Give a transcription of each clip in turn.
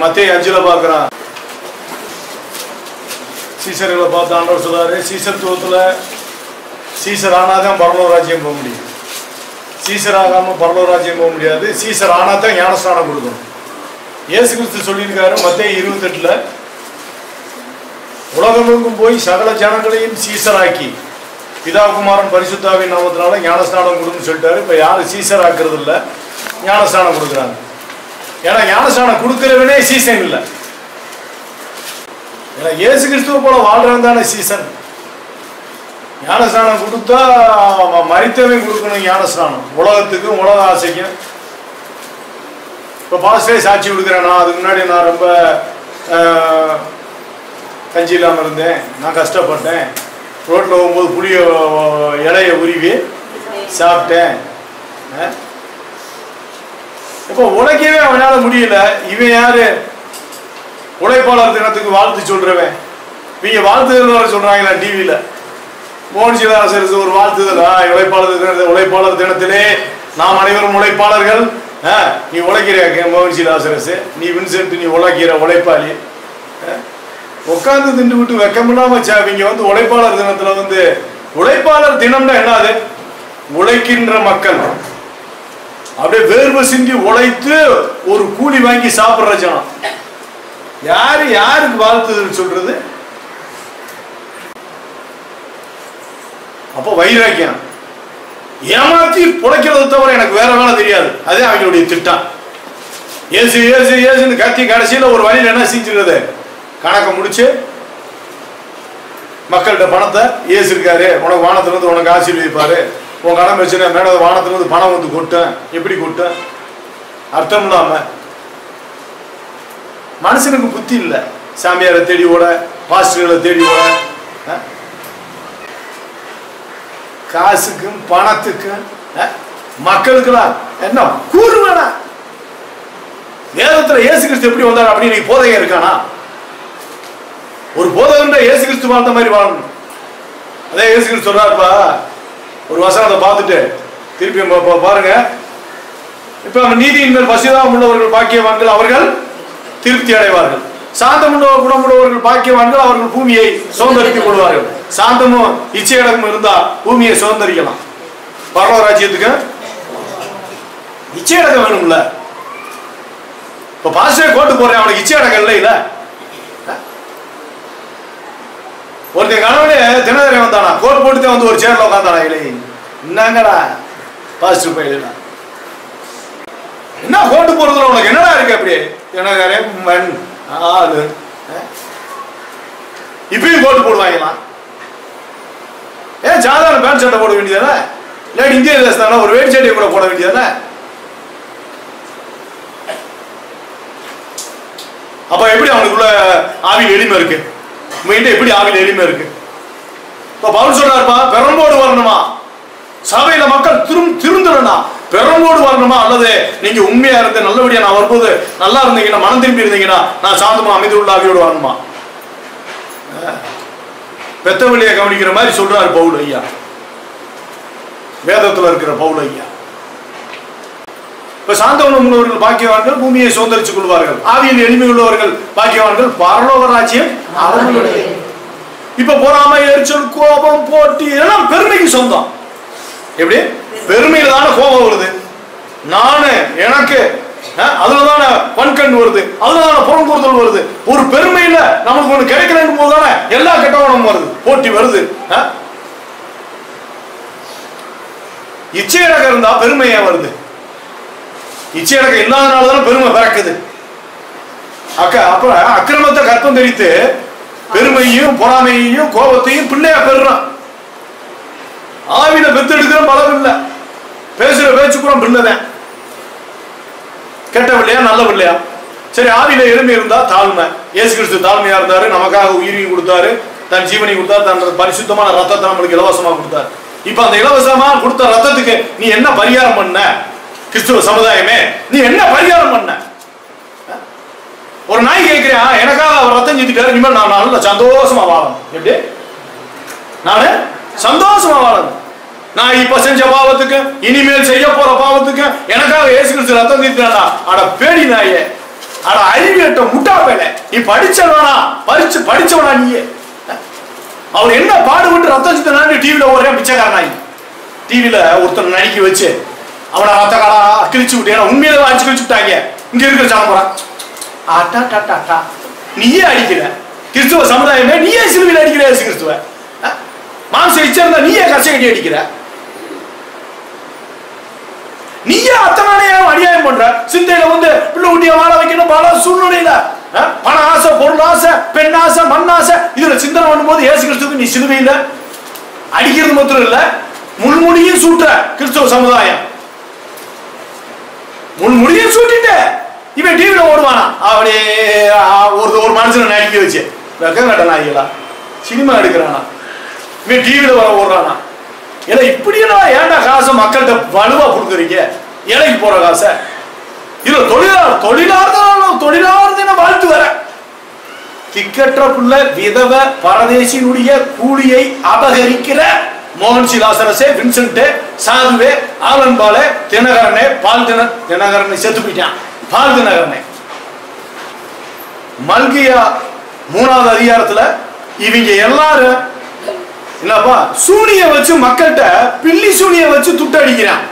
மத்திய அஞ்சுல பார்க்குறான் சீசர்களை பார்த்து ஆண்டவர் சொல்றாரு சீசத்துவத்துல சீசர் ஆனாதான் பரலோ ராஜ்யம் போக முடியும் சீசர் ஆகாம பரலோ ராஜ்யம் போக முடியாது சீசர் ஆனாதான் ஞானஸ்நானம் கொடுக்கணும் இயேசு கிறிஸ்து சொல்லியிருக்காரு மத்திய இருபத்தெட்டுல உலகமெங்கும் போய் சகல ஜனங்களையும் சீசராக்கி பிதாகுமாரன் பரிசுத்தாவின் நாமத்தினால ஞானஸ்நானம் கொடுன்னு சொல்லிட்டாரு இப்ப யாரும் சீசர் ஆக்குறது இல்ல ஞானஸ்நானம் கொடுக்குறாங்க ஏன்னா ஞானஸ்நானம் கொடுக்கிறவனே சீசன் இல்லை ஏன்னா இயேசு கிறிஸ்துவ போல வாழ்றவன் தானே சீசன் ஞானஸ்நானம் கொடுத்தா அவன் மறித்தவன் கொடுக்கணும் ஞானஸ்நானம் உலகத்துக்கும் உலக ஆசைக்கும் இப்போ பாஸ்டே சாட்சி கொடுக்குறேன் நான் அதுக்கு முன்னாடி நான் ரொம்ப ஆஹ், கஞ்சி இல்லாமல் இருந்தேன் நான் கஷ்டப்பட்டேன் ரோட்டில் போகும்போது புளிய இலைய உருவி சாப்பிட்டேன் ஆஹ். இப்போ உழைக்கவே அவனால முடியல இவன் யாரு உழைப்பாளர் தினத்துக்கு வாழ்த்து சொல்றவன் நீங்க வாழ்த்துதல் வர சொல்றாங்களா டிவியில மோகன் சிவராசருக்கு ஒரு வாழ்த்துதல் ஆ, உழைப்பாளர் தின உழைப்பாளர் தினத்திலே நாம் அனைவரும் உழைப்பாளர்கள் ஆ, நீ உழைக்கிற மோகன் சிவராசரசு நீ வின்சென்ட் நீ உழைக்கிற உழைப்பாளி உட்காந்து திண்டு விட்டு வெக்கமில்லாம சாவிங்க வந்து உழைப்பாளர் தினத்துல வந்து உழைப்பாளர் தினம்னா என்னது உழைக்கின்ற மக்கள் அப்படியே வேர்வை சிந்தி உழைத்து ஒரு கூலி வாங்கி சாப்பிடுற ஜனம் யாரு யாருக்கு வாழ்த்துதல் சொல்றது அப்போ வைராக்கியம் ஏமாத்தி புழைக்கிறது தவிர எனக்கு வேற வேலை தெரியாது அதே அவங்களுடைய திட்டம் ஏசு ஏசு ஏசுன்னு கத்தி கடைசியில ஒரு வழியில் என்ன செஞ்சிருது கணக்கை முடிச்சு மக்கள்கிட்ட பணத்தை ஏசு இருக்காரு உனக்கு வானத்துல இருந்து உனக்கு ஆசீர்வதிப்பாரு உன் கடன் பிரச்சனை மேடம் வானத்துல இருந்து பணம் வந்து கொட்டும் எப்படி கொட்டும் அர்த்தம் இல்லாம மனுஷனுக்கு புத்தி இல்லை சாமியாரை தேடி ஓட பாஸ்டர்களை தேடி ஓட ஆ? காசுக்கும் பணத்துக்கும் ஆ? மக்களுக்கெல்லாம் என்ன கூறுவேனா வேதத்துல இயேசு கிறிஸ்து எப்படி வந்தார் அப்படின்னு நீ போதையா இருக்கானா ஒரு போதகன்ற இயேசு கிறிஸ்து வாழ்ந்த மாதிரி வாழணும் அதே இயேசு கிறிஸ்து சொல்றாருப்பா ஒரு வசனத்தை பார்த்துட்டு திருப்பி பா- பா- பாருங்க இப்ப அவன் நீதியின் மேல் பசிதாபம் உள்ளவர்கள் பாக்கியவான்கள் அவர்கள் திருப்தி அடைவார்கள் சாந்தமுள்ள குணமுள்ளவர்கள் பாக்கியவான்கள் அவர்கள் பூமியை சுதந்திரித்துக் கொள்வார்கள் சாந்தமும் இச்சையடக்கம் இருந்தா பூமியை சுதந்திரிக்கலாம் பரவ ராஜ்யத்துக்கு இச்சையடக்கம் வேணும்ல இப்ப பாஸ்டர் கோட்டு போறேன் அவனுக்கு இச்சையடக்கம் இல்லை இல்ல ஒருத்தன் கணவனே தினதரை வந்தானா கோட் போட்டு வந்து ஒரு சேர்ல உட்காந்தானா இல்லை என்னங்கடா பாஸ்டர் பையனா என்ன கோட்டு போறதுல உனக்கு என்னடா இருக்கு அப்படி தினகரே மண் ஆளு அஹ். இப்பயும் கோட்டு போடுவாங்களாம் ஏன் சாதாரண பேண்ட் சட்டை போட வேண்டியதானே இல்லாட்டி இந்திய தேசத்தான ஒரு வேட்டி சட்டையை கூட போட வேண்டியதானே அப்ப எப்படி அவனுக்குள்ள ஆவியில் எளிமை இருக்கு உங்ககிட்ட எப்படி ஆவியில் எளிமை இருக்கு இப்ப பவுல் சொல்றாருப்பா பெரம்போடு வரணுமா சபையில மக்கள் திரும் திருந்தணும்னா பெரம்போடு வரணுமா அல்லது நீங்க உண்மையா இருந்து நல்லபடியா நான் வரும்போது நல்லா இருந்தீங்கன்னா மனம் திரும்பி இருந்தீங்கன்னா நான் சாந்தமா அமைதியுள்ள ஆவியோடு வரணுமா அஹ். பெத்த வழியை கவனிக்கிற மாதிரி சொல்றாரு பவுல் ஐயா வேதத்துல இருக்கிற பவுல் ஐயா இப்ப சாந்தவனம் உள்ளவர்கள் பாக்கியவான்கள் பூமியை சுதந்திரித்துக் கொள்வார்கள் ஆவியில் எளிமை உள்ளவர்கள் பாக்கியவான்கள் பரலோக ராஜ்யம் அவர்களுடைய இப்ப பொறாமை எரிச்சல் கோபம் போட்டி எல்லாம் பெருமைக்கு சொந்தம் எப்படி பெருமையில தானே கோபம் வருது நானு எனக்கு அஹ், அதுலதானே பண்கண் வருது அதுலதானே புறங்கூறுதல் வருது ஒரு பெருமையில நமக்கு ஒண்ணு கிடைக்கலங்கும் போது தானே எல்லா கெட்டவனும் வருது போட்டி வருது அஹ்? இச்சையடக்கம் இருந்தா பெருமையா வருது இச்சையடக்கம் இல்லாதனால தானே பெருமை பிறக்குது அக்க அப்புறம் அக்கிரமத்தை கற்பம் தெரித்து பெருமையையும் பொறாமையையும் கோபத்தையும் பிள்ளையா பெறுறான் ஆவியில பெத்தெடுக்கிற பலம் இல்ல பேசுற பேச்சு கூட பிள்ளைதான் கெட்ட பிள்ளையா நல்ல பிள்ளையா சரி ஆவியில எளிமை இருந்தா தாழ்மை இயேசு கிறிஸ்து தாழ்மையா இருந்தாரு நமக்காக உயிரையும் கொடுத்தாரு தன் ஜீவனையும் கொடுத்தாரு தன் பரிசுத்தமான ரத்தத்தை நம்மளுக்கு இலவசமா கொடுத்தாரு இப்ப அந்த இலவசமா கொடுத்த ரத்தத்துக்கு நீ என்ன பரிகாரம் பண்ண கிறிஸ்துவ சமுதாயமே நீ என்ன பரிகாரம் பண்ண ஒரு நாய் கேட்கிறேன் எனக்காக அவர் ரத்தம் செஞ்சுட்டாரு இனிமேல் நான் நல்ல சந்தோஷமா வாழணும் எப்படி நானு சந்தோஷமா வாழணும் நான் இப்ப செஞ்ச பாவத்துக்கு இனிமேல் செய்ய போற பாவத்துக்கு எனக்காக இயேசு கிறிஸ்து ரத்தம் தீர்த்தாடா அட பேடி நாயே ஆனா அறிவியட்ட முட்டா பேல நீ படிச்சவனா படிச்சு படிச்சவனா நீ அவர் என்ன பாடுபட்டு ரத்தம் சித்தனான்னு டிவில ஒரே பிச்சைக்காரனாய் டிவில ஒருத்தர் நடிக்க வச்சு அவனை ரத்த காலா கிழிச்சு விட்டு ஏன்னா உண்மையில அடிச்சு கிழிச்சு விட்டாங்க இங்க இருக்கிற சனமுறை ஆட்டா டாட்டா டா நீயே அடிக்கிற கிறிஸ்துவ சமுதாயமே நீயே சிலுவையில் அடிக்கிற இயேசு கிறிஸ்துவ அஹ்? மாம்சம் இச்சிருந்தா நீயே கசை கட்டி அடிக்கிற நீயே அத்தனானே அநியாயம் பண்ற சிந்தையில வந்து பிள்ளை குட்டிய வாழ வைக்கணும் பல சூழ்நிலையில அஹ், பண ஆசை பொருள் ஆசை பெண் ஆசை மண் ஆசை இதுல சிந்தனை பண்ணும்போது இயேசு கிறிஸ்துவுக்கு நீ சிலுவையில அடிக்கிறது மாத்திரம் இல்ல முள்முடியும் சூட்டுற கிறிஸ்துவ சமுதாயம் முள்முடியும் சூட்டிட்டு இவன் டிவில ஓடுவானா அப்படியே ஆ, ஒரு ஒரு மனுஷனை நடிக்க வச்சு வெக்கம் கட்ட நாய்களா சினிமா எடுக்கிறானா இவன் டிவில வர ஓடுறானா ஏன்னா இப்படியெல்லாம் ஏன்டா காசை மக்கள்கிட்ட வலுவா கொடுக்குறீங்க ஏழைக்கு போற காசை இதுல தொழிலாளர் தொழிலாளர் தொழிலாளர் வாழ்த்து வர திக்கற்ற புள்ள விதவ பரதேசியினுடைய கூலியை அபகரிக்கிற மோகன் சிலாசரசே வின்சென்ட் சாதுவே ஆலன்பாலே தினகரனே பால் தின தினகரனை செத்து போயிட்டான் பால் தினகரனே மல்கியா மூணாவது அதிகாரத்துல இவங்க எல்லாரும் என்னப்பா சூனிய வச்சு மக்கள்கிட்ட பில்லி சூனிய வச்சு துட்டு அடிக்கிறான்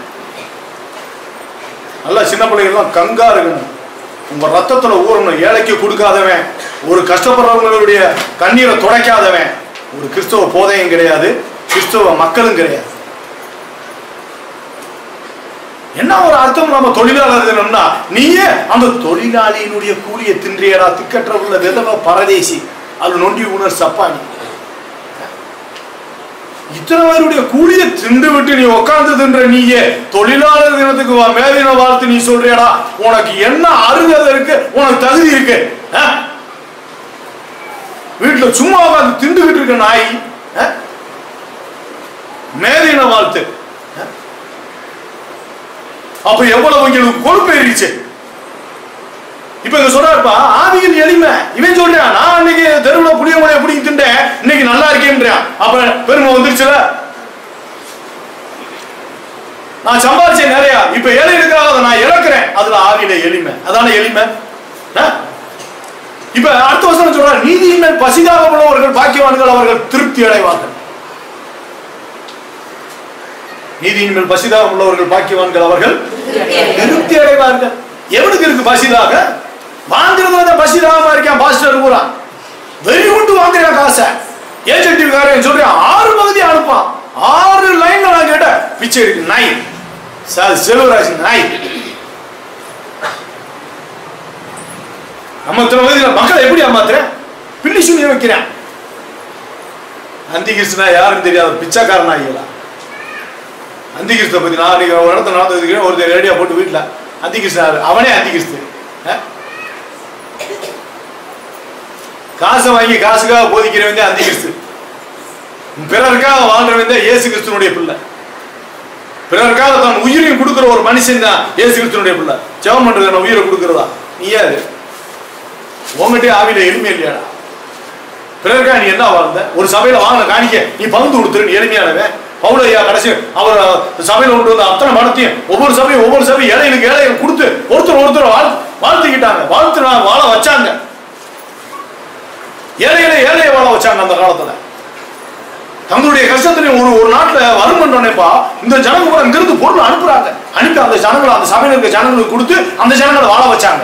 நல்லா சின்ன பிள்ளைகள்லாம் கங்கா இருக்கணும் உங்க ரத்தத்துல ஊறணும் ஏழைக்கு கொடுக்காதவன் ஒரு கஷ்டப்படுறவங்களுடைய கண்ணீரை துடைக்காதவன் ஒரு கிறிஸ்தவ போதையும் கிடையாது கிறிஸ்தவ மக்களும் கிடையாது என்ன ஒரு அர்த்தம் நம்ம தொழிலாளர் தினம்னா நீயே அந்த தொழிலாளியினுடைய கூலியை தின்றியடா திக்கற்ற உள்ள விதவ பரதேசி அது நொண்டி உணர் சப்பானி இத்தனை பேருடைய கூலியை திண்டு விட்டு நீ உட்கார்ந்து தின்ற நீயே தொழிலாளர் தினத்துக்கு வா- மே தின வாழ்த்து நீ சொல்றியடா உனக்கு என்ன அருகதை இருக்கு உனக்கு தகுதி இருக்கு ஆ? வீட்டுல சும்மா உட்கார்ந்து திண்டுகிட்டு இருக்க நாய் ஆ? மே தின வாழ்த்து ஆ? அப்ப எவ்வளவு உங்களுக்கு கொழுப்பு ஏறிச்சு இப்ப இங்க சொல்றாருப்பா ஆவியில் எளிமை இவன் சொல்றான் நான் அன்னைக்கு தெருவுல புளிய முளைய பிடிங்கி தின்றேன் இன்னைக்கு நல்லா இருக்கேன்றான் அப்ப பெருமை வந்துருச்சுல நான் சம்பாதிச்சேன் நிறைய இப்ப ஏழை இருக்கிறாங்க அதை நான் இழக்கிறேன் அதுல ஆவியில எளிமை அதான எளிமை ஆ? இப்ப அடுத்த வருஷம் சொல்ற நீதியின் மேல் பசிதாக உள்ளவர்கள் பாக்கியவான்கள் அவர்கள் திருப்தி அடைவார்கள் நீதியின் மேல் பசிதாக உள்ளவர்கள் பாக்கியவான்கள் அவர்கள் திருப்தி அடைவார்கள் எவனுக்கு இருக்கு பசிதாக வாங்குறதுல தான் பசிதாகமா இருக்கான் பாஸ்டர் பூரா வெறி கொண்டு வாங்குறான் காசை ஏஜென்ட் காரன் சொல்றேன் ஆறு பகுதி அனுப்பான் ஆறு லைன்ல நான் கேட்டேன் பிச்சை இருக்கு நாய் சார் செல்வராஜ் நாய் நம்ம இத்தனை வயதுல மக்களை எப்படி ஏமாத்துறேன் பில்லி சுனிய வைக்கிறேன் அந்தி கிருஷ்ணா யாருன்னு தெரியாத பிச்சைக்காரன் ஆகியலாம் அந்தி கிறிஸ்துவ பத்தி நான் அன்னைக்கு ஒரு இடத்துல நடந்ததுக்கு ஒருத்தர் ரேடியோ போட்டு வீட்டுல அந்தி கிறிஸ்து அவனே அந்தி கிறிஸ்து அஹ்? காசை வாங்கி காசுக்காக போதிக்கிறவன் தான் அந்தி கிறிஸ்து பிறருக்காக வாழ்றவன் தான் இயேசு கிறிஸ்துனுடைய பிள்ளை பிறருக்காக தன் உயிரையும் கொடுக்கிற ஒரு மனுஷன் தான் இயேசு கிறிஸ்துனுடைய பிள்ளை ஜெபம் பண்றது நான் உயிரை கொடுக்கிறதா நீ யாரு உங்ககிட்டயே ஆவியில எளிமை இல்லையாடா பிறருக்காக நீ என்ன வாழ்ந்த ஒரு சபையில வாங்கின காணிக்க நீ பகிர்ந்து கொடுத்துரு நீ எளிமையானவன் பவுலையா கடைசி அவர் சபையில கொண்டு வந்த அத்தனை மனத்தையும் ஒவ்வொரு சபையும் ஒவ்வொரு சபையும் ஏழைகளுக்கு ஏழைகள் கொடுத்து ஒருத்தர் ஒருத்தர் வாழ் வாழ்த்துக்கிட்டாங்க வாழ்த்து வாழ வச்சாங்க ஏழைகளை ஏழையை வாழ வச்சாங்க அந்த காலத்துல தங்களுடைய கஷ்டத்திலையும் ஒரு ஒரு நாட்டுல வருமன்றப்பா இந்த ஜனங்க கூட இங்கிருந்து பொருள் அனுப்புறாங்க அனுப்பி அந்த ஜனங்களை அந்த சபையில இருக்க ஜனங்களுக்கு கொடுத்து அந்த ஜனங்களை வாழ வச்சாங்க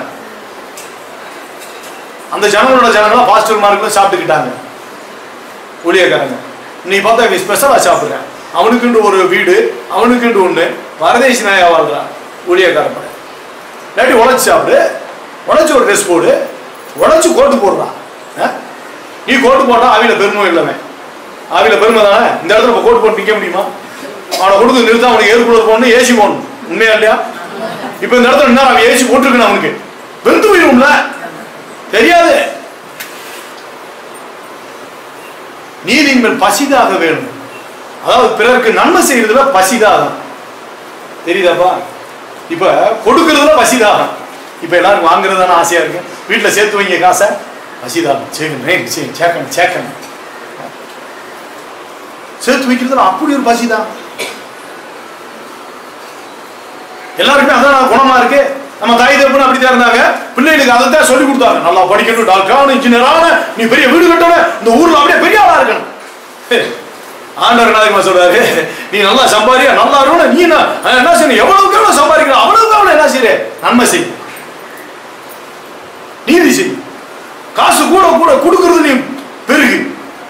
அந்த ஜனங்களோட ஜனங்களா பாஸ்டர்மார்களும் சாப்பிட்டுக்கிட்டாங்க ஊழியக்காரங்க நீ பார்த்தா இவன் ஸ்பெஷலா சாப்பிடுறேன் அவனுக்குண்டு ஒரு வீடு அவனுக்குண்டு ஒண்ணு பரதேசி நாயா வாழ்றான் ஊழியக்காரன் படம் இல்லாட்டி உழைச்சு சாப்பிடு உழைச்சு ஒரு ட்ரெஸ் போடு உழைச்சு கோட்டு போடுறான் ஆ? நீ கோட்டு போட்டா ஆவியில பெருமை இல்லவன் ஆவியில பெருமை தானே இந்த இடத்துல இப்ப கோட்டு போட்டு நிக்க முடியுமா அவனை கொடுத்து நிறுத்த அவனுக்கு ஏர் கூலர் போடணும் ஏசி போடணும் உண்மையா இல்லையா இப்ப இந்த இடத்துல என்ன அவன் ஏசி போட்டிருக்கணும் அவனுக்கு வெந்து போயிரும்ல தெரியாது நீதியின் மேல் பசிதாக வேணும் அதாவது பிறருக்கு நன்மை செய்யறதுல பசிதாகம் தெரியுதாப்பா இப்ப கொடுக்கறதுல பசிதாகம் இப்ப எல்லாரும் வாங்குறது தானே ஆசையா இருக்கு வீட்டுல சேர்த்து வைங்க காசை பசிதாகம் சேர்க்கணும் சரி சேர்க்கணும் சேர்க்கணும் சேர்த்து வைக்கிறதுல அப்படி ஒரு பசிதான் எல்லாருக்குமே அதான் குணமா இருக்கு நம்ம தாய் தப்புன்னு அப்படித்தான் இருந்தாங்க பிள்ளைகளுக்கு அதை தான் சொல்லி கொடுத்தாங்க நல்லா படிக்கணும் டாக்டர் ஆகணும் இன்ஜினியர் ஆகணும் நீ பெரிய வீடு கட்டணும் இந்த ஊர்ல அப்படியே பெரிய ஆளா இருக்கணும் ஹே, ஆண்டவர் என்ன தெரியுமா சொல்றாரு நீ நல்லா சம்பாதிக்க நல்லா இருக்கணும் நீ என்ன அஹ், என்ன செய்யணும் எவ்வளவுக்கு எவ்வளவு சம்பாதிக்கணும் அவ்வளவுக்கு அவ்வளவு என்ன செய்யற நன்மை செய் நீதி செய் காசு கூட கூட கொடுக்கறது நீ பெருகு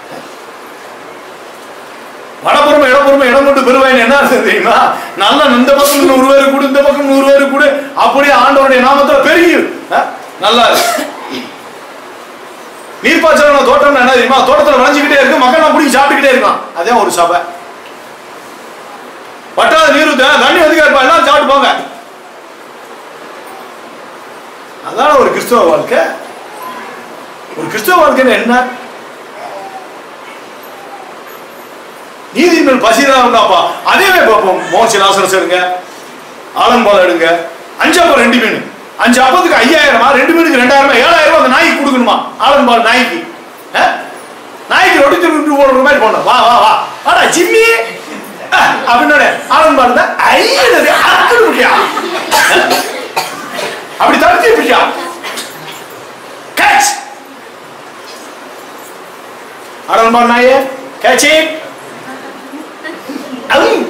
வடபுறம் இடப்புறம் இடம் கொண்டு பெறுவாயின் என்ன அர்த்தம் தெரியுமா நல்ல இந்த பக்கம் நூறு பேர் கூட இந்த பக்கம் நூறு பேர் கூட அப்படியே ஆண்டவருடைய நாமத்துல பெருகி அஹ், நல்லா இருக்கு. நீர்ப்பாய்ச்சலான தோட்டம் என்ன தெரியுமா தோட்டத்துல விளைஞ்சுக்கிட்டே இருக்கு மக்கள் நான் பிடிச்சி சாப்பிட்டுக்கிட்டே இருக்கான் அதே ஒரு சபை பட்டாத நீர் ஊத்த தண்ணி வந்து இருப்பா எல்லாம் சாப்பிட்டு போங்க அதான ஒரு கிறிஸ்தவ வாழ்க்கை ஒரு கிறிஸ்தவ வாழ்க்கைன்னு என்ன நீதியின் மேல் பசிதான் இருந்தாப்பா அதேவே பார்ப்போம் மோசி லாசரஸ் எடுங்க ஆலம்பால் எடுங்க அஞ்சு அப்பம் ரெண்டு மீன் அஞ்சு அப்பத்துக்கு ஐயாயிரமா ரெண்டு மீனுக்கு ரெண்டாயிரமா ஏழாயிரம் ரூபாய் அந்த நாய்க்கு கொடுக்கணுமா ஆலம்பால் நாய்க்கு அஹ்? நாய்க்கு ரொட்டி திருட்டு போடுற மாதிரி போனோம் வா வா வா வாடா ஜிம்மி அஹ், அப்படின்னு ஆலம்பால் தான் ஐயனது அக்கடு முடியா அப்படி தடுத்து பிடியா கேட்ச் ஆலம்பால் நாயே கேட்ச் அவும்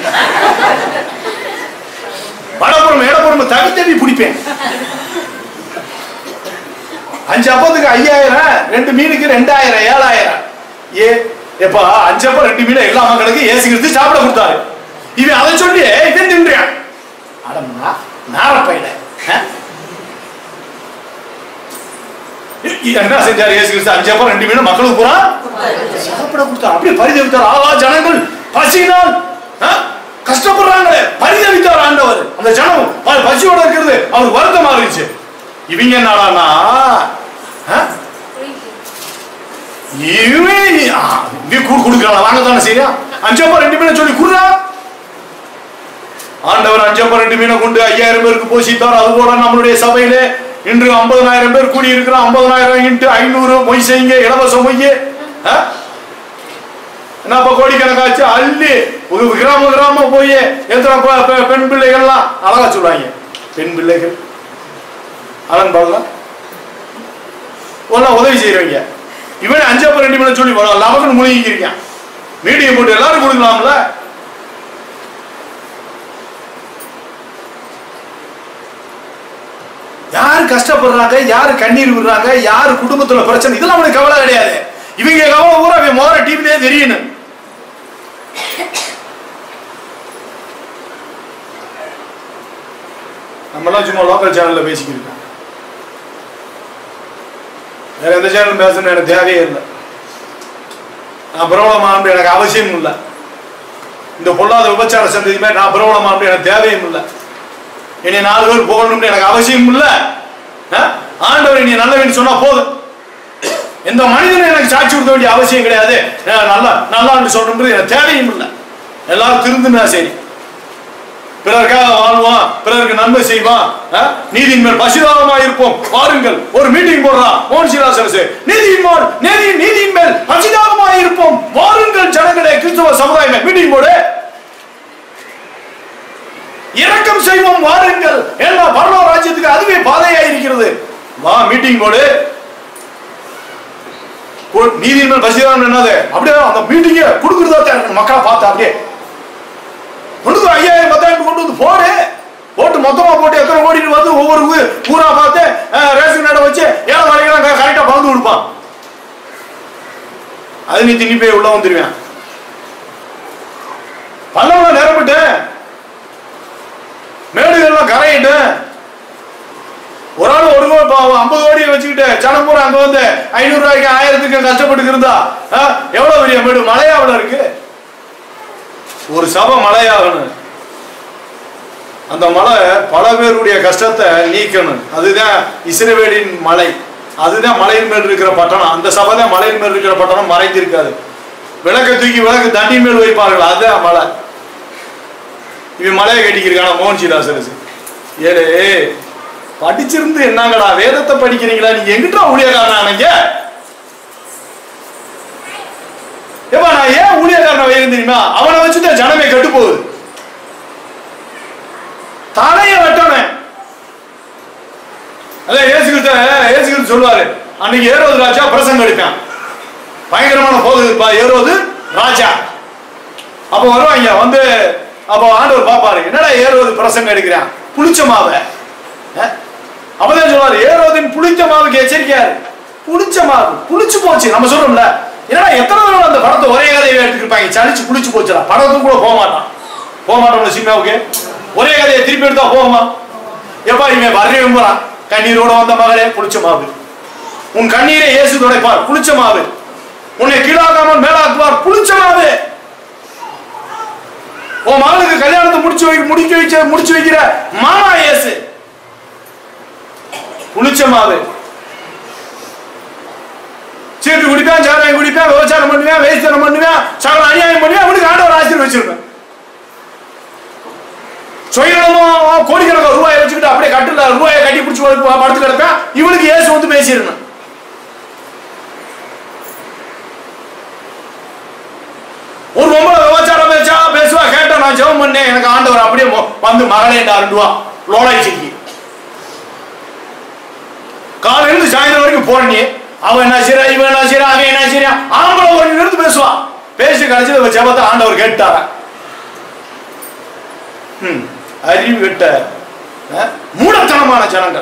வடபுறம் இடப்புறம் தவி தவி பிடிப்பேன் அஞ்சு அப்பத்துக்கு ஐயாயிரம் ரெண்டு மீனுக்கு ரெண்டாயிரம் ஏழாயிரம் ஏ எப்பா அஞ்சு அப்பம் ரெண்டு மீன் எல்லா மக்களுக்கும் ஏசி கிறிஸ்து சாப்பிட கொடுத்தாரு இவன் அதை சொல்லி இவன் தின்றான் அடம்னா நாரப்பையில என்ன செஞ்சார் ஏசு கிறிஸ்து அஞ்சு அப்பம் ரெண்டு மீன் மக்களுக்கு பூரா சாப்பிட கொடுத்தார் அப்படியே பரிதவித்தார் ஆவா ஜனங்கள் பசியினால் ஆ, கஷ்டப்படுறாங்களே பரிதவித்தார் ஆண்டவர் அந்த ஜனம் ப- பசியோட இருக்கிறது அவர் வருத்தமா இருந்துச்சு இவங்க என்னடானா ஆ, இவன் ஆ, இவன் கூடு கொடுக்குறாங்க வாங்க தானே சரியா அஞ்சப்பா ரெண்டு மீனை சொல்லி குடுறா ஆண்டவர் அஞ்சப்பா ரெண்டு மீனை கொண்டு ஐயாயிரம் பேருக்கு போஷித்தார் அது போல நம்மளுடைய சபையிலே இன்று ஐம்பதனாயிரம் பேர் கூடி இருக்கிறோம் ஐம்பதனாயிரம் இன்ட்டு ஐநூறு மொய் செய்யுங்க இலவச மொய் ஆ? என்னப்பா கோடிக்கணக்காச்சு அள்ளி ஒரு கிராம கிராமம் போய் எத்தனை ப- பெ- பெண் பிள்ளைகள்லாம் அழகா சொல்லுவாங்க பெண் பிள்ளைகள் அலன் பாடலாம் ஒன்றா உதவி செய்யறவங்க இவன் அஞ்சப்ப ரெண்டு மணி சொல்லி லவகன் முழுகிக்கிறான் மீடியம் போட்டு எல்லாரும் கொடுக்கலாம்ல யார் கஷ்டப்படுறாங்க யார் கண்ணீர் விடுறாங்க யார் குடும்பத்துல பிரச்சனை இதெல்லாம் அவனுக்கு கவலை கிடையாது இவங்க கவலை ஊரா அவன் மோர டிவிலே தெரியணும் நம்மலாம் சும்மா லோக்கல் சேனல்ல பேசிக்கிட்டு இருக்கோம் வேற எந்த சேனல் பேசணும் எனக்கு தேவையே இல்லை நான் பிரபலமான எனக்கு அவசியம் இல்லை இந்த பொல்லாத விபச்சார சந்ததி மாதிரி நான் பிரபலமான எனக்கு தேவையும் இல்லை என்னை நாலு பேர் போகணும்னு எனக்கு அவசியம் இல்லை அஹ்? ஆண்டவர் நீ நல்லவன் சொன்னா போதும் எந்த மனிதனும் எனக்கு சாட்சி கொடுக்க வேண்டிய அவசியம் கிடையாது அஹ் நல்லா நல்லான்னு சொல்லணுன்றது எனக்கு தேவையும் இல்லை எல்லாரும் திருந்துனா சரி பிறருக்காக வாழ்வோம் பிறருக்கு நன்மை செய்வோம் அஹ்? நீதியின் மேல் பசிதாபமாக இருப்போம் வாருங்கள் ஒரு மீட்டிங் போடுறான் மோகன் சீலாசரசு நீதியின் மேல் நீதி நீதியின் மேல் பசிதாபமாக இருப்போம் வாருங்கள் ஜனங்களே கிறிஸ்துவ சமுதாயமே மீட்டிங் போடு இரக்கம் செய்வோம் வாருங்கள் ஏன்னா பரலோ ராஜ்யத்துக்கு அதுவே பாதையா இருக்கிறது வா மீட்டிங் போடு போ- நீதியின் மேல் பசிதான் என்னது அப்படியே அந்த மீட்டிங்க கொடுக்குறதா தான் இருக்கணும். மக்களை பார்த்து அப்படியே கொண்டு வந்து ஐயாயிரம் பத்தாயிரம் கொண்டு வந்து போடு போட்டு மொத்தமா போட்டு எத்தனை கோடிட்டு வந்து ஒவ்வொரு ஊ- ஊரா பார்த்து அஹ், ரேஷன் கடை வச்சு ஏழை வரைக்கும் கரெக்டா பகிர்ந்து கொடுப்பான் அது நீ திண்ணி போய் உள்ள வந்துருவேன் பல்லவன நிரப்பிட்டு மேடுகள்லாம் கரையிட்டு ஒரு ஆள் ஒரு கோடி பா- ஐம்பது கோடியை வச்சுக்கிட்டு சனம் பூரா அங்க வந்து ஐநூறு ரூபாய்க்கு ஆயிரத்துக்கு கஷ்டப்பட்டு இருந்தா ஆ, எவ்வளவு பெரிய மேடு மலையாவில் இருக்கு ஒரு சபை மலையாகணும் அந்த மலை பல பேருடைய கஷ்டத்தை நீக்கணும் அதுதான் இஸ்ரவேலின் மலை அதுதான் மலையின் மேல் இருக்கிற பட்டணம் அந்த சபை தான் மலையின் மேல் இருக்கிற பட்டணம் மறைந்திருக்காது விளக்க தூக்கி விளக்கு தண்ணி மேல் வைப்பார்கள் அதுதான் மலை இவன் மலையை கட்டிக்கிருக்கான மோகன் சீதாசரசு ஏழே படிச்சிருந்து என்னங்கடா வேதத்தை படிக்கிறீங்களா நீங்க எங்கிட்ட ஊழியக்காரனானீங்க ஏப்பா நான் ஏன் ஊழியக்காரனை வைக்கிறேன் தெரியுமா அவனை வச்சுதான் ஜனமே கெட்டு போகுது தலைய வெட்டவன் அதான் இயேசு கிறிஸ்து இயேசு கிறிஸ்து சொல்லுவாரு அன்னைக்கு ஏரோது ராஜா பிரசங்கம் எடுப்பான் பயங்கரமான போது இருப்பா ஏரோது ராஜா அப்ப வருவாங்க வந்து அப்ப ஆண்டவர் பாப்பாரு என்னடா ஏரோது பிரசங்கம் எடுக்கிறான் புளிச்ச மாவை அஹ்? அப்பதான் சொல்லுவாரு ஏரோதின் புளிச்ச மாவுக்கு எச்சரிக்கையாரு புளிச்ச மாவு புளிச்சு போச்சு நம்ம சொல்றோம்ல என்னடா எத்தனை தடவை அந்த படத்தை ஒரே கதையை எடுத்துருப்பாங்க சளிச்சு புளிச்சு போச்சுடா படத்துக்கு கூட போக மாட்டான் போக மாட்டோம்ல சினிமாவுக்கு ஒரே கதையை திருப்பி எடுத்தா போகுமா எப்பா இவன் வரவே போறான் கண்ணீரோட வந்த மகளே புளிச்ச மாவு உன் கண்ணீரை இயேசு துடைப்பார் புளிச்ச மாவு உன்னை கீழாக்காமல் மேலாக்குவார் புளிச்ச மாவு உன் மகளுக்கு கல்யாணத்தை முடிச்சு வை முடிக்க வைக்க முடிச்சு வைக்கிற மாமா இயேசு புளிச்ச மாவு சீட்டு குடிப்பேன் சாராயம் குடிப்பேன் விபச்சாரம் பண்ணுவேன் வேஸ்தனம் பண்ணுவேன் சகல அநியாயம் பண்ணுவேன் அவனுக்கு ஆண்டவர் ஆசிரியர் வச்சிருப்பேன் சுயநலமும் கோடிக்கணக்கான ரூபாயை வச்சுக்கிட்டு அப்படியே கட்டுல ரூபாயை கட்டி பிடிச்சி படுத்து கிடப்பேன் இவனுக்கு இயேசு வந்து பேசியிருந்தேன் ஒரு பொம்பளை விபச்சாரம் பேச்சா பேசுவா கேட்டா நான் ஜெபம் பண்ணேன் எனக்கு ஆண்டவர் அப்படியே மொ- வந்து மகளே அருண்டுவா லோலாய் செய்யி காலையில இருந்து சாயந்தரம் வரைக்கும் போறனே அவன் என்ன செய்யறா இவன் என்ன செய்யறா அவன் என்ன செய்யறா ஆம்பளை ஒரு நிறுத்து பேசுவான் பேசி கடைசியில் இவன் ஜெபத்தை ஆண்டவர் கேட்டாரா ம், அறிவு கெட்ட அஹ், மூடத்தனமான ஜனங்கள்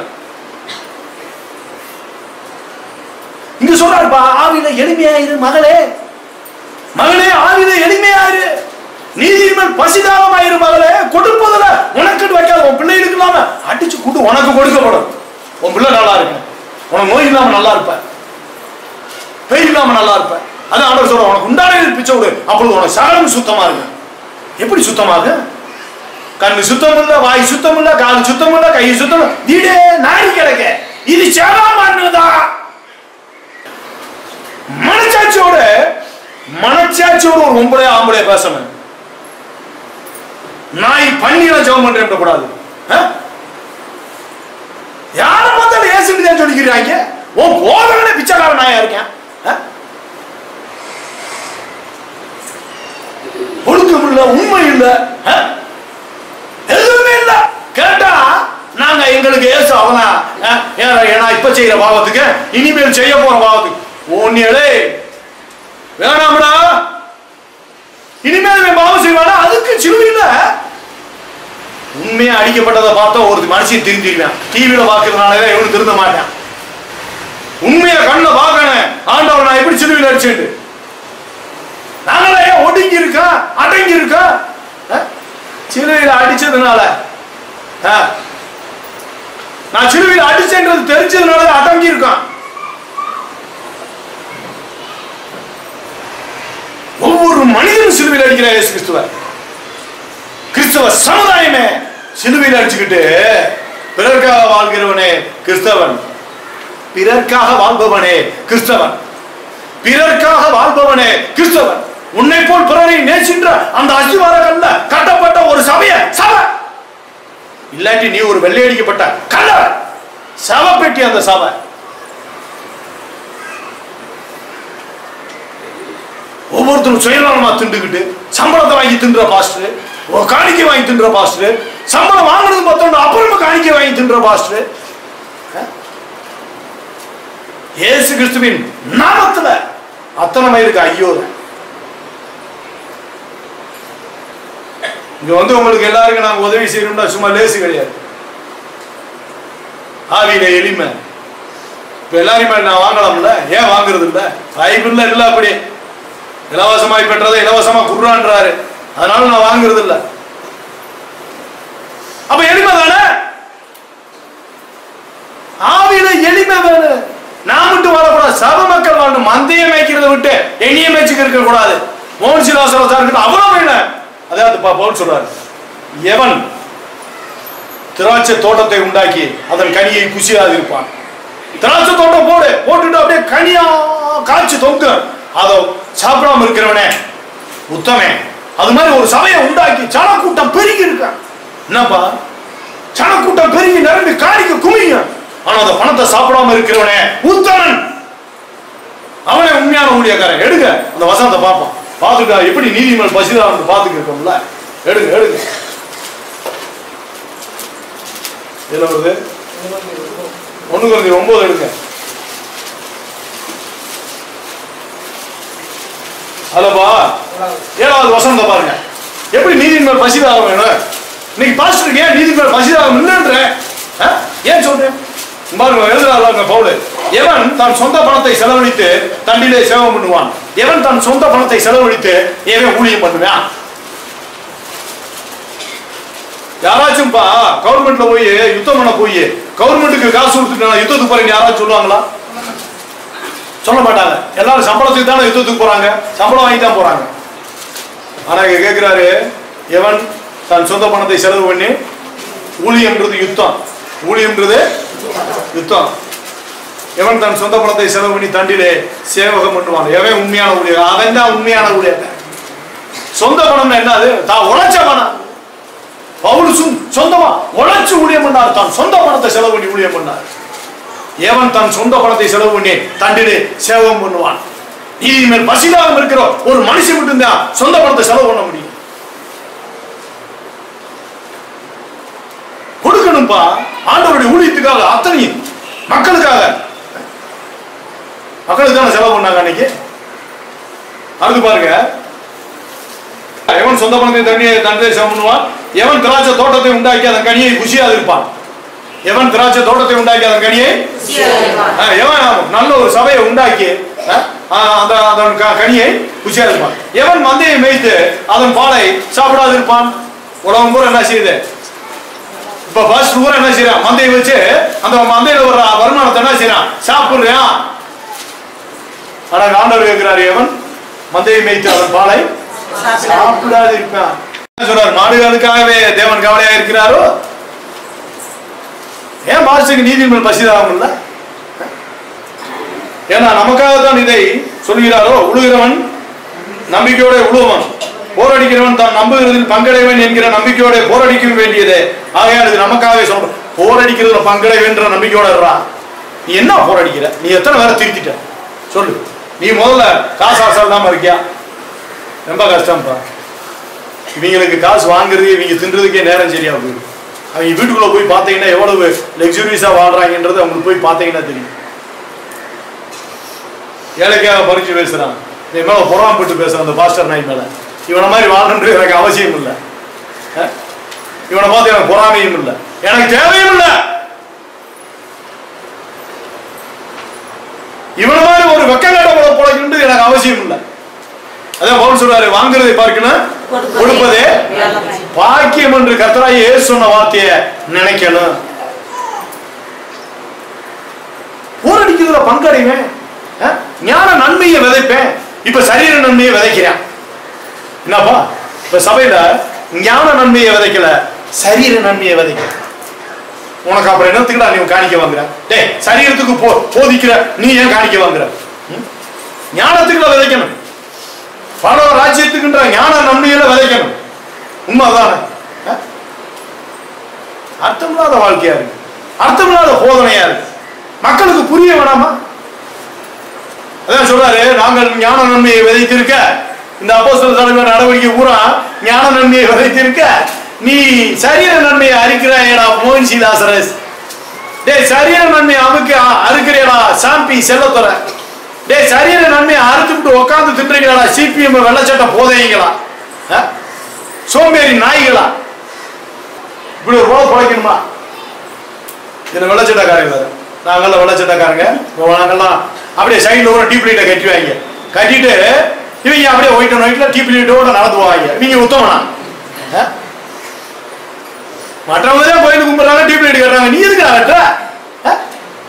இங்க சொல்றாருப்பா ஆவியில எளிமையாயிரு மகளே மகளே ஆவியில எளிமையாயிரு நீதிமன் பசிதாபமாயிரு மகளே கொடுப்பதுல உனக்கு வைக்காத உன் பிள்ளைகளுக்கு இல்லாம அடிச்சு கூட்டு உனக்கு கொடுக்கப்படும் உன் பிள்ளை நல்லா இருக்கு உனக்கு நோய் இல்லாம நல்லா இருப்ப பெய் இல்லாம நல்லா இருப்ப அதான் ஆண்டவர் சொல்ற உனக்கு உண்டான பிச்சை விடு அப்பொழுது உனக்கு சகலம் சுத்தமா இருக்கு எப்படி சுத்தமாக கண்ணு சுத்தம் இல்ல வாய் சுத்தம் இல்ல கால் சுத்தம் இல்ல கை சுத்தம் இல்ல வீடே நாடி கிடக்க இது சேதாமானதுதான் மனச்சாட்சியோட மனச்சாட்சியோட ஒரு ஒன்பதே ஆம்பளை பேசணும் நாய் பண்ணின ஜெபம் பண்றேன் கூடாது ஆ? யாரை பார்த்தாலும் ஏசுன்னு தான் சொல்லிக்கிறாங்க ஓ போதவனே பிச்சைக்கார நாயா இருக்கேன் ஆ? ஒழுக்கம் இல்ல உண்மை இல்ல ஆ? எதுவுமே இல்ல கேட்டா நாங்க எங்களுக்கு ஏசு அவனா ஆ? ஏன்னா ஏன்னா இப்ப செய்யற பாவத்துக்கு இனிமேல் செய்ய போற பாவத்துக்கு ஒன்னே வேணாம்டா இனிமேல் இவன் பாவம் செய்வானா அதுக்கு சிலுவையில் உண்மையா அடிக்கப்பட்டதை பார்த்தா ஒரு மனுஷன் திருந்திடுவேன் டிவியில பார்க்கறதுனால இவனு திருந்த மாட்டான் உண்மையா கண்ணை பார்க்கணும் ஆண்டவர் நான் எப்படி சிலுவையில் அடிச்சேன் நாங்களே ஏன் ஒடுங்கி இருக்கா அடங்கி இருக்கா அஹ்? சிலுவையில் அடிச்சதுனால அஹ், நான் சிலுவையில் அடிச்சேன்றது தெரிஞ்சதுனால அடங்கி இருக்கான் ஒவ்வொரு மனிதனும் சிலுவையில் அடிக்கிற இயேசு கிறிஸ்துவ கிறிஸ்தவ சமுதாயமே சிலுவையில் அடிச்சுக்கிட்டு பிறர்க்காக வாழ்கிறவனே கிறிஸ்தவன் பிறர்க்காக வாழ்பவனே கிறிஸ்தவன் பிறர்க்காக வாழ்பவனே கிறிஸ்தவன் உன்னை போல் பிறரை நேசின்ற அந்த அஸ்திவாரங்கள்ல கட்டப்பட்ட ஒரு சபைய சபை இல்லாட்டி நீ ஒரு வெள்ளையடிக்கப்பட்ட கல்ல சவப்பெட்டி அந்த சபை ஒவ்வொருத்தரும் சுயநலமா திண்டுக்கிட்டு சம்பளத்தை வாங்கி தின்ற பாஸ்டர் ஒரு காணிக்கை வாங்கி தின்ற பாஸ்டர் சம்பளம் வாங்குறது பார்த்தோம் அப்புறமா காணிக்கை வாங்கி தின்ற பாஸ்டர் இயேசு கிறிஸ்துவின் நாமத்துல அத்தனை மயிருக்கு ஐயோ இங்க வந்து உங்களுக்கு எல்லாருக்கும் நாங்க உதவி செய்யணும்னா சும்மா லேசு கிடையாது ஆவியில எளிமை இப்ப எல்லாருமே நான் வாங்கலாம்ல ஏன் வாங்குறது இல்ல பைபிள்ல இல்ல அப்படி இலவசமாய் பெற்றதை இலவசமா குர்றான்றாரு அதனால நான் வாங்குறது இல்ல அப்ப எளிமை தானே ஆவியில எளிமை வேணும் நான் மட்டும் வாழக்கூடாது சப மக்கள் வாழணும் மந்தையை மேய்க்கிறத விட்டு எண்ணிய மேய்ச்சிக்க இருக்க கூடாது மோகன் சிலாசரத்தா இருக்கட்டும் அவ்வளவு வேணும் அதாவது பா- பவுல் சொல்றாரு எவன் திராட்சை தோட்டத்தை உண்டாக்கி அதன் கனியை புசியாது இருப்பான் திராட்சை தோட்டம் போடு போட்டுட்டு அப்படியே கனியா காய்ச்சி தொங்க அதை சாப்பிடாம இருக்கிறவனே உத்தமே அது மாதிரி ஒரு சபையை உண்டாக்கி சனக்கூட்டம் பெருகி இருக்கான் என்னப்பா சனக்கூட்டம் பெருகி நிரம்பி காணிக்க குமிங்க ஆனா அந்த பணத்தை சாப்பிடாம இருக்கிறவனே உத்தமன் அவனே உண்மையான ஊழியக்காரன் எடுங்க அந்த வசனத்தை பார்ப்போம் பார்த்துட்டா எப்படி நீதிமன்ற பசிதா வந்து பார்த்துட்டு இருக்கோம்ல எடுங்க எடுங்க இதுல வருது ஒண்ணு குறைஞ்சி ஒன்பது எடுங்க அல்லப்பா ஏழாவது வசனத்தை பாருங்க எப்படி நீதியின் மேல் பசிதாகம் வேணும் இன்னைக்கு பாஸ்டருக்கு ஏன் நீதி மேல் பசிதாகம் இல்லைன்ற ஆ? ஏன் சொல்றேன் பாருங்க எழுதுறாங்க பவுலு எவன் தன் சொந்த பணத்தை செலவழித்து தண்டிலே சேவம் பண்ணுவான் எவன் தன் சொந்த பணத்தை செலவழித்து எவன் ஊழியம் பண்ணுவான் யாராச்சும் பா கவர்மெண்ட்ல போய் யுத்தம் பண்ண போய் கவர்மெண்ட்டுக்கு காசு கொடுத்துட்டு நான் யுத்தத்துக்கு போறேன்னு யாராச்சும் சொல்லுவாங்களா சொல்ல மாட்டாங்க எல்லாரும் சம்பளத்துக்கு தானே யுத்தத்துக்கு போறாங்க சம்பளம் வாங்கி தான் போறாங்க ஆனா இங்க கேக்குறாரு எவன் தன் சொந்த பணத்தை செலவு பண்ணி ஊழியம்ன்றது யுத்தம் ஊழியம்ன்றது யுத்தம் எவன் தன் சொந்த பணத்தை செலவு பண்ணி தண்டிலே சேவகம் பண்ணுவான் எவன் உண்மையான ஊழியர் அவன் தான் உண்மையான ஊழியர் சொந்த பணம்னா என்னது தான் உழைச்ச பணம் பவுலுசும் சொந்தமா உழைச்சு ஊழியம் பண்ணார் தான் சொந்த பணத்தை செலவு பண்ணி ஊழியம் பண்ணார் எவன் தன் சொந்த பணத்தை செலவு பண்ணி தண்டிலே சேவகம் பண்ணுவான் நீதி மேல் பசிதாகம் இருக்கிற ஒரு மனுஷன் மட்டும்தான் சொந்த பணத்தை செலவு பண்ண முடியும் கொடுக்கணும்பா ஆண்டவருடைய ஊழியத்துக்காக அத்தனை மக்களுக்காக மக்களுக்கு தானே செலவு பண்ணாங்க அன்னைக்கு அடுத்து பாருங்க எவன் சொந்த பணத்தை தண்ணியை தந்தை செலவு பண்ணுவான் எவன் திராட்சை தோட்டத்தை உண்டாக்கி அதன் கனியை குஷியாக இருப்பான் எவன் திராட்சை தோட்டத்தை உண்டாக்கி அதன் கனியை ஆ, எவன் நல்ல ஒரு சபையை உண்டாக்கி ஆ, ஆ, அந்த அதன் க- கனியை குஷியாக இருப்பான் எவன் மந்தையை மேய்த்து அதன் பாலை சாப்பிடாது இருப்பான் உலகம் பூரா என்ன செய்யுது இப்ப ஃபர்ஸ்ட் பூரா என்ன செய்யறான் மந்தையை வச்சு அந்த மந்தையில வர்ற வருமானத்தை என்ன செய்யறான் சாப்பிடுறான் ஆனா ஆண்டவர் கேட்கிறாரு எவன் மந்தையை மேய்த்து அதன் பாலை சாப்பிடாது இருப்பான் என்ன சொல்றார் மாடுகளுக்காகவே தேவன் கவலையா இருக்கிறாரோ ஏன் பாஸ்டருக்கு நீதி மேல் பசிதாகம் இல்ல ஏன்னா நமக்காக தான் இதை சொல்கிறாரோ உழுகிறவன் நம்பிக்கையோட உழுவன் போரடிக்கிறவன் தான் நம்புகிறதில் பங்கடைவன் என்கிற நம்பிக்கையோட போரடிக்க வேண்டியது ஆகையால் இது நமக்காகவே சொல்ற போரடிக்கிறதுல பங்கடைவன்ற நம்பிக்கையோட இருறா நீ என்ன போரடிக்கிற நீ எத்தனை பேரை திருத்திட்ட சொல்லு நீ முதல்ல காசு ஆசை இல்லாம இருக்கியா ரொம்ப கஷ்டம்ப்பா இவங்களுக்கு காசு வாங்குறது இவங்க தின்றதுக்கே நேரம் சரியா போயிடும் அவங்க வீட்டுக்குள்ள போய் பார்த்தீங்கன்னா எவ்வளவு லக்ஸுரியஸா வாழ்றாங்கன்றது அவங்களுக்கு போய் பார்த்தீங்கன்னா தெரியும் ஏழைக்காக பறிச்சு பேசுறான் நீ மேல பொறாமப்பட்டு பேசுறான் அந்த பாஸ்டர் நாய் மேல இவனை மாதிரி வாழணுன்றது எனக்கு அவசியம் இல்லை அஹ்? இவனை பார்த்து எனக்கு பொறாமையும் இல்லை எனக்கு தேவையும் இல்லை இவன மாதிரி ஒரு வெக்கங்கட்ட போல பொழைக்கணுன்றது எனக்கு அவசியம் இல்லை அதான் பவுல் சொல்றாரு வாங்குறதை பார்க்கணும் கொடுப்பதே பாக்கியம் என்று கர்த்தராய் இயேசு சொன்ன வார்த்தையை நினைக்கணும் போரடிக்கிறதுல பங்கடைவேன் அஹ்? ஞான நன்மையை விதைப்பேன் இப்ப சரீர நன்மையை விதைக்கிறேன் என்னப்பா இப்ப சபையில ஞான நன்மையை விதைக்கல சரீர நன்மையை விதைக்க உனக்கு அப்புறம் என்னத்துக்குடா நீ காணிக்க வாங்குற டேய் சரீரத்துக்கு போ போதிக்கிற நீ ஏன் காணிக்க வாங்குற ம்? ஞானத்துக்குள்ள விதைக்கணும் பல ராஜ்யத்துக்குன்ற ஞான நன்மையில விதைக்கணும் உண்மைதானே அஹ்? அர்த்தமில்லாத வாழ்க்கையா இருக்கு அர்த்தமில்லாத போதனையா இருக்கு மக்களுக்கு புரிய வேணாமா அதான் சொல்றாரு நாங்கள் ஞான நன்மையை விதைத்திருக்க இந்த அப்போஸ்தல தலைவர் நடவடிக்கை பூரா ஞான நன்மையை விதைத்திருக்க நீ சரீர நன்மையை அறுக்கிறாயடா மோகன் சீதாசரஸ் டேய் சரீர நன்மையை அமுக்கு அறுக்கிறியடா சாம்பி செல்லத்துற டேய் சரீர நன்மையை அறுத்துட்டு உட்காந்து திட்டுறீங்களா சிபிஎம் வெள்ளச்சட்ட போதைங்களா அஹ்? சோம்பேறி நாய்களா இப்படி ஒரு ரோல் பழைக்கணுமா இதுல வெள்ளச்சட்டக்காரங்க வேற நாங்கெல்லாம் வெள்ளச்சட்டக்காரங்க நாங்கெல்லாம் அப்படியே சைடில் ஒரு டீப் லைட்டை கட்டிவாங்க கட்டிட்டு இவங்க அப்படியே ஒயிட் அண்ட் ஒயிட்ல டீப் லைட்டோட நடந்து போவாங்க இவங்க உத்தமனா அஹ்? மற்றவங்க தான் கோயிலுக்கு கும்பிட்றாங்க டீப் லைட் கட்டுறாங்க நீ எதுக்கு கட்டுற அஹ்?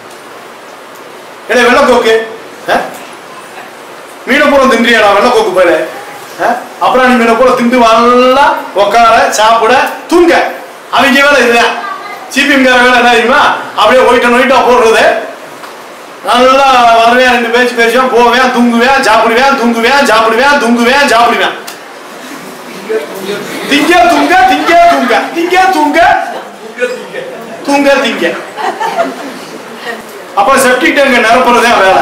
இல்லை வெள்ளக்கோக்கு அஹ்? மீனப்புறம் தின்றியாடா வெள்ளக்கோக்கு போயில அப்புறம் நீ மீனப்புறம் திண்டு வரல உட்கார சாப்பிட தூங்க அவங்க வேலை இதுதான் சிபிஎம்கார வேலை என்ன தெரியுமா அப்படியே ஒயிட் அண்ட் ஒயிட்டா போடுறது நல்லா வருவேன் ரெண்டு பேச்சு பேசுவேன் போவேன் தூங்குவேன் சாப்பிடுவேன் தூங்குவேன் சாப்பிடுவேன் தூங்குவேன் சாப்பிடுவேன் திங்க தூங்க திங்க தூங்க திங்க தூங்க தூங்க திங்க அப்ப செப்டிக் டேங்க நிரப்புறதே வேலை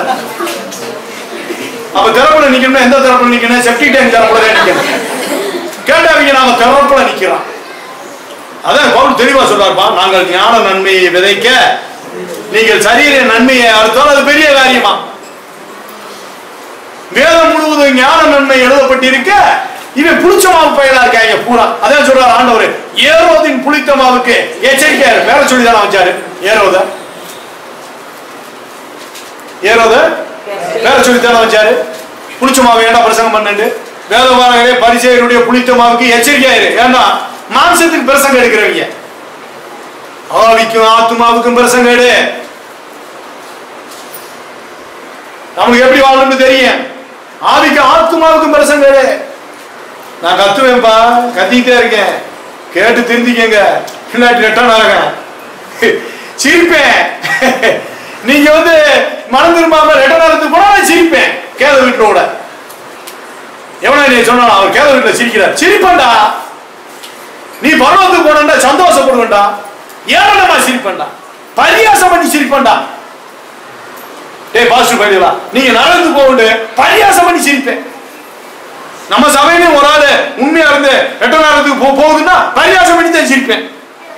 அப்ப திறப்புல நிக்கணும்னா எந்த திறப்புல நிக்கணும் செப்டிக் டேங்க் திறப்புல தான் நிக்கணும் கேட்டாவீங்க நாம திறப்புல நிக்கிறோம் அதான் பவுல் தெளிவா சொல்றாருப்பா நாங்கள் ஞான நன்மையை விதைக்க நீங்கள் சரீர நன்மையை அறுத்தால் அது பெரிய காரியமா வேதம் முழுவதும் ஞான நன்மை எழுதப்பட்டிருக்க இவன் புளிச்ச மாவு பயிலா இருக்காங்க பூரா அதான் சொல்றாரு ஆண்டவர் ஏரோதின் புளித்த மாவுக்கு எச்சரிக்கை வேற சொல்லி தானே வச்சாரு ஏரோத ஏரோத வேற சொல்லி தானே வச்சாரு புளிச்ச மாவு ஏன்டா பிரசங்கம் பண்ணு வேதவாரங்களே பரிசெயருடைய புளித்த மாவுக்கு எச்சரிக்கையாயிரு ஏன்னா மாம்சத்துக்கு பிரசங்கம் எடுக்கிறவங்க ஆவிக்கும் ஆத்மாவுக்கும் பிரசங்கம் எடு நமக்கு எப்படி வாழணும்னு தெரியும் ஆவிக்கு ஆத்மாவுக்கும் பிரசங்கம் எடு நான் கத்துவேன்ப்பா கத்திக்கிட்டே இருக்கேன் கேட்டு திருந்திக்கங்க பின்னாடி ரெட்டான் ஆகும் சிரிப்பேன் நீங்க வந்து மனம் திரும்பாம ரெட்ட நேரத்துக்கு போனா நான் சிரிப்பேன் கேத வீட்டோட எவனா நீ சொன்னா அவர் கேத வீட்டுல சிரிக்கிறார் சிரிப்பேன்டா நீ பரவத்துக்கு போனா சந்தோஷப்படுவேன்டா ஏளனமா சிரிப்பேன்டா பரியாசம் பண்ணி சிரிப்பேன்டா டேய் பாஸ்டர் பையலா நீங்க நடந்து போகுண்டு பரியாசம் பண்ணி சிரிப்பேன் நம்ம சபையிலும் ஒரு ஆளு உண்மையா இருந்து எட்ட நேரத்துக்கு போ போகுதுன்னா பரியாசம் பண்ணி தான் சிரிப்பேன்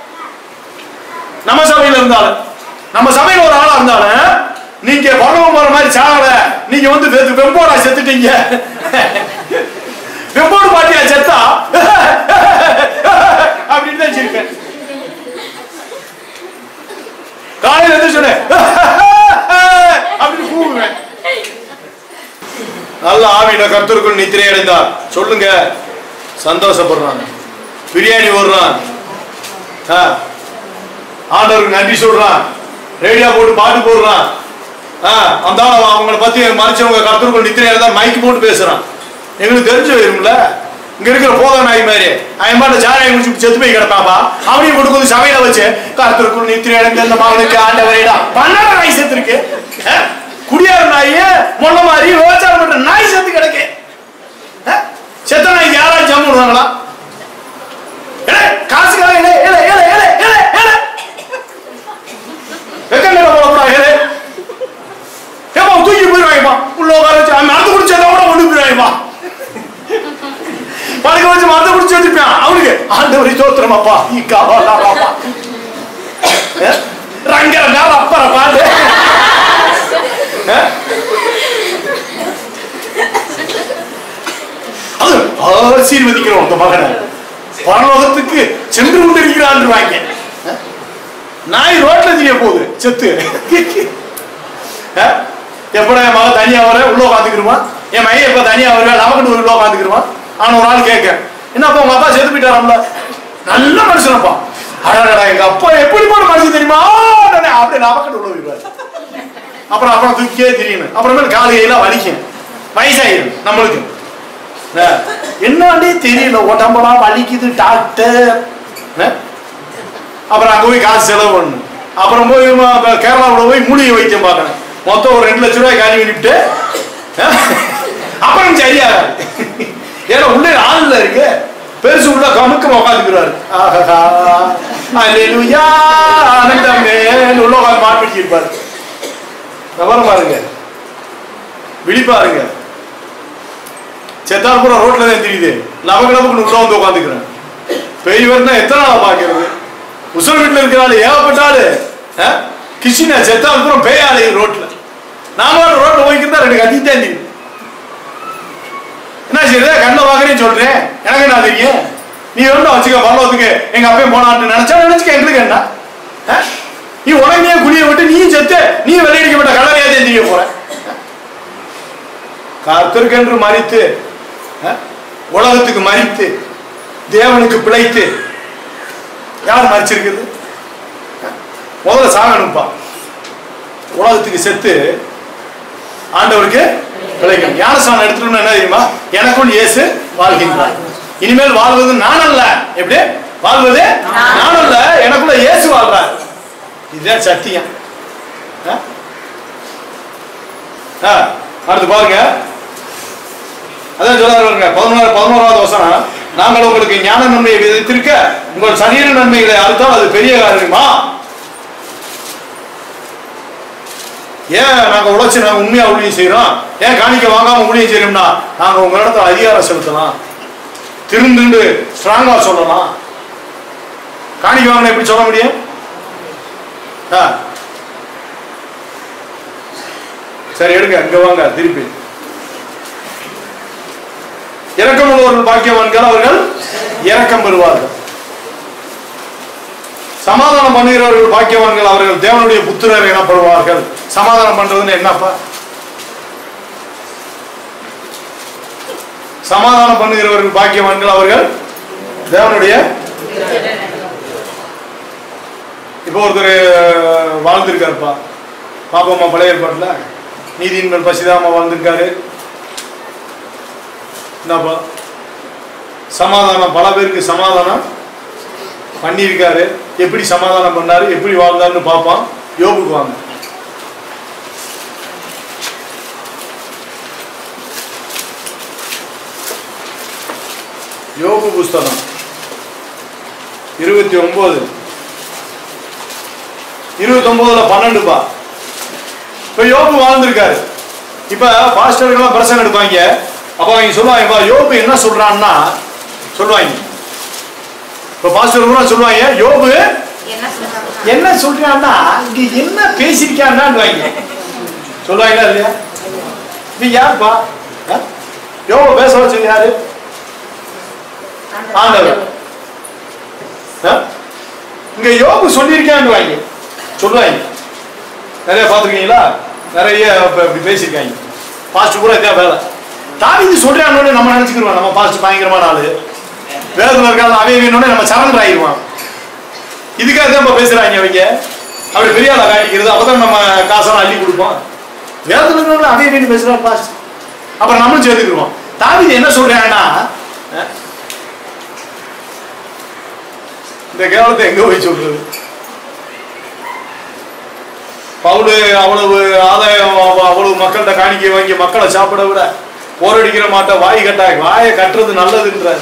நம்ம சபையில இருந்தாலும் நம்ம சபையில ஒரு ஆளா இருந்தாலும் நீங்க பரவம் போற மாதிரி சாகல நீங்க வந்து வெ- வெம்போடா செத்துட்டீங்க வெம்போடு பாட்டியா செத்தா அப்படின்னு தான் சிரிப்பேன் காலையில எந்திரிச்சு சொன்னேன் அப்படின்னு கூவுவேன் நல்ல ஆவியில கர்த்தருக்குள் நித்திரை அடைந்தார் சொல்லுங்க சந்தோஷப்படுறான் பிரியாணி ஓடுறான் ஆ, ஆண்டவருக்கு நன்றி சொல்றான் ரேடியோ போட்டு பாட்டு போடுறான் ஆ, அந்த ஆள் அவங்கள பத்தி மறைச்சவங்க கர்த்தருக்குள் நித்திரை அடைந்தார் மைக்கு போட்டு பேசுறான் எங்களுக்கு தெரிஞ்சு வரும்ல இங்க இருக்கிற போத நாய் மாதிரி அவன் பாட்டு சாராயம் குடிச்சு செத்து போய் கிடப்பாப்பா அவனையும் கொடுக்குது சபையில வச்சு கர்த்தருக்குள் நித்திரை அடைந்த இந்த மகனுக்கு ஆண்டவரேடா பன்னெண்டு நாய் செத்து இருக்கு குடியார நாய் முள்ள மாதிரி விவசாயம் பண்ற நாய் செத்து கிடக்கு அஹ்? செத்த நாய்க்கு யாராச்சும் ஜம்மு விடுவாங்களா ஏலே, காசுக்காக ஏலே, ஏலே, ஏலே, ஏலே, ஏலே, ஏலே. வெக்கங்கடை போடக்கூடாது, ஏலே. ஏப்பா, தூக்கி போயிடுவாங்கப்பா. உள்ள உட்கார வச்சு, அவன் மருந்து குடிச்சதை விட கொண்டு போயிடுவாங்கப்பா. படுக்க வச்சு மருந்து குடிச்சு வச்சிருப்பான். அவனுக்கு ஆண்டவரை தோத்திரமாப்பா ஈ காவாலாமாப்பா. அஹ்? ரங்கர மேல அப்பற பாட்டு அஹ்? அது ஆசீர்வதிக்கிறோம் அந்த மகனை பரலோகத்துக்கு சென்று கொண்டிருக்கிறான் வாங்க நாய் ரோட்ல தெரிய போகுது செத்து அஹ்? எப்படா என் மகன் தனியா வர உள்ள உட்காந்துக்கிருமா என் மைய எப்ப தனியா வருவேன் நமக்கு உள்ள உட்காந்துக்கிருமா ஆனா ஒரு ஆள் கேட்க என்னப்பா உங்க அப்பா செத்து போயிட்டாராம்ல நல்ல மனுஷனப்பா அடடா எங்க அப்பா எப்படிப்பட்ட மனுஷன் தெரியுமா ஆடடே, அப்படியே நமக்கு உள்ள போயிடுவாரு அப்புறம் அப்புறம் தூக்கியே தெரியணும் அப்புறமேல் காலு கையெல்லாம் வலிக்கும் வயசாயிரும் நம்மளுக்கு அஹ், என்னன்னே தெரியல உடம்பெல்லாம் வலிக்குது டாக்டர் அஹ், அப்புறம் அங்க போய் காசு செலவு பண்ணணும் அப்புறம் போய் ம- ப- கேரளாவுல போய் மூலிகை வைத்தியம் பார்க்கணும் மொத்தம் ஒரு ரெண்டு லட்ச ரூபாய் காலி பண்ணிவிட்டு அஹ், அப்புறம் சரியாகாது ஏன்னா உள்ளே ஆள்ல இருக்கு பெருசு உள்ள கமுக்கம் உட்காந்துக்கிறாரு ஆஹா அல்லேலூயா ஆனந்தமே உள்ள உட்காந்து மாட்டு இருப்பாரு விவரம் பாருங்க விழிப்பாருங்க செத்தால் பூரா ரோட்ல தான் தெரியுது லவக லவக்குன்னு உள்ள வந்து உட்காந்துக்கிறேன் பெய் வரனா எத்தனை நாளா பாக்குறது உசுர் வீட்டுல இருக்கிற ஆளு ஏகப்பட்ட ஆளு ஆ? கிருஷ்ண செத்தால் பூரா பேய் ஆளு ரோட்ல நாம ரோட்ல போய்க்கிட்டு ரெண்டு கத்தி தான் தெரியும் என்ன செய்யுது கண்ணில் பாக்குறேன்னு சொல்றேன் எனக்கு என்ன தெரியும் நீ வேணும் வச்சுக்க பரலோகத்துக்கு எங்க அப்பையும் போனான்னு நினைச்சா நினைச்சுக்க எங்களுக்கு என்ன ஆ? நீ உனக்கு நீ குடிய விட்டு நீயும் செத்து நீ வெள்ளையடிக்கப்பட்ட கலரையா தெரிய போற கர்த்தருக்கென்று மறித்து அஹ், உலகத்துக்கு மறித்து தேவனுக்கு பிழைத்து யார் மறிச்சிருக்குது அஹ், முதல்ல சாகணும்ப்பா உலகத்துக்கு செத்து ஆண்டவருக்கு பிழைக்கணும் ஞானஸ்தானம் எடுத்துட்டோம்னா என்ன தெரியுமா எனக்குள் இயேசு வாழ்கின்றார் இனிமேல் வாழ்வது நான் அல்ல எப்படி வாழ்வது நான் அல்ல எனக்குள்ள இயேசு வாழ்றார் இதுதான் சத்தியம் அஹ்? அஹ், அடுத்து பாருங்க அதான் சொல்றாரு பாருங்க பதினோரு பதினோராவது வசனம் நாங்கள் உங்களுக்கு ஞான நன்மையை விதைத்திருக்க உங்கள் சரீர நன்மைகளை அறுத்தால் அது பெரிய காரியமா ஏன் நாங்க உழைச்சு நாங்க உண்மையா ஊழியம் செய்யறோம் ஏன் காணிக்க வாங்காம ஊழியம் செய்யறோம்னா நாங்க உங்க இடத்துல அதிகாரம் செலுத்தலாம் திருந்துண்டு ஸ்ட்ராங்கா சொல்லலாம் காணிக்க வாங்கின எப்படி சொல்ல முடியும் ஆ. சரி எடுங்க இங்க வாங்க திருப்பி இரக்கம் உள்ளவர்கள் பாக்கியவான்கள் அவர்கள் இரக்கம் பெறுவார்கள் சமாதானம் பண்ணுகிறவர்கள் பாக்கியவான்கள் அவர்கள் தேவனுடைய புத்திரர் எனப்படுவார்கள் சமாதானம் பண்றதுன்னு என்னப்பா சமாதானம் பண்ணுகிறவர்கள் பாக்கியவான்கள் அவர்கள் தேவனுடைய இப்போ ஒருத்தர் வாழ்ந்திருக்காருப்பா பாப்பம்மா பழைய ஏற்பாட்டுல நீதியின் மேல் பசிதாம வாழ்ந்திருக்காரு என்னப்பா சமாதானம் பல பேருக்கு சமாதானம் பண்ணியிருக்காரு எப்படி சமாதானம் பண்ணாரு எப்படி வாழ்ந்தாருன்னு பார்ப்பான் யோபுக்கு வாங்க யோபு புஸ்தகம் இருபத்தி ஒன்பது இருபத்தி ஒன்பதுல பன்னெண்டுப்பா இப்ப யோபு வாழ்ந்திருக்காரு இப்ப பாஸ்டர்கள்லாம் பிரசங்கம் எடுப்பாங்க அப்ப அவங்க சொல்லுவாங்க யோபு என்ன சொல்றான்னா சொல்லுவாங்க இப்ப பாஸ்டர் கூட சொல்லுவாங்க யோபு என்ன சொல்றாங்க என்ன சொல்றான்னா இங்க என்ன பேசிருக்கான்னு வாங்க சொல்லுவாங்களா இல்லையா நீ யாருப்பா ஆ? யோபு பேச வச்சது யாரு ஆண்டவர். ஆ? இங்க யோபு சொல்லியிருக்கான்னு வாங்க சொல்லுவாங்க நிறைய பார்த்துருக்கீங்களா நிறைய இப்ப இப்படி பேசியிருக்காங்க பாஸ்ட் கூட இதான் வேலை தாவிது சொல்றான்னு நம்ம நினைச்சுக்கிறோம் நம்ம பாஸ்ட் பயங்கரமான ஆளு வேதத்தில் இருக்காது அவன் வேணும்னே நம்ம சரண்டர் ஆயிடுவான் இதுக்காக தான் இப்ப பேசுறாங்க அவங்க அப்படி பெரிய ஆளை காட்டிக்கிறது அப்பதான் நம்ம காசெல்லாம் அள்ளி கொடுப்போம் வேதத்தில் இருக்கிறவங்க அதே வேண்டி பேசுறான் பாஸ்ட் அப்புறம் நம்மளும் சேர்த்துக்கிடுவோம் தாவிது என்ன சொல்றாங்கன்னா அஹ், இந்த கேவலத்தை எங்க போய் சொல்றது பவுலு அவ்வளவு ஆதாயம் அவ- அவ்வளவு மக்கள்கிட்ட காணிக்கை வாங்கி மக்களை சாப்பிட விட போரடிக்கிற மாட்ட வாய் கட்டா வாயை கட்டுறது நல்லதுன்றார்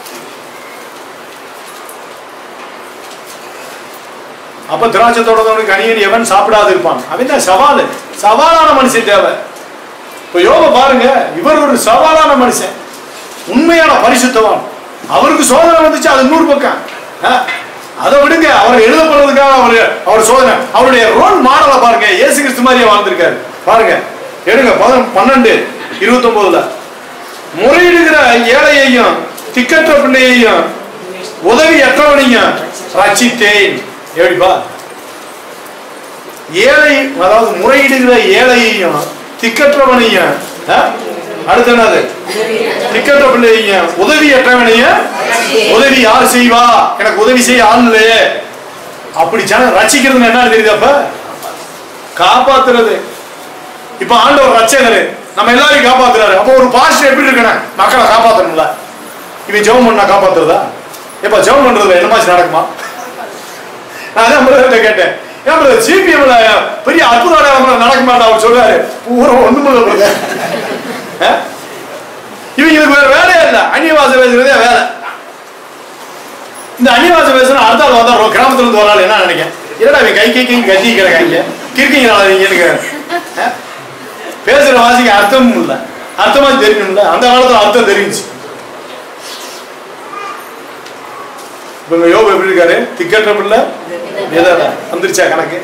அப்ப திராட்சை தோட்டத்தோட கனியன் எவன் சாப்பிடாது இருப்பான் அவன் தான் சவாலு சவாலான மனுஷன் தேவை இப்ப யோக பாருங்க இவர் ஒரு சவாலான மனுஷன் உண்மையான பரிசுத்தவான் அவருக்கு சோதனை வந்துச்சு அது நூறு பக்கம் ஆ, அதை விடுங்க அவர் எழுதப்படுறதுக்காக அவர் அவர் சோதனை அவருடைய ரோல் மாடலை பாருங்க இயேசு கிறிஸ்து மாதிரியே வாழ்ந்திருக்காரு பாருங்க எடுங்க பதம் பன்னெண்டு இருபத்தொன்பதுல முறையிடுகிற ஏழையையும் திக்கற்ற பிள்ளையையும் உதவி அற்றவனையும் ரட்சித்தேன் எப்படிப்பா ஏழை அதாவது முறையிடுகிற ஏழையையும் திக்கற்றவனையும் ஆ? அடுத்து என்னது திக்கற்ற பிள்ளையையும் உதவியற்றவனையும் உதவி யார் செய்வா எனக்கு உதவி செய்ய ஆள் இல்லையே அப்படி ஜன ரட்சிக்கிறதுன்னு என்ன தெரியுது அப்ப காப்பாத்துறது இப்ப ஆண்டவர் ரட்சகரு நம்ம எல்லாரையும் காப்பாத்துறாரு அப்போ ஒரு பாஸ்டர் எப்படி இருக்கணும் மக்களை காப்பாத்தணும்ல இவன் ஜெபம் பண்ணா காப்பாத்துறதா எப்ப ஜெபம் பண்றதுல என்னமாச்சு நடக்குமா நான் அதான் பிரதர்கிட்ட கேட்டேன் ஏன் பிரதர் சிபிஎம்ல பெரிய அற்புத அடையாளம் நடக்க மாட்டா அவர் சொல்றாரு பூரா ஒண்ணுமில்ல பிரதர் இவங்களுக்கு வேற வேலையே இல்ல அந்நியவாசம் பேசுறதே வேலை இந்த அந்நியவாசம் பேசுனா அடுத்த ஆள் வந்தா ஒரு கிராமத்துல இருந்து வராள் என்ன நினைக்க என்னடா இவன் கை கை கை கத்தி கிடக்காங்க கிறுக்கீங்களா நீங்க எனக்கு ஆ? பேசுற வாசிக்கு அர்த்தமும் இல்ல அர்த்தமா தெரியணும்ல அந்த காலத்துல அர்த்தம் தெரிஞ்சுச்சு இப்ப இங்க யோபு எப்படி இருக்காரு திக்கற்ற பிள்ளை எதாடா வந்துருச்சா கணக்கு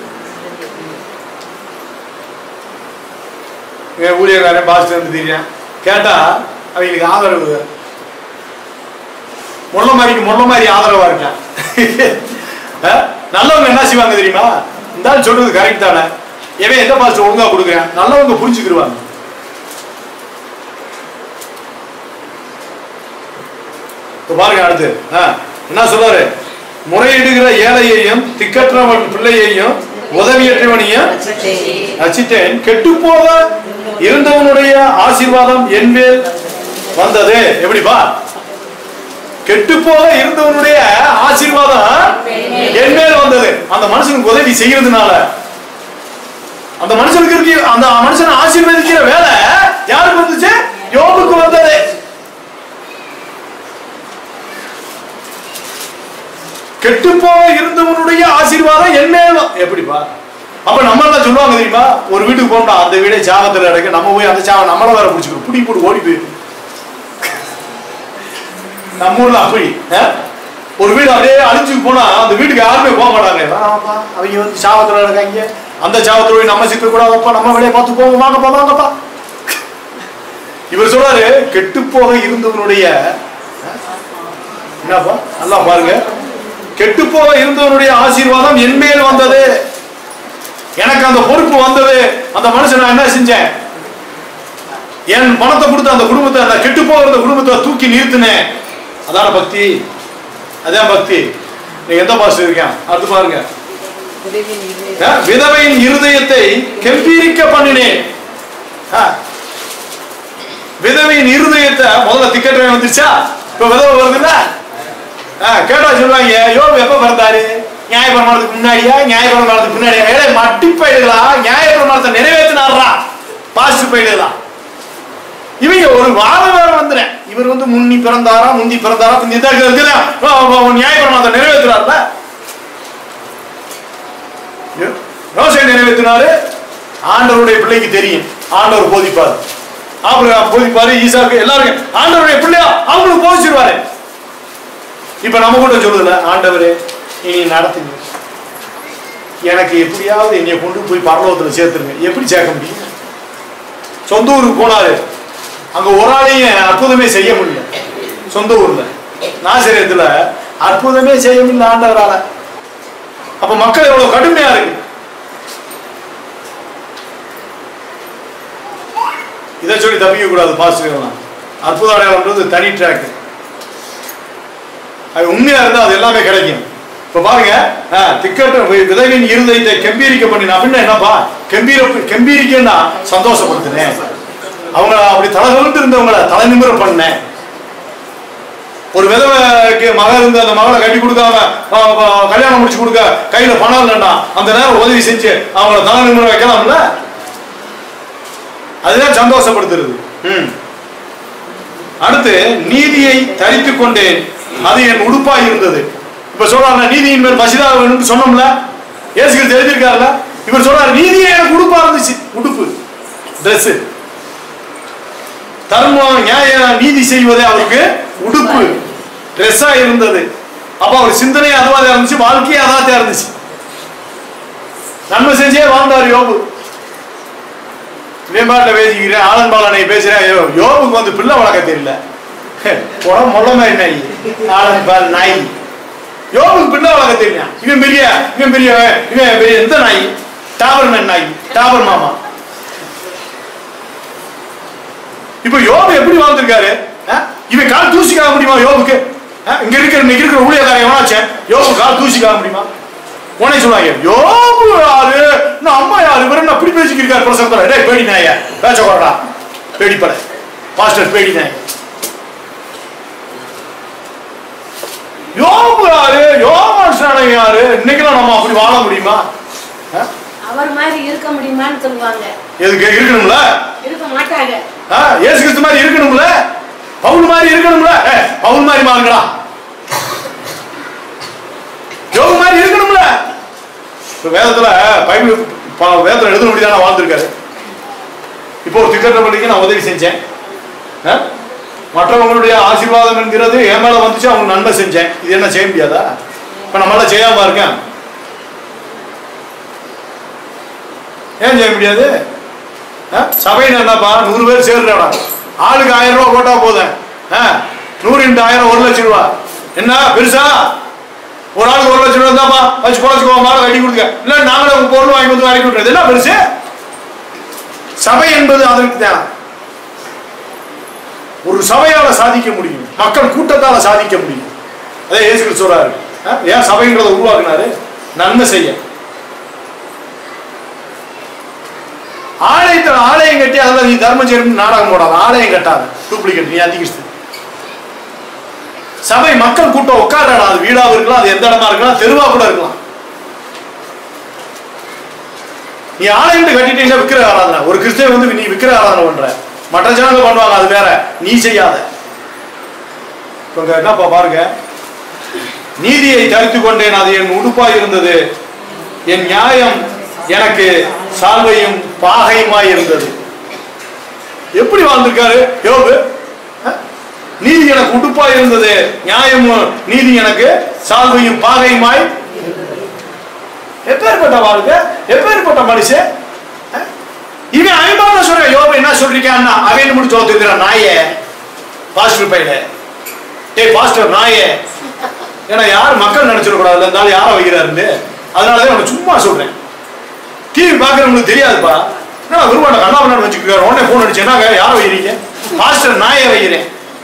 இங்க ஊழியக்காரன் பாஸ்டர் வந்து தெரியும் கேட்டா அவங்களுக்கு ஆதரவு முள்ள மாதிரிக்கு முள்ள மாதிரி ஆதரவா இருக்கான் அஹ்? நல்லவங்க என்ன செய்வாங்க தெரியுமா இந்த ஆள் சொல்றது கரெக்ட் தானே எவன் எந்த பாஸ்டர் ஒழுங்கா கொடுக்குறேன் நல்லவங்க புரிஞ்சுக்கிடுவாங்க இப்ப பாருங்க அடுத்து ஆ, என்ன சொல்றாரு முறையிடுகிற ஏழையையும் திக்கற்றவன் பிள்ளையையும் உதவியற்றவனையும் ரசித்தேன் கெட்டு போக இருந்தவனுடைய ஆசீர்வாதம் என் மேல் வந்தது எப்படிப்பா கெட்டு போக இருந்தவனுடைய ஆசீர்வாதம் என் மேல் வந்தது அந்த மனுஷனுக்கு உதவி செய்யறதுனால அந்த மனுஷனுக்கு இருக்க அந்த மனுஷனை ஆசீர்வதிக்கிற வேலை யாருக்கு வந்துச்சு யோபுக்கு வந்தது கெட்டு போக இருந்தவனுடைய ஆசீர்வாதம் என் மேல் வ- எப்படிப்பா அப்ப நம்ம எல்லாம் சொல்லுவாங்க தெரியுமா ஒரு வீட்டுக்கு போனோம்டா அந்த வீடே சாகத்துல இருக்கு நம்ம போய் அந்த சாவை நம்மள வேற பிடிச்சிக்கிறோம் புடி போட்டு ஓடி போய் நம்ம ஊர்ல அப்படி ஆ? ஒரு வீடு அப்படியே அழிஞ்சு போனா அந்த வீட்டுக்கு யாருமே போக மாட்டாங்க வேணாம்ப்பா அவங்க வந்து சாவத்துல இருக்காங்க அந்த சாவத்துல போய் நம்ம சிக்க கூடாதப்பா நம்ம வேலையை பார்த்து போவோம் வாங்கப்பா வாங்கப்பா இவர் சொல்றாரு கெட்டு போக இருந்தவனுடைய என்னப்பா நல்லா பாருங்க கெட்டு போக இருந்தவனுடைய ஆசீர்வாதம் என் மேல் வந்தது எனக்கு அந்த பொறுப்பு வந்தது அந்த மனுஷன் நான் என்ன செஞ்சேன் என் பணத்தை கொடுத்து அந்த குடும்பத்தை அந்த கெட்டு போகிற அந்த குடும்பத்தை தூக்கி நிறுத்தினேன் அதான பக்தி அதான் பக்தி நீங்க எந்த பாஸ்டர் இருக்கேன் அடுத்து பாருங்க உதவியின் இல்லை. அஹ், விதவையின் இருதயத்தை கெம்பீரிக்க பண்ணினேன் அஹ், விதவையின் இருதயத்தை முதல்ல திக்கெட் வந்துருச்சா இப்ப விதவை வருதுல்ல அஹ், கேட்டா சொல்லுவாங்க யோபு எப்ப பிறந்தாரு நியாயப்பிரமாணத்துக்கு முன்னாடியா நியாயப்பிரமாணத்துக்கு முன்னாடியா ஏழை மட்டி பயிடுகளா நியாயப்பிரமாணத்தை நிறைவேற்றினாரா பாஸ்ட் பயிடுகளா இவங்க ஒரு வாரம் வேற வந்துறேன் இவர் வந்து முன்னி பிறந்தாரா முந்தி பிறந்தாரா பிந்தி தான் இருக்குதா? ஓ, ஓ, ஓ, நியாயப்பிரமாணத்தை நிறைவேற்றுறாருல யோசனை நிறைவேற்றினாரு ஆண்டவருடைய பிள்ளைக்கு தெரியும் ஆண்டவர் போதிப்பார் ஆபிரகாம் போதிப்பாரு ஈசாக்கு எல்லாருக்கும் ஆண்டவருடைய பிள்ளையா அவங்களுக்கு போதிச்சிருவாரு இப்ப நம்ம கூட சொல்லுதுல ஆண்டவரே இனி நடத்துங்க எனக்கு எப்படியாவது என்னைய கொண்டு போய் பரலோகத்துல சேர்த்துருங்க எப்படி சேர்க்க முடியும் சொந்த ஊருக்கு போனாரு அங்க ஒரு ஆளையும் அற்புதமே செய்ய முடியல சொந்த ஊர்ல நாசிரியத்துல அற்புதமே செய்ய முடியல ஆண்டவரால அப்ப மக்கள் எவ்வளவு கடுமையா இருக்கு இதை சொல்லி தப்பிக்க கூடாது பாசிட்டிவ்லாம் அற்புத அடையாளம்ன்றது தனி ட்ராக் அது உண்மையா இருந்தா அது எல்லாமே கிடைக்கும் இப்ப பாருங்க திக்கட்ட விதவின் இருதயத்தை கம்பீரிக்க பண்ணினா அப்படின்னா என்னப்பா கம்பீர கம்பீரிக்கன்னா சந்தோஷப்படுத்தினேன் அவங்க அப்படி தலைகொண்டு இருந்தவங்கள தலை நிமிர பண்ணேன் ஒரு விதவைக்கு மகள் இருந்து அந்த மகளை கட்டி கொடுக்காம ஆ, ஆ, கல்யாணம் முடிச்சு கொடுக்க கையில பணம் இல்லைன்னா அந்த நேரம் உதவி செஞ்சு அவங்கள தலை நிமிர வைக்கலாம்ல அதுதான் சந்தோஷப்படுத்துறது ம். அடுத்து நீதியை தரித்துக் கொண்டேன் அது என் உடுப்பாய் இருந்தது இப்ப சொல்றாங்க நீதியின் மேல் பசிதா வேணும்னு சொன்னோம்ல இயேசுக்கு தெரிஞ்சிருக்காருல இவர் சொல்றாரு நீதியே எனக்கு உடுப்பா இருந்துச்சு உடுப்பு Dress தர்மம் நியாய நீதி செய்வதே அவருக்கு உடுப்பு ட்ரெஸ்ஸா இருந்தது அப்ப அவர் சிந்தனை அதுவா தான் இருந்துச்சு வாழ்க்கையே அதான் இருந்துச்சு நன்மை செஞ்சே வாழ்ந்தார் யோபு மேம்பாட்ட பேசிக்கிறேன் ஆலன் பாலனை பேசுறேன் யோ யோபுக்கு வந்து பிள்ளை வளர்க்க தெரியல உடம்பு மொல்லமே நாய் ஆலன் பால் நாய் யோபுக்கு பிள்ளை வளர்க்க தெரியல இவன் பெரிய இவன் பெரிய இவன் பெரிய எந்த நாய் டாபர்மேன் நாய் டாபர் மாமா இப்ப யோபு எப்படி வாழ்ந்திருக்காரு அஹ்? இவன் கால் தூசிக்காக முடியுமா யோபுக்கு அஹ்? இங்க இருக்கிற இன்னைக்கு இருக்கிற ஊழியக்காரன் எவனாச்சேன் யோபு கால் தூசிக்காக முடியுமா உடனே சொல்லுவாங்க யோபு யாரு நான் அம்மா யாரு இவரு என்ன அப்படி பேசிக்கிருக்காரு பிரசங்கத்துல டேய் பேடி நாய பேச போறடா பேடிப்பட பாஸ்டர் பேடி நாய் யோபு யாரு யோகாசனம் யாரு இன்னைக்கெல்லாம் நம்ம அப்படி வாழ முடியுமா அஹ்? அவர் மாதிரி இருக்க முடியுமான்னு சொல்லுவாங்க எதுக்கு இருக்கணும்ல இருக்க மாட்டாங்க ஆ, இயேசு கிறிஸ்து மாதிரி இருக்கணும்ல பவுல் மாதிரி இருக்கணும்ல ஏ, பவுல் மாதிரி மாறுங்கடா யோபு மாதிரி இருக்கணும்ல இப்ப வேதத்துல பைபிள் ப- வேதத்துல எழுத முடியாத வாழ்ந்திருக்காரு இப்போ ஒரு திக்கட்ட படிக்க நான் உதவி செஞ்சேன் ஆ? மற்றவங்களுடைய ஆசீர்வாதம் என்கிறது என் மேல வந்துச்சு அவங்க நன்மை செஞ்சேன் இது என்ன செய்ய முடியாதா இப்ப நம்மளால செய்யாம இருக்கேன் ஏன் செய்ய முடியாது ஆ? சபைன்னு என்னப்பா நூறு பேர் சேர்றா ஆளுக்கு ஆயிரம் ரூபாய் போட்டா போதும் ஆ? நூறு இன்ட்டு ஆயிரம் ஒரு லட்சம் ரூபா என்ன பெருசா ஒரு ஆளுக்கு ஒரு லட்சம் ரூபா இருந்தாப்பா வச்சு பொழைச்சுக்கோ மாலை கட்டி கொடுங்க இல்ல நாங்களே உங்க பொருள் வாங்கி வந்து வாங்கி கொடுக்குறது என்ன பெருசு சபை என்பது அதற்கு தான் ஒரு சபையால சாதிக்க முடியும் மக்கள் கூட்டத்தால சாதிக்க முடியும் அதே இயேசு கிறிஸ்து சொல்றாரு ஆ? ஏன் சபைன்றதை உருவாக்குனாரு நன்மை செய்ய ஆலயத்தை ஆலயம் கட்டி அதில் நீ தர்மம் செய்யணும் நாடகம் போடாத ஆலயம் கட்டாத டூப்ளிகேட் நீ அதிகிறிஸ்து சபை மக்கள் கூட்டம் உட்காரடா அது வீடாவும் இருக்கலாம் அது எந்த இடமா இருக்கலாம் தெருவா கூட இருக்கலாம் நீ ஆலயம் கட்டிட்டீங்கன்னா விக்கிர ஆராதனை ஒரு கிறிஸ்தவன் வந்து நீ விக்கிர ஆராதனை பண்ற மற்ற ஜனங்க பண்ணுவாங்க அது வேற நீ செய்யாத இப்ப இங்க என்னப்பா பாருங்க நீதியை தரித்து கொண்டேன் அது என் உடுப்பாய் இருந்தது என் நியாயம் எனக்கு சால்வையும் பாகையுமாய் இருந்தது எப்படி வாழ்ந்திருக்காரு யோபு அஹ்? நீதி எனக்கு உடுப்பாய் இருந்தது நியாயமும் நீதி எனக்கு சால்வையும் பாகையுமாய் எப்பேற்பட்ட வாழ்க்கை எப்பேற்பட்ட மனுஷன் அஹ்? இவன் ஐம்பது சொல்றேன் யோபு என்ன சொல்றீங்கன்னா அவன் முடிச்சு ஒத்துக்கிறான் நாயே பாஸ்டர் பையல டேய் பாஸ்டர் நாயே ஏன்னா யார் மக்கள் நினைச்சிடக்கூடாது இருந்தாலும் யாரை வைக்கிறாருன்னு அதனால தான் உனக்கு சும்மா சொல்றேன் டிவி பார்க்குறவங்களுக்கு தெரியாதுப்பா நான் விரும்பாண்ட கண்ணாபண்ணு வச்சுக்கிறேன் உடனே ஃபோன் அடிச்சு என்னங்க யாரை வைக்கிறீங்க மாஸ்டர் நாயை வைக்கிறேன்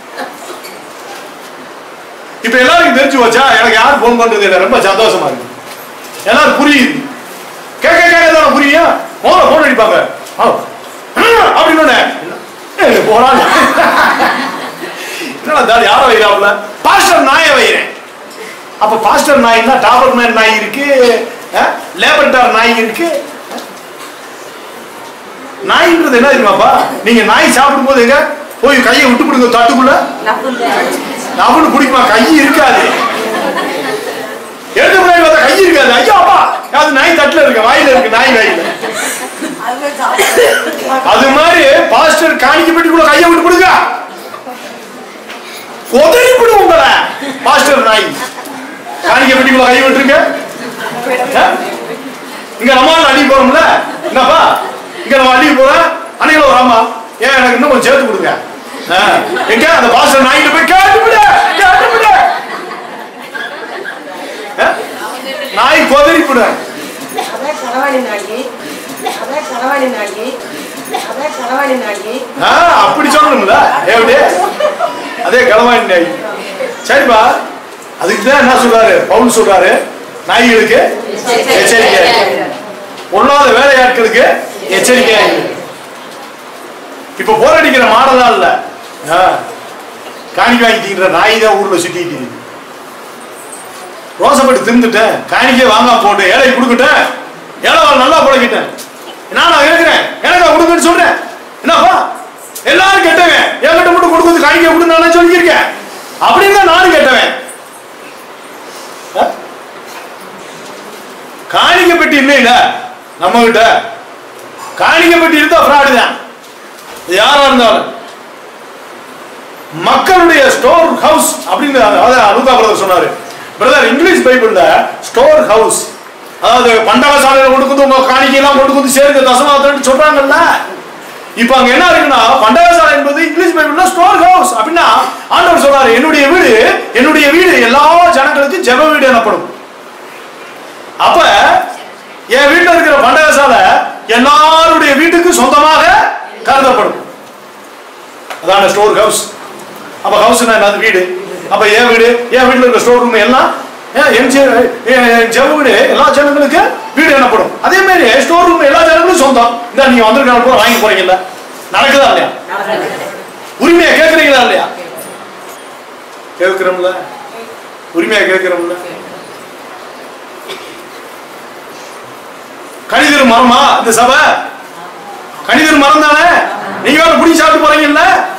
இப்போ எல்லாருக்கும் தெரிஞ்சு வச்சா எனக்கு யார் ஃபோன் பண்றது இல்லை ரொம்ப சந்தோஷமா இருக்கு எல்லாரும் புரியுது கேட்க கேட்க தானே புரியும் முதல்ல ஃபோன் அடிப்பாங்க ஆ, ஆ, அப்படின்னு உடனே, ஏய், போடா என்னடா தாடி யாரை வைக்கிறாப்புல பாஸ்டர் நாயை வைக்கிறேன் அப்ப பாஸ்டர் நாய்னா டாபர் மேன் நாய் இருக்கு லேபர்டார் நாய் இருக்கு நாய்ன்றது என்ன தெரியுமாப்பா நீங்க நாய் சாப்பிடும்போது எங்க போய் கையை விட்டு பிடிங்க தட்டுக்குள்ள நவனு பிடிக்குமா கை இருக்காது எடுத்து முன்னாடி பார்த்தா கை இருக்காது ஐயா அப்பா அது நாய் தட்டுல இருக்கு வாயில இருக்கு நாய் வாயில அது மாதிரி பாஸ்டர் காணிக்க பெட்டிக்குள்ள கையை விட்டு பிடிங்க உதறி விடு உங்களை பாஸ்டர் நாய் காணிக்க பெட்டிக்குள்ள கை விட்டுருங்க ஆ? இங்க நம்மளால அடி போறோம்ல என்னப்பா இங்க நம்ம அடி போறோம் அன்னைக்கு ஒரு அம்மா ஏன் எனக்கு இன்னும் கொஞ்சம் சேர்த்து கொடுங்க ஆ, எங்க அந்த பாஸ்டர் நாய்கிட்ட போய் கேட்டு விடு கேட்டு விடு ஆ? நாய் கொதறி விடு அதான் களவாணி நாயகி அதான் களவாணி நாயகி அதான் களவாணி நாயகி ஆ, அப்படி சொல்லணும்ல எப்படி அதே களவாணி நாய் சரிப்பா அதுக்கு தான் என்ன சொல்றாரு பவுல் சொல்றாரு நாய்களுக்கு எச்சரிக்கை பொல்லாத வேலையாட்களுக்கு எச்சரிக்கையா இரு. இப்ப போர் அடிக்கிற மாடலா இல்ல ஆ, காணிக்கை வாங்கி திங்கிற நாய் தான் ஊர்ல சுத்திட்டு இருக்கு ரோசப்பட்டு தின்னுட்டேன் காணிக்கை வாங்க போட்டு ஏழை கொடுக்கட்டேன் ஏழை நல்லா பழகிட்டேன் நான் நான் இருக்கிறேன் எனக்கு கொடுக்குன்னு சொல்றேன் என்னப்பா எல்லாரும் கெட்டவன் என்கிட்ட மட்டும் கொடுக்குறது காணிக்கை கொடுன்னு நான் சொல்லியிருக்கேன் அப்படின்னு தான் நானும் கெட்டவன் ஆ? காணிக்கை பெட்டி இல்லையில நம்ம கிட்ட காணிக்கை பெட்டி இருந்தா ஃப்ராடு தான் இது யாரா இருந்தாலும் மக்களுடைய ஸ்டோர் ஹவுஸ் அப்படின்னு அதான் அனுதா பிரதர் சொன்னாரு பிரதர் இங்கிலீஷ் பைபிள்ல ஸ்டோர் ஹவுஸ் அதாவது பண்டக சாலையில கொடுக்குது உங்க காணிக்கையெல்லாம் கொடுக்குது சேர்க்க தசமாத்திரம் சொல்றாங்கல்ல இப்ப அங்க என்ன இருக்குன்னா பண்டகசாலை என்பது இங்கிலீஷ் பைபிள்ல ஸ்டோர் ஹவுஸ் அப்படின்னா ஆண்டவர் சொல்றாரு என்னுடைய வீடு என்னுடைய வீடு எல்லா ஜனங்களுக்கும் ஜெப வீடு எனப்படும் அப்ப என் வீட்டுல இருக்கிற பண்டகசாலை எல்லாருடைய வீட்டுக்கு சொந்தமாக கருதப்படும் அதான ஸ்டோர் ஹவுஸ் அப்ப ஹவுஸ்னா என்னது வீடு அப்ப என் வீடு என் வீட்டுல இருக்கிற ஸ்டோர் ரூம் எல்லாம் ஏன் என் ஜெ- என் என் ஜெப வீடு எல்லா ஜனங்களுக்கு வீடு எனப்படும் அதே மாதிரி ஸ்டோர் ரூம் எல்லா ஜனங்களுக்கும் சொந்தம் இந்த நீங்க வந்திருக்க வாங்கி போறீங்கல்ல நடக்குதா இல்லையா உரிமையா கேட்கறீங்களா இல்லையா கேட்கிறோம்ல உரிமையா கேட்கிறோம்ல கணிதர் மரமா இந்த சபை கணிதர் மரம் தானே நீங்க வேற புடி சாப்பிட்டு போறீங்கல்ல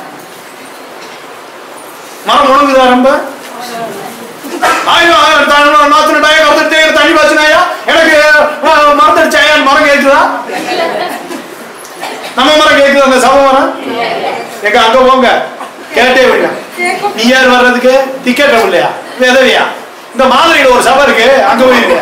மரம் உணங்குதா ரொம்ப ஆயிரம் ஆயிரம் தாயிரம் நாத்து நட்டாயா கருத்து தண்ணி பாய்ச்சினாயா எனக்கு அஹ், மரத்தடிச்சாயா மரம் கேட்குதா நம்ம மரம் கேட்குது அந்த சபை மரம் எங்க அங்க போங்க கேட்டே விடுங்க நீ யார் வர்றதுக்கு டிக்கெட் இல்லையா விதவியா இந்த மாதிரியில ஒரு சபை இருக்கு அங்க போயிருக்க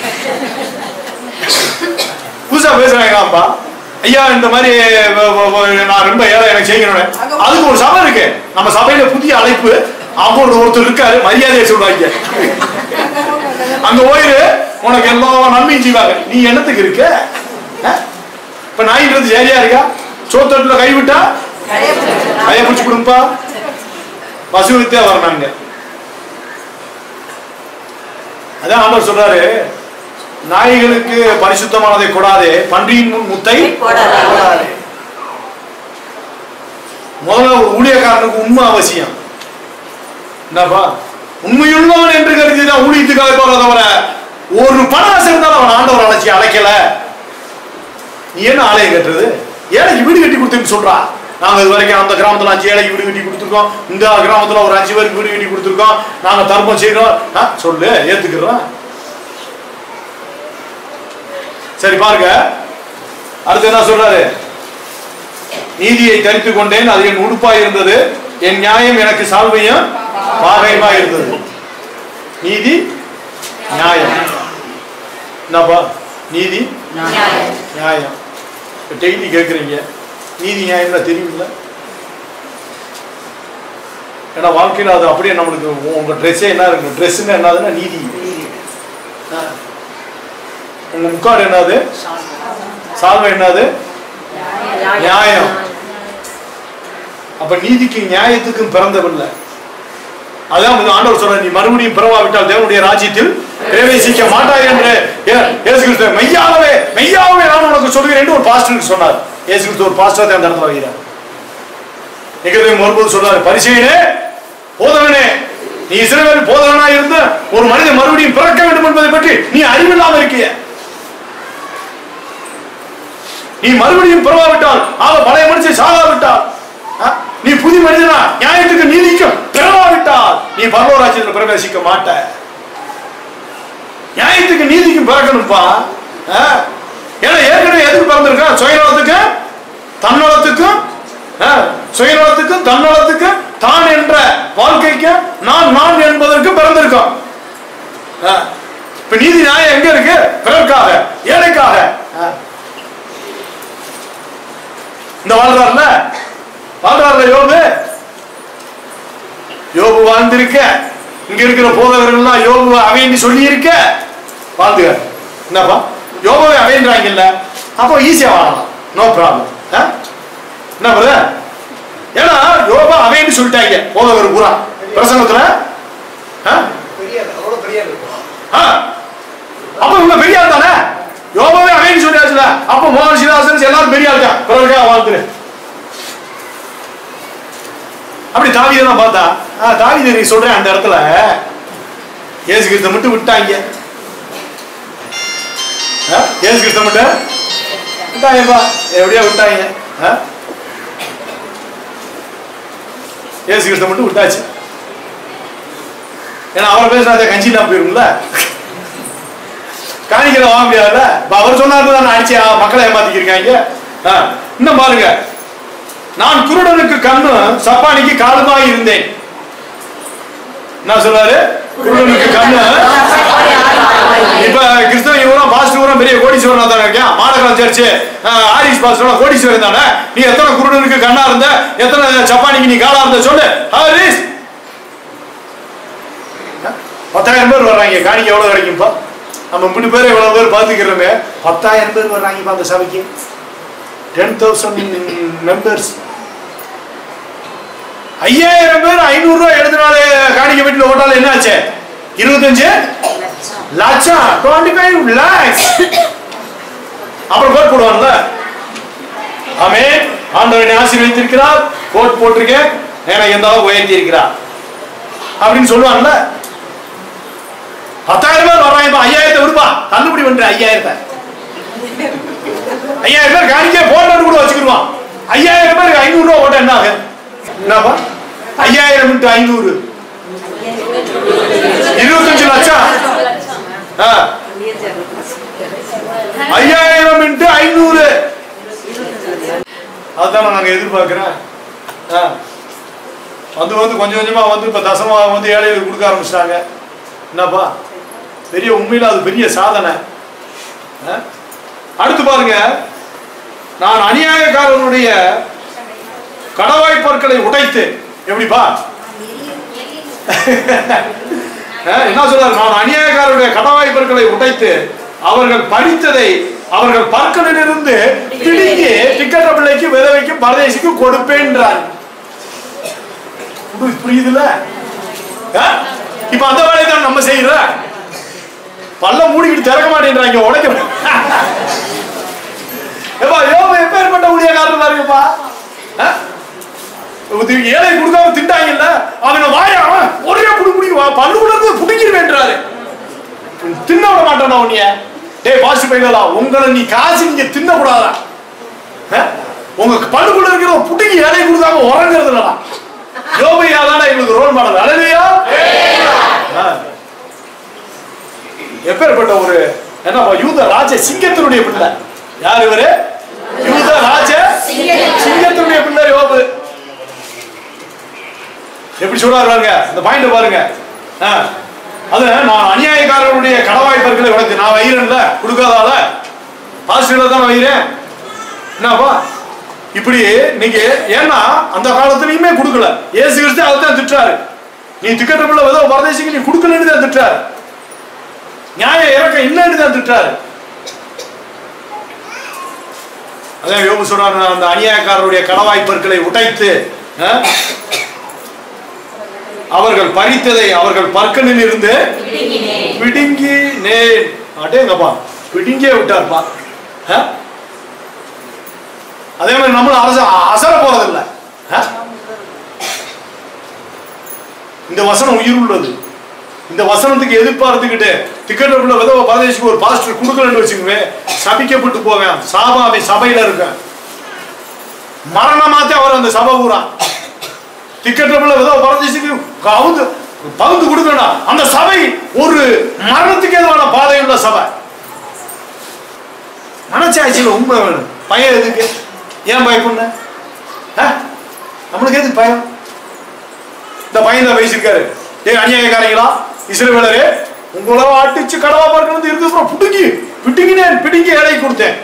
புதுசா பேசுறாங்க அப்பா ஐயா இந்த மாதிரி வ- வ- வ- நான் ரொம்ப ஏழை எனக்கு செய்யணும் அதுக்கு ஒரு சபை இருக்கு நம்ம சபையில புதிய அழைப்பு அவங்க ஒருத்தர் இருக்காரு மரியாதையை சொல்லுவாங்க அங்க போயிரு உனக்கு எல்லா நன்மையும் செய்வாங்க நீ என்னத்துக்கு இருக்க அஹ்? இப்ப நாயின்றது சரியா இருக்கா சோத்தட்டுல கைவிட்டா கைய பிடிச்சு கொடுப்பா பசுவித்தே வரணுங்க அதான் ஆண்டவர் சொல்றாரு நாய்களுக்கு பரிசுத்தமானதை கொடாதே பன்றியின் முன் முத்தை போடாதே. போடாதே. முதல்ல ஒரு ஊழியக்காரனுக்கு உண்மை அவசியம் என்னப்பா உண்மையுள்ளவன் என்று கருதி தான் ஊழியத்துக்காக போறத தவிர ஒரு பண ஆசை இருந்தாலும் அவன் ஆண்டவர் அழைச்சி அழைக்கல நீ என்ன ஆலயம் கட்டுறது ஏழைக்கு வீடு கட்டி கொடுத்துன்னு சொல்றா நாங்க இது வரைக்கும் அந்த கிராமத்துல அஞ்சு ஏழைக்கு வீடு கட்டி கொடுத்துருக்கோம் இந்த கிராமத்துல ஒரு அஞ்சு பேருக்கு வீடு கட்டி கொடுத்துருக்கோம் நாங்க தர்மம் செய்யறோம் ஆ, சொல்லு ஏத்துக்கிறோம் சரி பாருங்க அடுத்து என்ன சொல்றாரு நீதியை தரித்து கொண்டேன் அது என் உடுப்பாய் இருந்தது என் நியாயம் எனக்கு சால்வையும் பாகையுமா இருந்தது நீதி நியாயம் என்னப்பா நீதி நியாயம். நியாயம் இப்போ டெய்லி கேட்குறீங்க நீதி நியாயம்னா தெரியுமில்ல ஏன்னா வாழ்க்கையில் அது அப்படியே நம்மளுக்கு உ- உங்க ட்ரெஸ்ஸே என்ன இருக்கு ட்ரெஸ்ஸுங்க என்னதுன்னா நீதி ஆ. உங்க முக்காடு என்னது சால்வை என்னது நியாயம். அப்ப நீதிக்கு நியாயத்துக்கும் பிறந்தவில்லை அதான் வந்து ஆண்டவர் சொல்ற நீ மறுபடியும் பிறவாவிட்டால் தேவனுடைய ராஜ்யத்தில் பிரவேசிக்க மாட்டாய் என்று ஏ- இயேசு கிறிஸ்து மெய்யாகவே மெய்யாகவே நான் உனக்கு சொல்கிறேன் என்று ஒரு பாஸ்டருக்கு சொன்னார் இயேசு கிறிஸ்து ஒரு பாஸ்டர் அந்த இடத்துல வைக்கிறார் நிகழ்வு வரும்போது சொல்றாரு பரிசெயனே போதகனே நீ இஸ்ரவேல் போதகனா இருந்து ஒரு மனிதன் மறுபடியும் பிறக்க வேண்டும் என்பதை பற்றி நீ அறிவில்லாம இருக்கிய நீ மறுபடியும் பிறவாவிட்டால் ஆக பழைய மனுஷன் சாகாவிட்டால் ஆ? நீ புதிய மனிதனா நியாயத்துக்கு நீதிக்கும் பிறவாவிட்டால் நீ பரலோராஜ்யத்தில் பிரவேசிக்க மாட்ட நியாயத்துக்கு நீதிக்கும் பிறக்கணும்ப்பா ஆ? ஏன்னா ஏற்கனவே எதுக்கு பிறந்திருக்கான் சுயநலத்துக்கு தன்னலத்துக்கும் ஆ, சுயநலத்துக்கும் தன்னலத்துக்கும் தான் என்ற வாழ்க்கைக்கு நான் நான் என்பதற்கு பிறந்திருக்கோம் ஆ. இப்ப நீதி நியாயம் எங்க இருக்கு பிறர்க்காக ஏழைக்காக ஆ. இந்த வாழ்றாருல வாழ்றாருல யோபு யோபு வாழ்ந்திருக்க இங்க இருக்கிற போதகர்கள்லாம் யோபு அவைன்னு சொல்லி இருக்க வாழ்ந்துக என்னப்பா யோபுவை அவைன்றாங்கல்ல அப்போ ஈஸியா வாழலாம் நோ ப்ராப்ளம் என்ன பிரதர் ஏன்னா யோபா அவைன்னு சொல்லிட்டாங்க போதகர் பூரா பிரசங்கத்துல ஆ? ஆ. அப்ப இவங்க பெரிய ஆள் தானே யோபாவே அவைன்னு சொல்லியாச்சுல அப்ப மோகன் சிவாசன் எல்லாரும் பெரிய ஆள் தான் பிறகுக்காக வாழ்ந்துரு அப்படி தாவீதெல்லாம் பார்த்தா ஆ, தாவீது நீ சொல்றேன் அந்த இடத்துல இயேசு கிறிஸ்த மட்டும் விட்டாங்க ஆ? இயேசு கிறிஸ்த மட்டும் விட்டாங்கப்பா எப்படியா விட்டாங்க ஆ? இயேசு கிறிஸ்த மட்டும் விட்டாச்சு ஏன்னா அவர் பேசினா கஞ்சி இல்லாம போயிரும்ல காணிக்கிற வாங்க முடியாதுல்ல இப்ப அவர் சொன்னாரு தான் அடிச்சு ஆ, மக்களை ஏமாத்திக்கிருக்காங்க ஆ, இன்னும் பாருங்க நான் குருடனுக்கு கண்ணு சப்பானிக்கு காலுமாய் இருந்தேன் என்ன சொல்றாரு குருடனுக்கு கண்ணு இப்ப கிறிஸ்தவ இவரும் பாஸ்டர் இவரும் பெரிய கோடீஸ்வரனா தானே இருக்கேன் மாநகரம் சர்ச்சு ஆரிஸ் பாஸ்டர் கோடீஸ்வரன் தானே நீ எத்தனை குருடனுக்கு கண்ணா இருந்த எத்தனை சப்பானிக்கு நீ காலா இருந்த சொல்லு ஹாரிஸ் பத்தாயிரம் பேர் வர்றாங்க காணிக்கு எவ்வளவு கிடைக்கும்ப்பா நம்ம மூணு பேர் எவ்வளவு பேர் பார்த்துக்கிறோமே பத்தாயிரம் பேர் வர்றாங்கப்பா அந்த சபைக்கு டென் தௌசண்ட் மெம்பர்ஸ் ஐயாயிரம் பேர் ஐநூறு ரூபாய் எழுதினாலே காணிக்க வீட்டில் ஓட்டால என்ன ஆச்சு இருபத்தஞ்சு லட்சம் டுவெண்ட்டி ஃபைவ் லேக்ஸ் அப்புறம் கோட் போடுவான்ல ஆமே ஆண்டவனை ஆசீர்வதித்திருக்கிறார் கோட் போட்டிருக்கேன் எனக்கு எந்த அளவுக்கு உயர்த்தி இருக்கிறார் அப்படின்னு சொல்லுவான்ல பத்தாயிரம் பேர் வர்றாங்க ஐயாயிரத்தை விடுப்பா தள்ளுபடி பண்ற ஐயாயிரத்தை ஐயாயிரம் பேர் காணிக்கே போட்டோன்னு கூட வச்சுக்கிடுவான் ஐயாயிரம் பேருக்கு ஐநூறு ரூபா ஓட்ட என்ன ஆகும் என்னப்பா ஐயாயிரம் இன்ட்டு ஐநூறு இருபத்தஞ்சு லட்சம் ஆ. ஐயாயிரம் இன்ட்டு ஐநூறு அதுதான் நாங்க எதிர்பார்க்கிறேன் ஆ. வந்து வந்து கொஞ்சம் கொஞ்சமா வந்து இப்ப தசமா வந்து ஏழைகளுக்கு கொடுக்க ஆரம்பிச்சிட்டாங்க என்னப்பா பெரிய உண்மையில அது பெரிய சாதனை ஆ? அடுத்து பாருங்க நான் அநியாயக்காரனுடைய கடவாய் பற்களை உடைத்து எப்படிப்பா அஹ், என்ன சொல்றாரு நான் அநியாயக்காரருடைய கடவாய் பற்களை உடைத்து அவர்கள் படித்ததை அவர்கள் பற்களிலிருந்து பிடுங்கி டிக்கெட்ட பிள்ளைக்கு விதவைக்கு பரதேசிக்கு கொடுப்பேன்றார் புரி- புரியுதுல அஹ்? இப்ப அந்த வேலையை தான் நம்ம செய்யற பல்ல மூடிக்கிட்டு திறக்க மாட்டேன்றாங்க உடைக்க ஏப்பா யோபு எப்பேற்பட்ட ஊழியக்காரர் பாருங்கப்பா ஆ? இது ஏழை கொடுக்காம திண்டாங்கல்ல அவங்க வாயா அவன் ஒரே புடி புடி பல்லுக்குள்ள இருந்து புடிக்கிருவேன்றாரு தின்ன விட மாட்டானா உன்னைய டேய் பாசி பையலா உங்களை நீ காசு நீங்க தின்ன கூடாதா ஆ? உங்க பல்லுக்குள்ள இருக்கிற புடிங்கி ஏழை கொடுக்காம உறங்குறது இல்லடா யோபையா தானே எங்களுக்கு ரோல் மாடல் அழலையா எப்பேற்பட்ட ஒரு என்னப்பா யூத ராஜ சிங்கத்தினுடைய பிள்ளை யார் இவரு யூத ராஜ சிங்கத்தினுடைய பிள்ளை யோபு எப்படி சொல்றாரு பாருங்க இந்த பாயிண்ட் பாருங்க ஆ. அது நான் அநியாயக்காரருடைய கடவாய் பற்களை உனக்கு நான் வைரன்ல கொடுக்காதால பாசிட்டிவ்ல தான் வைரேன் என்னப்பா இப்படி நீங்க ஏன்னா அந்த காலத்துலயுமே கொடுக்கல ஏசு கிறிஸ்து அதை தான் திட்டுறாரு நீ திக்கட்டப்புள்ள ஏதோ பரதேசிக்கு நீ கொடுக்கலன்னு தான் திட்டுறாரு நியாய இறக்கம் இல்லைன்னு தான் திட்டுறாரு அதான் யோபு சொல்றாரு நான் அந்த அநியாயக்காரருடைய கடவாய் பற்களை உடைத்து அஹ், அவர்கள் பறித்ததை அவர்கள் பற்களில் இருந்து பிடுங்கி நேர் அடேங்கப்பா பிடுங்கியே விட்டார்ப்பா அஹ்? அதே மாதிரி நம்மளும் அரச அசர போறதில்ல அஹ்? இந்த வசனம் உயிர் உள்ளது இந்த வசனத்துக்கு எதிர்பார்த்துக்கிட்டு டிக்கெட் உள்ள விதவ பரதேசிக்கு ஒரு பாஸ்டர் கொடுக்கலன்னு வச்சுக்கவே சபிக்கப்பட்டு போவேன் சாபாவை சபையில இருக்கேன் மரணமாத்தே அவர் அந்த சபை ஊரான் டிக்கெட் உள்ள விதவ பரதேசிக்கு கவுந்து பகுந்து கொடுக்கணும் அந்த சபை ஒரு மரணத்துக்கு எதுவான பாதையுள்ள சபை மனச்சாட்சியில் உண்மை வேணும் பயம் எதுக்கு ஏன் பயப்பட நம்மளுக்கு எதுக்கு பயம் இந்த பையன் தான் பேசியிருக்காரு ஏ அநியாயக்காரங்களா இஸ்ரவேலரே உங்கள அடிச்சு கடவா பார்க்கணும் இருக்கு அப்புறம் பிடுங்கி பிடுங்கினேன் பிடுங்கி ஏழை கொடுத்தேன்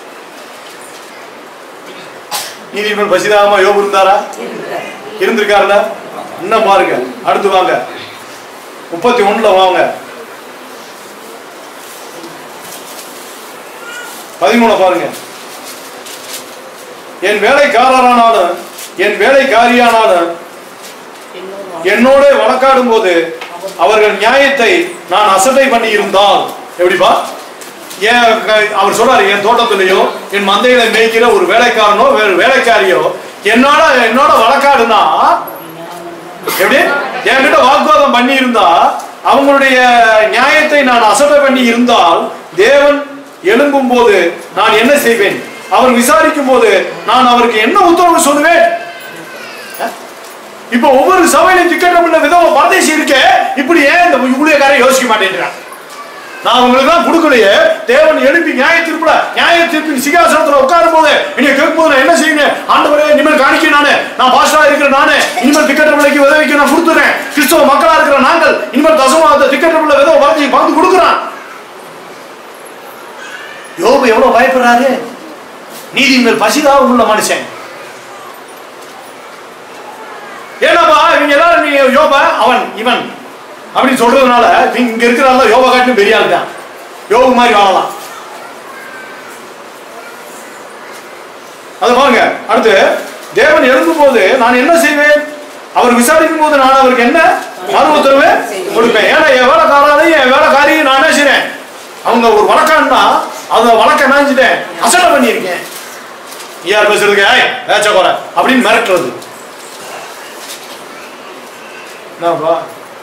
நீதிமன்றம் பசிதாமா யோபு இருந்தாரா இருந்திருக்காருல இன்னும் பாருங்க அடுத்து வாங்க முப்பத்தி ஒண்ணுல வாங்க பதிமூணு பாருங்க என் வேலைக்காரரானாலும் என் வேலைக்காரியானாலும் என்னோட வழக்காடும் போது அவர்கள் நியாயத்தை நான் அசட்டை பண்ணி இருந்தால் எப்படிப்பா ஏன் க- அவர் சொல்றாரு என் தோட்டத்திலேயோ என் மந்தையில மேய்க்கிற ஒரு வேலைக்காரனோ வேறு வேலைக்காரியோ என்னோட என்னோட வழக்காடுனா எப்படி என்கிட்ட வாக்குவாதம் பண்ணி இருந்தா அவங்களுடைய நியாயத்தை நான் அசட்டை பண்ணி இருந்தால் தேவன் எழும்பும் போது நான் என்ன செய்வேன் அவர் விசாரிக்கும் போது நான் அவருக்கு என்ன உத்தரவு சொல்லுவேன் இப்ப ஒவ்வொரு சபையிலும் திக்கட்டம் உள்ள விதம் பரதேசி இருக்கே இப்படி ஏன் இந்த ஊழியக்காரன் யோசிக்க மாட்டேங்கிறான் நான் உங்களுக்கு தான் கொடுக்கலையே தேவன் எழுப்பி நியாய தீர்ப்புல நியாய தீர்ப்பின் சிங்காசனத்துல உட்காரும் போது நீங்க கேட்கும் போது நான் என்ன செய்யுங்க ஆண்டவரே இனிமேல் காணிக்க நானு நான் பாஸ்டரா இருக்கிற நானு இனிமேல் திக்கட்ட விலைக்கு விதவைக்கு நான் கொடுத்துறேன் கிறிஸ்தவ மக்களா இருக்கிற நாங்கள் இனிமேல் தசமா அந்த திக்கட்ட உள்ள விதவை பரதி பங்கு கொடுக்குறான் யோபு எவ்வளவு பயப்படுறாரு நீதி மேல் பசிதாக உள்ள மனுஷன் ஏன்னாப்பா இவங்க எல்லாரும் நீங்க யோப அவன் இவன் அப்படின்னு சொல்றதுனால நீங்க இங்க இருக்கிறால யோபா காட்டிலும் பெரிய ஆள் தான் யோபு மாதிரி வாழலாம் அது பாருங்க அடுத்து தேவன் எழுந்தும் போது நான் என்ன செய்வேன் அவர் விசாரிக்கும் போது நான் அவருக்கு என்ன மறு உத்தரவு கொடுப்பேன் ஏன்னா என் வேலைக்காரனையும் என் வேலைக்காரியும் நான் என்ன செய்றேன் அவங்க ஒரு வழக்கான்னா அந்த வழக்க என்ன செஞ்சுட்டேன் அசட்டை பண்ணியிருக்கேன் யார் பேசுறதுக்கு ஏய் பேச்ச குறை அப்படின்னு மிரட்டுறது என்னப்பா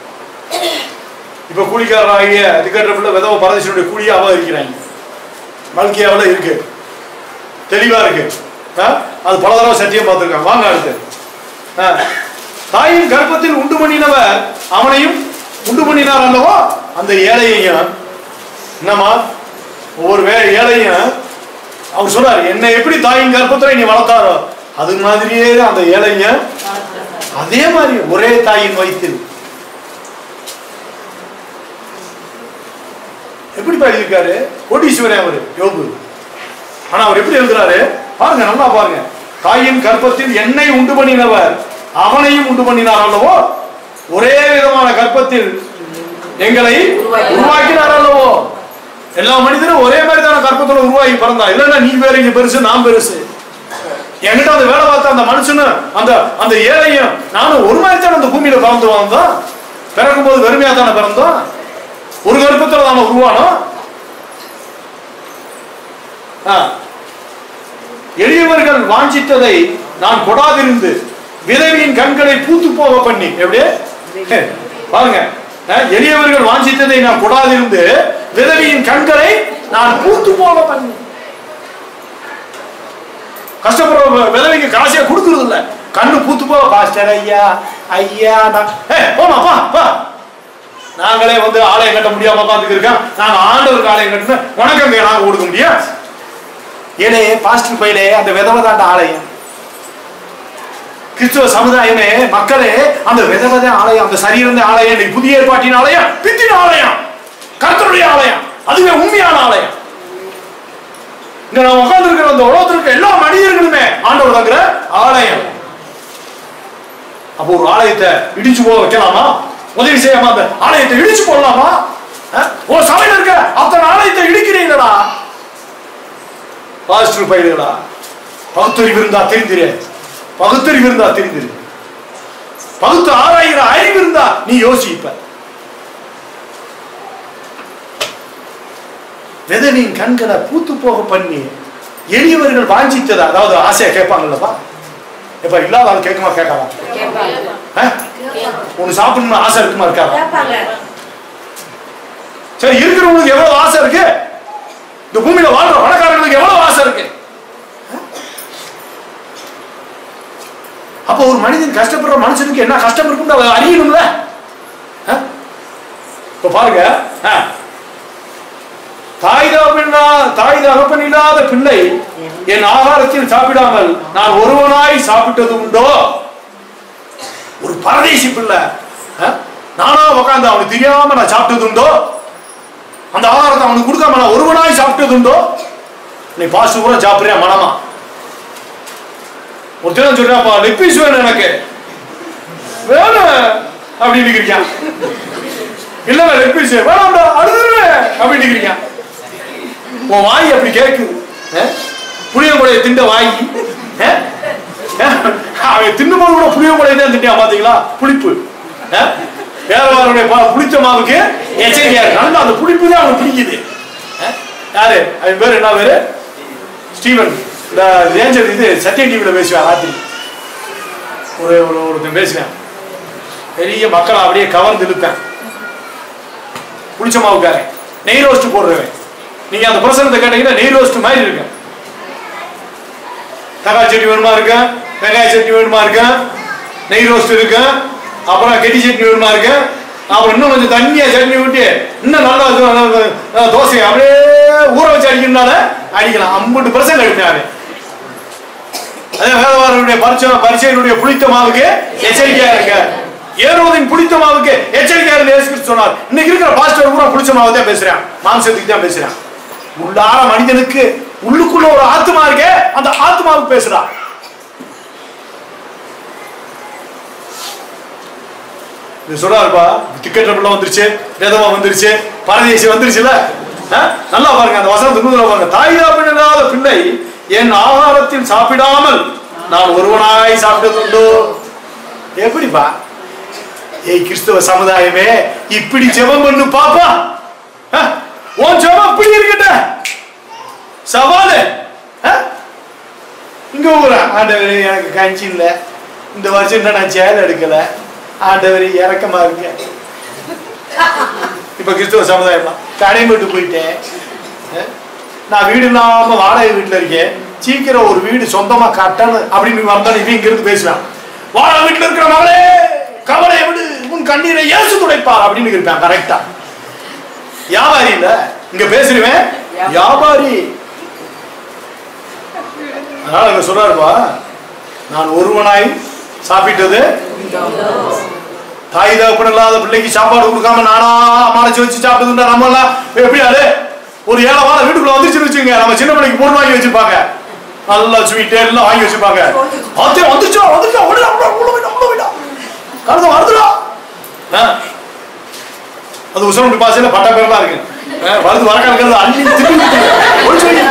இப்ப கூலிக்காரராகிய திக்கற்றப்பட்ட விதவ பரதேசனுடைய கூலியா அவ இருக்கிறாங்க மல்கியாவில் இருக்கு தெளிவா இருக்கு ஆ? அது பல தடவை சத்தியம் பார்த்துருக்காங்க வாங்க அடுத்து ஆ. தாயின் கர்ப்பத்தில் உண்டு பண்ணினவர் அவனையும் உண்டு பண்ணினார் அல்லவோ அந்த ஏழையையும் என்னம்மா ஒவ்வொரு வே ஏழையும் அவர் சொல்றாரு என்னை எப்படி தாயின் கர்ப்பத்துல நீ வளர்த்தாரோ அது மாதிரியே அந்த ஏழையும் அதே மாதிரி ஒரே தாயின் வயிற்றில் எப்படி எழுதியிருக்காரு கோடீஸ்வரன் அவரு யோபு ஆனா அவர் எப்படி எழுதுறாரு பாருங்க நல்லா பாருங்க தாயின் கர்ப்பத்தில் என்னை உண்டு பண்ணினவர் அவனையும் உண்டு பண்ணினார் அல்லவோ ஒரே விதமான கர்ப்பத்தில் எங்களை உருவாக்கினார் அல்லவோ எல்லா மனிதரும் ஒரே மாதிரி தான கர்ப்பத்துல உருவாகி பிறந்தா இல்லைன்னா நீ வேற இங்க பெருசு நான் பெருசு என்கிட்ட அந்த வேலை பார்த்த அந்த மனுஷனும் அந்த அந்த ஏழையும் நானும் ஒரு மாதிரி தானே அந்த பூமியில பிறந்து வந்தோம் பிறக்கும் போது வெறுமையா தானே பிறந்தோம் ஒரு கர்ப்பத்துல தானே உருவானோம் ஆ. எளியவர்கள் வாஞ்சித்ததை நான் கொடாதிருந்து விதவியின் கண்களை பூத்து போக பண்ணி எப்படி ஹே, பாருங்க ஆ, எளியவர்கள் வாஞ்சித்ததை நான் கொடாதிருந்து விதவியின் கண்களை நான் பூத்து போக பண்ணி கஷ்டப்படுற வ- விதவைக்கு காசையே கொடுக்கறது இல்ல கண்ணு பூத்து போக பாஸ்டர் ஐயா ஐயா நான் ஏ போமா பா பா நாங்களே வந்து ஆலயம் கட்ட முடியாம உட்காந்துக்கு இருக்கோம் நாங்க ஆண்டவருக்கு ஆலயம் கட்டணும் உனக்கு அங்க நாங்க கொடுக்க முடியும் ஏனே பாஸ்டர் பையலே அந்த விதவை தாண்ட ஆலயம் கிறிஸ்துவ சமுதாயமே மக்களே அந்த வித வித ஆலயம் அந்த சரீரந்த ஆலயம் இன்னைக்கு புதிய ஏற்பாட்டின் ஆலயம் பித்தின் ஆலயம் கர்த்தருடைய ஆலயம் அதுவே உண்மையான ஆலயம் இங்க நான் உட்கார்ந்து இருக்கிற அந்த உலகத்தில் இருக்க எல்லா மனிதர்களுமே ஆண்டவர் தங்குற ஆலயம் அப்போ ஒரு ஆலயத்தை இடிச்சு போக வைக்கலாமா உதவி செய்யாம அந்த ஆலயத்தை இடிச்சு போடலாமா அஹ்? ஒரு சபையில இருக்க அத்தனை ஆலயத்தை இடிக்கிறீங்களா பாஸ்டர் பயிர்களா பகுத்தறிவு இருந்தா தெரிந்திரு பகுத்தறிவு இருந்தா தெரிந்திரு பகுத்து ஆராயிர அறிவு இருந்தா நீ யோசிப்ப வெதனின் கண்களை பூத்து போக பண்ணி எளியவர்கள் வாஞ்சித்தது அதாவது ஆசையா கேட்பாங்கல்லப்பா எப்ப இல்லாத ஆள் கேட்குமா கேட்காதா கேட்பாங்க அஹ்? உனக்கு சாப்பிடணும்னு ஆசை இருக்குமா இருக்காதா கேட்பாங்க சரி இருக்கிறவங்களுக்கு எவ்வளவு ஆசை இருக்கு இந்த பூமியில வாழ்ற பணக்காரங்களுக்கு எவ்வளவு ஆசை இருக்கு அப்போ ஒரு மனிதன் கஷ்டப்படுற மனுஷனுக்கு என்ன கஷ்டம் இருக்குன்னு அதை அறியணும்ல அஹ்? இப்ப பாருங்க அஹ். தாய் தகப்பனா தாய் தகப்பன் இல்லாத பிள்ளை என் ஆகாரத்தில் சாப்பிடாமல் நான் ஒருவனாய் சாப்பிட்டது உண்டோ ஒரு பரதேசி பிள்ளை அஹ்? நானா உட்கார்ந்து அவனுக்கு தெரியாம நான் சாப்பிட்டது உண்டோ அந்த ஆகாரத்தை அவனுக்கு கொடுக்காம நான் ஒருவனாய் சாப்பிட்டது உண்டோ நீ பாஸ்ட் கூட சாப்பிடுறியா மனமா ஒருத்தர் சொல்றாப்பா லெக் பீஸ் வேணும் எனக்கு வேணும் அப்படின்னு நிக்கிறீங்க இல்ல லெக் பீஸ் வேணாம்டா அழுதுருவேன் அப்படின்னு நிக்கிறீங்க உன் வாய் அப்படி கேக்குது அஹ்? புளியங்குடைய திண்ட வாய் அஹ்? அஹ்? அவன் தின்னும்போது கூட புளியங்குடைய தான் திண்டியா பாத்தீங்களா புளிப்பு அஹ்? வேறவாருடைய பா- புளிச்ச மாவுக்கு எச்சரிக்கையா இருக்கு நல்லா அந்த புளிப்பு தான் அவனுக்கு பிடிக்குது அஹ்? யாரு அவன் பேரு என்ன பேரு ஸ்டீவன் இந்த ரேஞ்சர் இது சத்ய டிவியில் பேசுவேன் ராத்திரி ஒரு ஒரு ஒருத்தன் பேசுவேன் பெரிய மக்களை அப்படியே கவர்ந்து இழுத்தேன் புளிச்ச மாவுக்காரன் நெய் ரோஸ்ட் போடுறவன் நீங்க அந்த பிரசனத்தை கேட்டீங்கன்னா நெய் ரோஸ்ட் மாதிரி இருக்கு தக்காளி சட்னி வேணுமா இருக்கு வெங்காய சட்னி வேணுமா இருக்கு நெய் ரோஸ்ட் இருக்கு அப்புறம் கெட்டி சட்னி வேணுமா இருக்கு அப்புறம் இன்னும் கொஞ்சம் தண்ணியா சட்னி விட்டு இன்னும் நல்லா தோ- தோ- தோசை அப்படியே ஊற வச்சு அடிக்கணும்னால அடிக்கலாம் ஐம்பது பர்சன்ட் அடிப்பாரு அதே வேதவாரனுடைய பரிச்சை பரிச்சையினுடைய புளித்த மாவுக்கு எச்சரிக்கையா இருக்க ஏறுவதின் புளித்த மாவுக்கு எச்சரிக்கையா இருந்து இயேசு கிறிஸ்து சொன்னார் இன்னைக்கு இருக்கிற பாஸ்டர் கூட புளிச்ச மாவு தான் பேசுறான் மாம்சத்துக்கு தான் பேசுறான் உள்ளார மனிதனுக்கு உள்ளுக்குள்ள ஒரு ஆத்மா இருக்கே அந்த ஆத்மாவுக்கு பேசுறான் இது சொல்றாருப்பா டிக்கெட் பிள்ளை வந்துருச்சு வேதமா வந்துருச்சு பரதேசி வந்துருச்சுல ஆ? நல்லா பாருங்க அந்த வசனத்தை நூறுல பாருங்க தாய் இல்லாத பிள்ளை என் ஆகாரத்தில் சாப்பிடாமல் நான் ஒருவனாய் சாப்பிட்டதுண்டோ எப்படிப்பா ஏய் கிறிஸ்துவ சமுதாயமே இப்படி ஜெபம் பண்ணு பாப்பா ஆ? உன் ஜெபம் இப்படி இருக்கட்ட சவாலு ஆ? இங்க ஊரா ஆண்டவரே எனக்கு கஞ்சி இல்ல இந்த வருஷம் இன்னும் நான் சேலை எடுக்கல ஆண்டவரே இறக்கமா இருக்க இப்ப கிறிஸ்துவ சமுதாயம் தான் கடை மட்டும் போயிட்டேன் அஹ், நான் வீடு இல்லாம வாடகை வீட்டுல இருக்கேன் சீக்கிரம் ஒரு வீடு சொந்தமா கட்டணும் அப்படின்னு வந்தாலும் இவன் இங்க இருந்து பேசுவான் வாடகை வீட்டுல இருக்கிற மகளே கவலை விடு உன் கண்ணீரை இயேசு துடைப்பார் அப்படின்னு இருப்பான் கரெக்டா வியாபாரி இல்ல இங்க பேசுறவன் வியாபாரி அதனால இங்க சொல்றாருப்பா நான் ஒருவனாய் சாப்பிட்டது தாய் தகப்பன் இல்லாத பிள்ளைக்கு சாப்பாடு கொடுக்காம நானா மறைச்சு வச்சு சாப்பிட்டதுண்டா நம்ம எல்லாம் எப்படி ஆளு ஒரு ஏழவான வீட்டுக்குள்ள வந்துருச்சுன்னு வச்சுங்க நம்ம சின்ன பிள்ளைக்கு பொருள் வாங்கி வச்சிருப்பாங்க நல்லா ஸ்வீட் எல்லாம் வாங்கி வச்சிருப்பாங்க அது வந்துச்சா வந்துச்சா உள்ள உள்ள உள்ள போயிட்டா உள்ள போயிட்டா கழுத வருதுடா ஆ. அது உசரம் பாசையில பட்ட பேர்லாம் இருக்கு ஆ, வருது வரக்கா இருக்கிறது அள்ளி திட்டு ஒழிச்சு வைங்க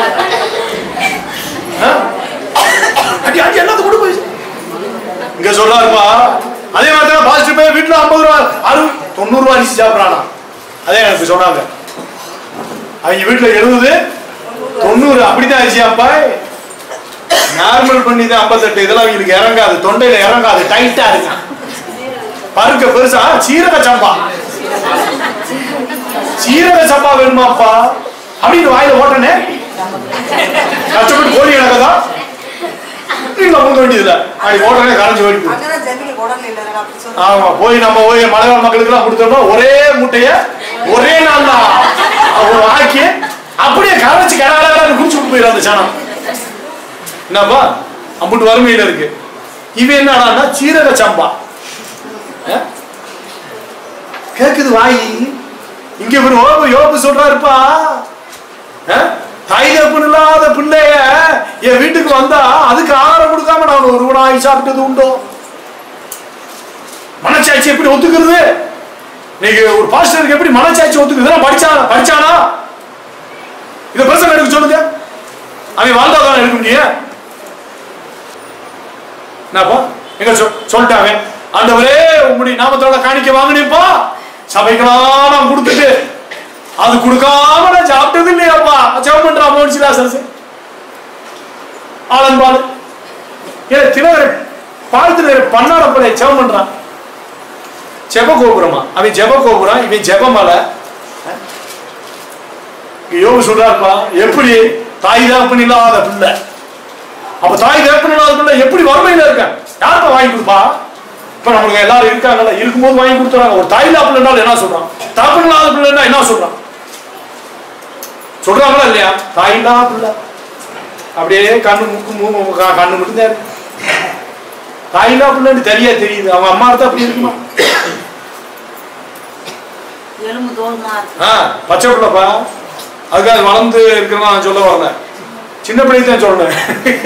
ஆ? அடி அடி எல்லாத்துக்கும் கொடு போய் இங்க சொல்றாருப்பா அதே மாதிரி தான் பாசிட்டிவ் போய் வீட்டுல ஐம்பது ரூபா அறுபது தொண்ணூறு ரூபா அரிசி சாப்பிடறானா அதே எனக்கு சொன்னாங்க அவங்க வீட்டுல எழுபது தொண்ணூறு அப்படிதான் அரிசியாப்பா நார்மல் பண்ணி தான் ஐம்பத்தெட்டு இதெல்லாம் அவங்களுக்கு இறங்காது தொண்டையில இறங்காது டைட்டா இருக்கு பருக்க பெருசா சீரக சம்பா சீரக சம்பா வேணுமாப்பா அப்படின்னு வாயில ஓட்டனே கஷ்டப்பட்டு கோழி எனக்குதா இல்ல முங்க வேண்டியதுல அப்படி ஓட்டனே கரைஞ்சு ஓடி போகுது. அங்கதான் ஜெமினி உடல் இல்லை அப்படி சொல்லி ஆமா போய் நம்ம போய் மலையாள மக்களுக்கு எல்லாம் கொடுத்தோம்னா ஒரே முட்டைய ஒரே நாள் தான் அவங்க ஆக்கி அப்படியே கரைச்சு கடகடன்னு குடிச்சு விட்டு போயிடும் அந்த சனம் என்னப்பா அம்புட்டு வறுமையில இருக்கு இவன் என்னடான்னா சீரக சம்பா அஹ்? கேக்குது வாய் இங்க ஒரு யோபு யோபு சொல்றாருப்பா அஹ்? தாய் தகப்பன் இல்லாத பிள்ளைய என் வீட்டுக்கு வந்தா அதுக்கு ஆகாரம் கொடுக்காம நான் ஒரு உணவாகி சாப்பிட்டது உண்டோ மனச்சாட்சி எப்படி ஒத்துக்கிறது நீங்க ஒரு பாஸ்டருக்கு எப்படி மனச்சாட்சி ஒத்துக்குது இதெல்லாம் படிச்சானா படிச்சானா இத பிரச்சனை எடுக்க சொல்லுங்க அவன் வாழ்ந்தாதான் எடுக்க முடியும் என்னப்பா எங்க சொல் சொல்லிட்டாங்க ஆண்டவரே உங்களுடைய நாமத்தோட காணிக்க வாங்கினேப்பா சபைக்கெல்லாம் நான் கொடுத்துட்டு அது கொடுக்காம நான் சாப்பிட்டது இல்லையாப்பா ஜெபம் பண்றா மோனிசிலா சரசு ஆலன்பாலு ஏன் தினகர பாலத்துல பண்ணாட போல ஜெபம் பண்றான் ஜெப கோபுரமா அவன் ஜெப கோபுரம் இவன் ஜெபமலை யோகு சொல்றாருப்பா எப்படி தாய் தகப்பன் இல்லாத பிள்ளை அப்ப தாய் தகப்பன் இல்லாத பிள்ளை எப்படி வறுமையில இருக்க யார்ப்பா வாங்கி கொடுப்பா இப்ப நம்மளுக்கு எல்லாரும் இருக்காங்கல்ல இருக்கும்போது வாங்கி கொடுத்துறாங்க ஒரு தாய் இல்லாத பிள்ளைனால என்ன சொல்றான் தகப்பன் இல்லாத பிள்ளைன்னா என்ன சொல்றான் சொல்றாங்களா இல்லையா தாய் இல்லாத பிள்ளை அப்படியே கண்ணு முக்கு மூ க- கண்ணு மட்டும் தான் இருக்கு தாய் இல்லாத பிள்ளைன்னு தெரியா தெரியுது அவங்க அம்மா தான் அப்படி இருக்குமா எலும்பு தோல்மா ஆ பச்சை பிள்ளைப்பா அதுக்காக அது வளர்ந்து இருக்கிறதா நான் சொல்ல வரல சின்ன பிள்ளைக்கு தான் சொல்றேன்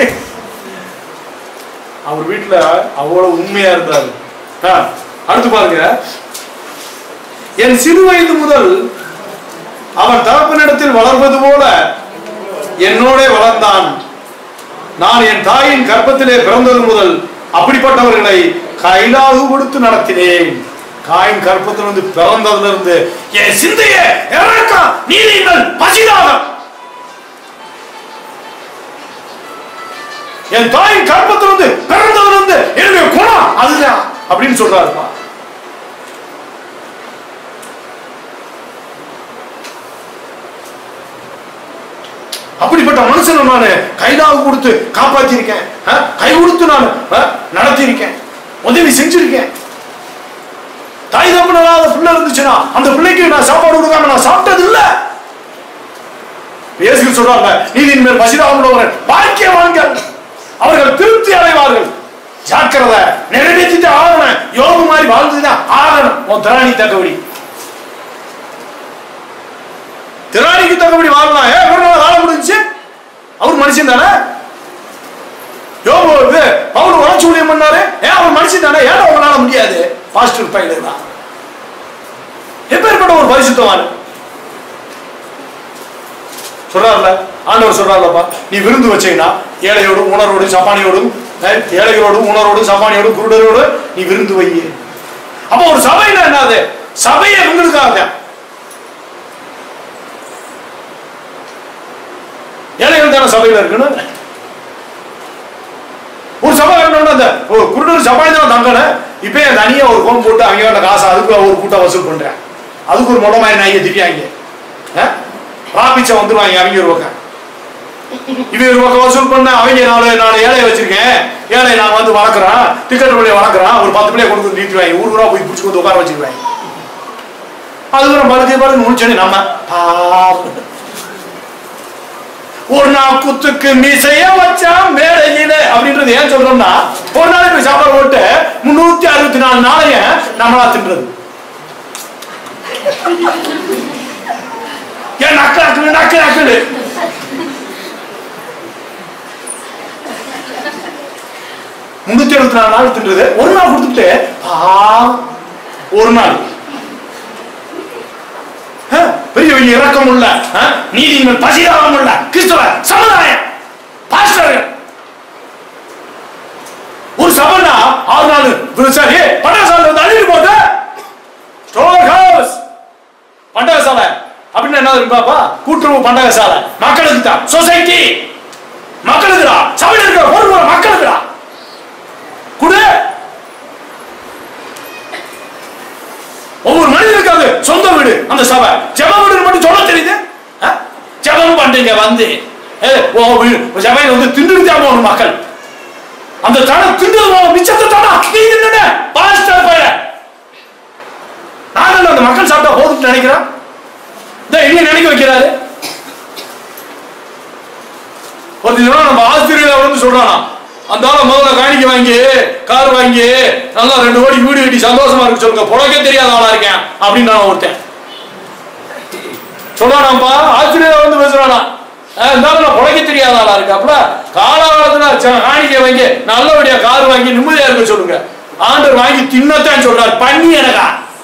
அவர் வீட்டுல அவ்வளவு உண்மையா இருந்தாரு ஆ, அடுத்து பாருங்க என் சிறு வயது முதல் அவன் தகப்பனிடத்தில் வளர்வது போல என்னோட வளர்ந்தான் நான் என் தாயின் கர்ப்பத்திலே பிறந்தது முதல் அப்படிப்பட்டவர்களை கைலாகு கொடுத்து நடத்தினேன் காயின் கற்பத்திலிருந்து பிறந்ததுல இருந்து என் சிந்தையே இறக்கம் நீதிகள் பசிதாகம் என் தாயின் கற்பத்திலிருந்து பிறந்ததுல இருந்து என்னுடைய குணம் அதுதான் அப்படின்னு சொல்றாருப்பா அப்படிப்பட்ட மனுஷனை நான் கைலாக கொடுத்து காப்பாத்திருக்கேன் ஆ? கை கொடுத்து நான் ஆ, நடத்தியிருக்கேன் உதவி செஞ்சிருக்கேன் தாய் தப்பனாத பிள்ளை இருந்துச்சுன்னா அந்த பிள்ளைக்கு நான் சாப்பாடு கொடுக்காம நான் சாப்பிட்டது இல்ல இயேசு சொல்றாங்க நீதியின் மேல் பசிதாமுள்ளவர்கள் பாக்கியவான்கள் அவர்கள் திருப்தி அடைவார்கள் ஜாக்கிரதை நிறைவேற்றிட்டு ஆகணும் யோகு மாதிரி வாழ்ந்துதான் ஆகணும் உன் திராணி தக்கபடி திராணிக்கு தக்கபடி வாழலாம் ஏன் ஒரு நாள் வாழ முடிஞ்சுச்சு அவர் மனுஷன் தானே யோபு இது பவுல் உழைச்சு ஊழியம் பண்ணாரு ஏன் அவர் மனுஷன் தானே ஏன் அவங்களால முடியாது பாஸ்டர் பையன் தான் எப்பேற்பட்ட ஒரு பரிசுத்தவான் சொல்றாருல ஆண்டவர் சொல்றாருலப்பா நீ விருந்து வச்சீங்கன்னா ஏழையோடும் உணர்வோடும் சப்பானியோடும் அஹ், ஏழைகளோடும் உணர்வோடும் சப்பானியோடும் குருடரோடு நீ விருந்து வை அப்போ ஒரு சபையில என்னது சபையை விருந்துக்காக ஏழைகள் தானே சபையில இருக்கணும் ஒரு சபை வேணும்னா அந்த ஒரு குருடர் சபை தான் தங்கணும் இப்போ என் தனியா ஒரு கோம் போட்டு அவங்க வேண்ட காசு அதுக்கு ஒரு கூட்டம் வசூல் பண்றேன் அதுக்கு ஒரு முடமாய் நாயை திட்டியாங்க ராபிச்ச வந்துருவாங்க அவங்க ஒரு பக்கம் இவன் ஒரு பக்கம் வசூல் பண்ண அவங்க நாலு நாலு ஏழையை வச்சிருக்கேன் ஏழை நான் வந்து வளர்க்குறேன் டிக்கெட் பிள்ளைய வளர்க்குறேன் ஒரு பத்து பிள்ளைய கொண்டு வந்து நீட்டுவாங்க ஊர் ஊரா போய் பிடிச்சி வந்து உட்கார வச்சிருவாங்க அதுக்கப்புறம் மறுத்து பாருங்க முடிச்சோன்னே நம்ம பாவம். ஒரு நாள் குத்துக்கு மீசைய வச்சான் மேடையில அப்படின்றது ஏன் சொல்றோம்னா ஒரு நாளைக்கு சாப்பாடு போட்டு முன்னூத்தி அறுபத்தி நாலு நாளைய நம்மளா தின்றது ஏன் நக்கு நக்கு நக்கு நக்குது முன்னூத்தி அறுபத்தி நாலு நாள் தின்றது ஒரு நாள் கொடுத்துட்டு ஆ, ஒரு நாள் ஆ, பெரிய பெரிய இரக்கம் உள்ள ஆ, நீதியின் பசிதாகம் உள்ள கிறிஸ்தவ சமுதாயம் பாஸ்டர்கள் ஒரு சபைனா ஆறு நாள் சரி பண்டாசாலை வந்து அழிட்டு போட்டு ஸ்டோர் ஹவுஸ் பண்டகசாலை அப்படின்னு என்ன இருப்பாப்பா கூட்டுறவு பண்டகசாலை மக்களுக்கு தான் சொசைட்டி மக்களுக்குடா சபையில் இருக்கிற ஒரு மக்களுக்குடா குடு ஒவ்வொரு மனிதனுக்கு அது சொந்த வீடு அந்த சபை ஜெப வீடு மட்டும் சொல்ல தெரியுது ஆ? ஜெபம் பண்றீங்க வந்து ஏ, ஓ வீ- சபையில வந்து திண்டுட்டு தான் போகணும் மக்கள் அந்த தடை திண்டது போக மிச்சத்தை தடா நீ தின்னுட பாஸ்டர் பைய நாங்கள் அந்த மக்கள் சாப்பிட்டா போதும்னு நினைக்கிறோம் இந்த என்ன நினைக்க வைக்கிறாரு ஒரு தினம் நம்ம ஆஸ்திரேலியாவில் வந்து சொல்றானா அந்த ஆளை முதல்ல காணிக்க வாங்கி கார் வாங்கி நல்லா ரெண்டு கோடி வீடு கட்டி சந்தோஷமா இருக்கு சொல்லுங்க புழக்க தெரியாத ஆளா இருக்கேன் அப்படின்னு நான் ஒருத்தன் சொல்றானாப்பா ஆச்சரியம் வந்து பேசுறானா அஹ் இருந்தாலும் நான் புழைக்க தெரியாத ஆளா இருக்காப்ல காலகாலத்துல ச- காணிக்கை வாங்கி நல்லபடியா கார் வாங்கி நிம்மதியா இருக்க சொல்லுங்க ஆண்டர் வாங்கி தின்னத்தான் சொல்றாரு பண்ணி எனக்கா